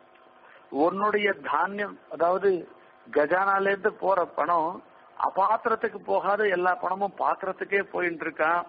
உன்னுடைய தானியம் அதாவது கஜானால இருந்து போற பணம் அபாத்திரத்துக்கு போகாத எல்லா பணமும் பாத்திரத்துக்கே போயிட்டு இருக்கான்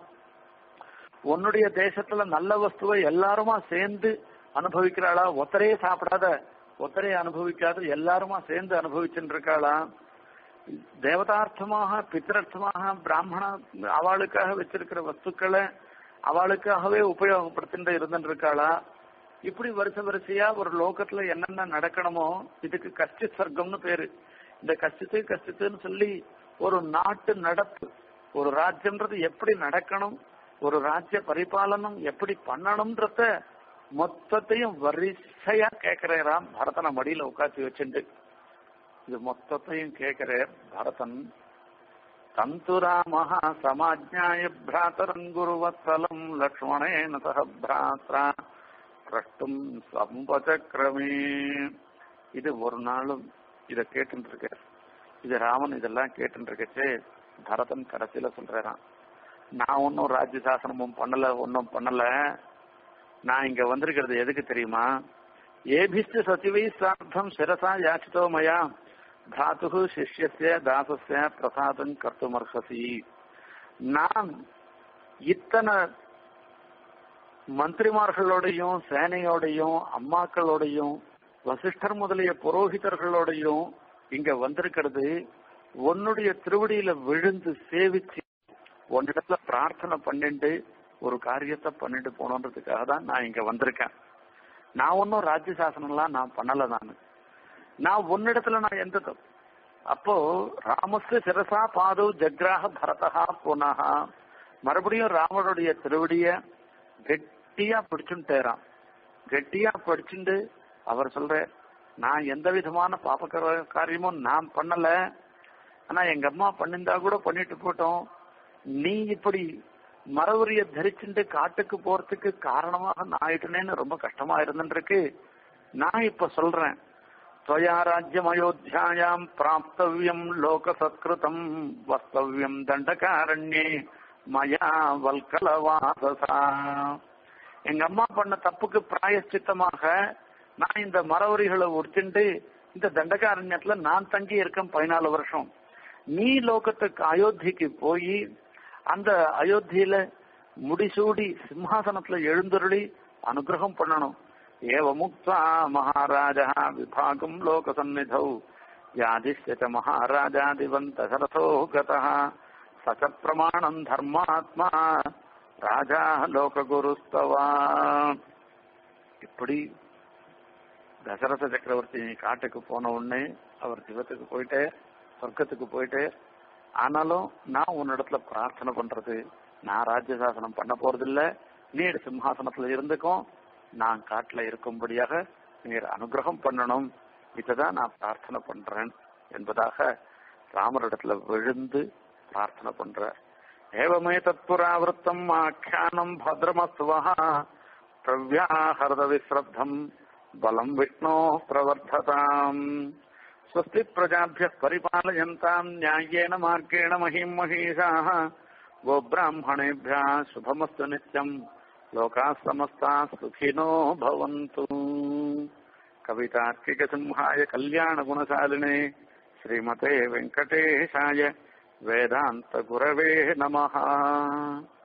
உன்னுடைய தேசத்துல நல்ல வஸ்துவை எல்லாருமா சேர்ந்து அனுபவிக்கிறாளா ஒத்தரையே சாப்பிடாத ஒத்தரை அனுபவிக்காத எல்லாருமா சேர்ந்து அனுபவிச்சுட்டு இருக்காளா தேவதார்த்தமாக பித்திரர்த்தமாக பிராமண அவளுக்காக வச்சிருக்கிற வஸ்துக்களை அவளுக்காகவே உபயோகப்படுத்திட்டு இருந்துட்டு இருக்காளா இப்படி வருஷ வரிசையா ஒரு லோகத்துல என்னென்ன நடக்கணுமோ இதுக்கு கஷ்டி சர்க்கம்னு பேரு இந்த கஷ்டித்து கஷ்டித்துன்னு சொல்லி ஒரு நாட்டு நடப்பு ஒரு ராஜ்யம்ன்றது எப்படி நடக்கணும் ஒரு ராஜ்ய பரிபாலனம் எப்படி பண்ணணும்ன்றத மொத்தத்தையும் வரிசையா கேக்குறாராம் பரதனை மடியில உட்காந்து வச்சுட்டு இது மொத்தத்தையும் கேட்கிறார் பரதன் தந்துராமஹ சமாஜ்ஞாய பிராத்தரங்குருவத்சலம் லக்ஷ்மணேன சக பிராத்ரா பிரஷ்டும் சம்பச்சக்கிரமே இது ஒரு நாளும் இத கேட்டு இருக்கார் இது ராமன் இதெல்லாம் கேட்டு இருக்கச்சே பரதன் கடைசியில சொல்றான் நான் ஒன்னும் ராஜ்ய சாசனமும் பண்ணல ஒன்னும் பண்ணல நான் இங்க வந்திருக்கிறது எதுக்கு தெரியுமா ஏபிஸ்து சசிவை சார்த்தம் சிரசா யாச்சித்தோ மயா பிராத்து சிஷ்யசிய தாசஸ்ய பிரசாதம் கர்த்துமர்ஹசி நான் இத்தனை மந்திரிமார்களோடையும் சேனையோடையும் அம்மாக்களோடையும் வசிஷ்டர் முதலிய புரோகிதர்களோடையும் இங்க வந்திருக்கிறது உன்னுடைய திருவடியில விழுந்து சேவிச்சு உன்னிடத்துல பிரார்த்தனை பண்ணிட்டு ஒரு காரியத்தை பண்ணிட்டு போனோன்றதுக்காக தான் நான் இங்க வந்திருக்கேன் நான் ஒன்னும் ராஜ்ய சாசனம்லாம் நான் பண்ணல நான் நான் உன்னிடத்துல நான் எந்த தப்பு அப்போ ராமஸ்து சிரசா பாது ஜக்ராக பரதா புனகா மறுபடியும் ராமனுடைய திருவடிய கெட்டியா பிடிச்சுட்டேறான் கெட்டியா பிடிச்சுண்டு அவர் சொல்ற நான் எந்த விதமான பாப காரியமும் நான் பண்ணல ஆனா எங்க அம்மா பண்ணிருந்தா கூட பண்ணிட்டு போட்டோம் நீ இப்படி மரவுரிய தரிச்சுட்டு காட்டுக்கு போறதுக்கு காரணமாக நான் ஆயிட்டேன்னு ரொம்ப கஷ்டமா இருந்துருக்கு நான் இப்ப சொல்றேன் त्वया राज्यमयोध्यायाम् प्राप्तव्यम् लोकसत्कृतम् वक्तव्यम् दण्डकारण्ये மயா வல்கலவாசசா எங்க அம்மா பண்ண தப்புக்கு பிராயச்சித்தமாக நான் இந்த மரவரிகளை உடிச்சுட்டு இந்த தண்டகாரண்யத்துல நான் தங்கி இருக்கேன் பதினாலு வருஷம் நீ லோகத்துக்கு அயோத்திக்கு போய் அந்த அயோத்தியில முடிசூடி சிம்ஹாசனத்துல எழுந்தருளி அனுகிரகம் பண்ணணும் ஏவ முக்தா மகாராஜா விபாகம் லோக சந்நிதௌ யாதிஷ்ய மகாராஜாதிவந்த சரசோ கதா சச்ச பிரமாணம் தர்மாத்மா ராஜா லோககுருஸ்தவா இப்படி தசரத சக்கரவர்த்தி காட்டுக்கு போன உடனே அவர் சிவத்துக்கு போயிட்டு சொர்க்கத்துக்கு போயிட்டு ஆனாலும் நான் உன்னிடத்துல பிரார்த்தனை பண்றது நான் ராஜ்யசாசனம் பண்ண போறதில்ல நீர் சிம்ஹாசனத்துல இருந்துக்கும் நான் காட்டுல இருக்கும்படியாக நீர் அனுகிரகம் பண்ணணும் இதுதான் நான் பிரார்த்தனை பண்றேன் என்பதாக ராமரிடத்துல விழுந்து பிரார்த்தனை பண்ற ஏவமே தத்புராவிருத்தம் ஆக்கியானம் பத்ரமஸ்வா பிரவ்யாஹரத விஸ்ரத்தம் பலம் விஷ்ணோ பிரவர்த்ததாம் स्वस्ति प्रजाभ्यः परिपालयन्ताम् न्याय्येन मार्गेण महीम् महीषाः गोब्राह्मणेभ्यः शुभमस्तु नित्यम् लोकाः समस्ताः सुखिनो भवन्तु कवितार्किकसिंहाय कल्याणगुणशालिने श्रीमते वेङ्कटेशाय वेदान्तगुरवे नमः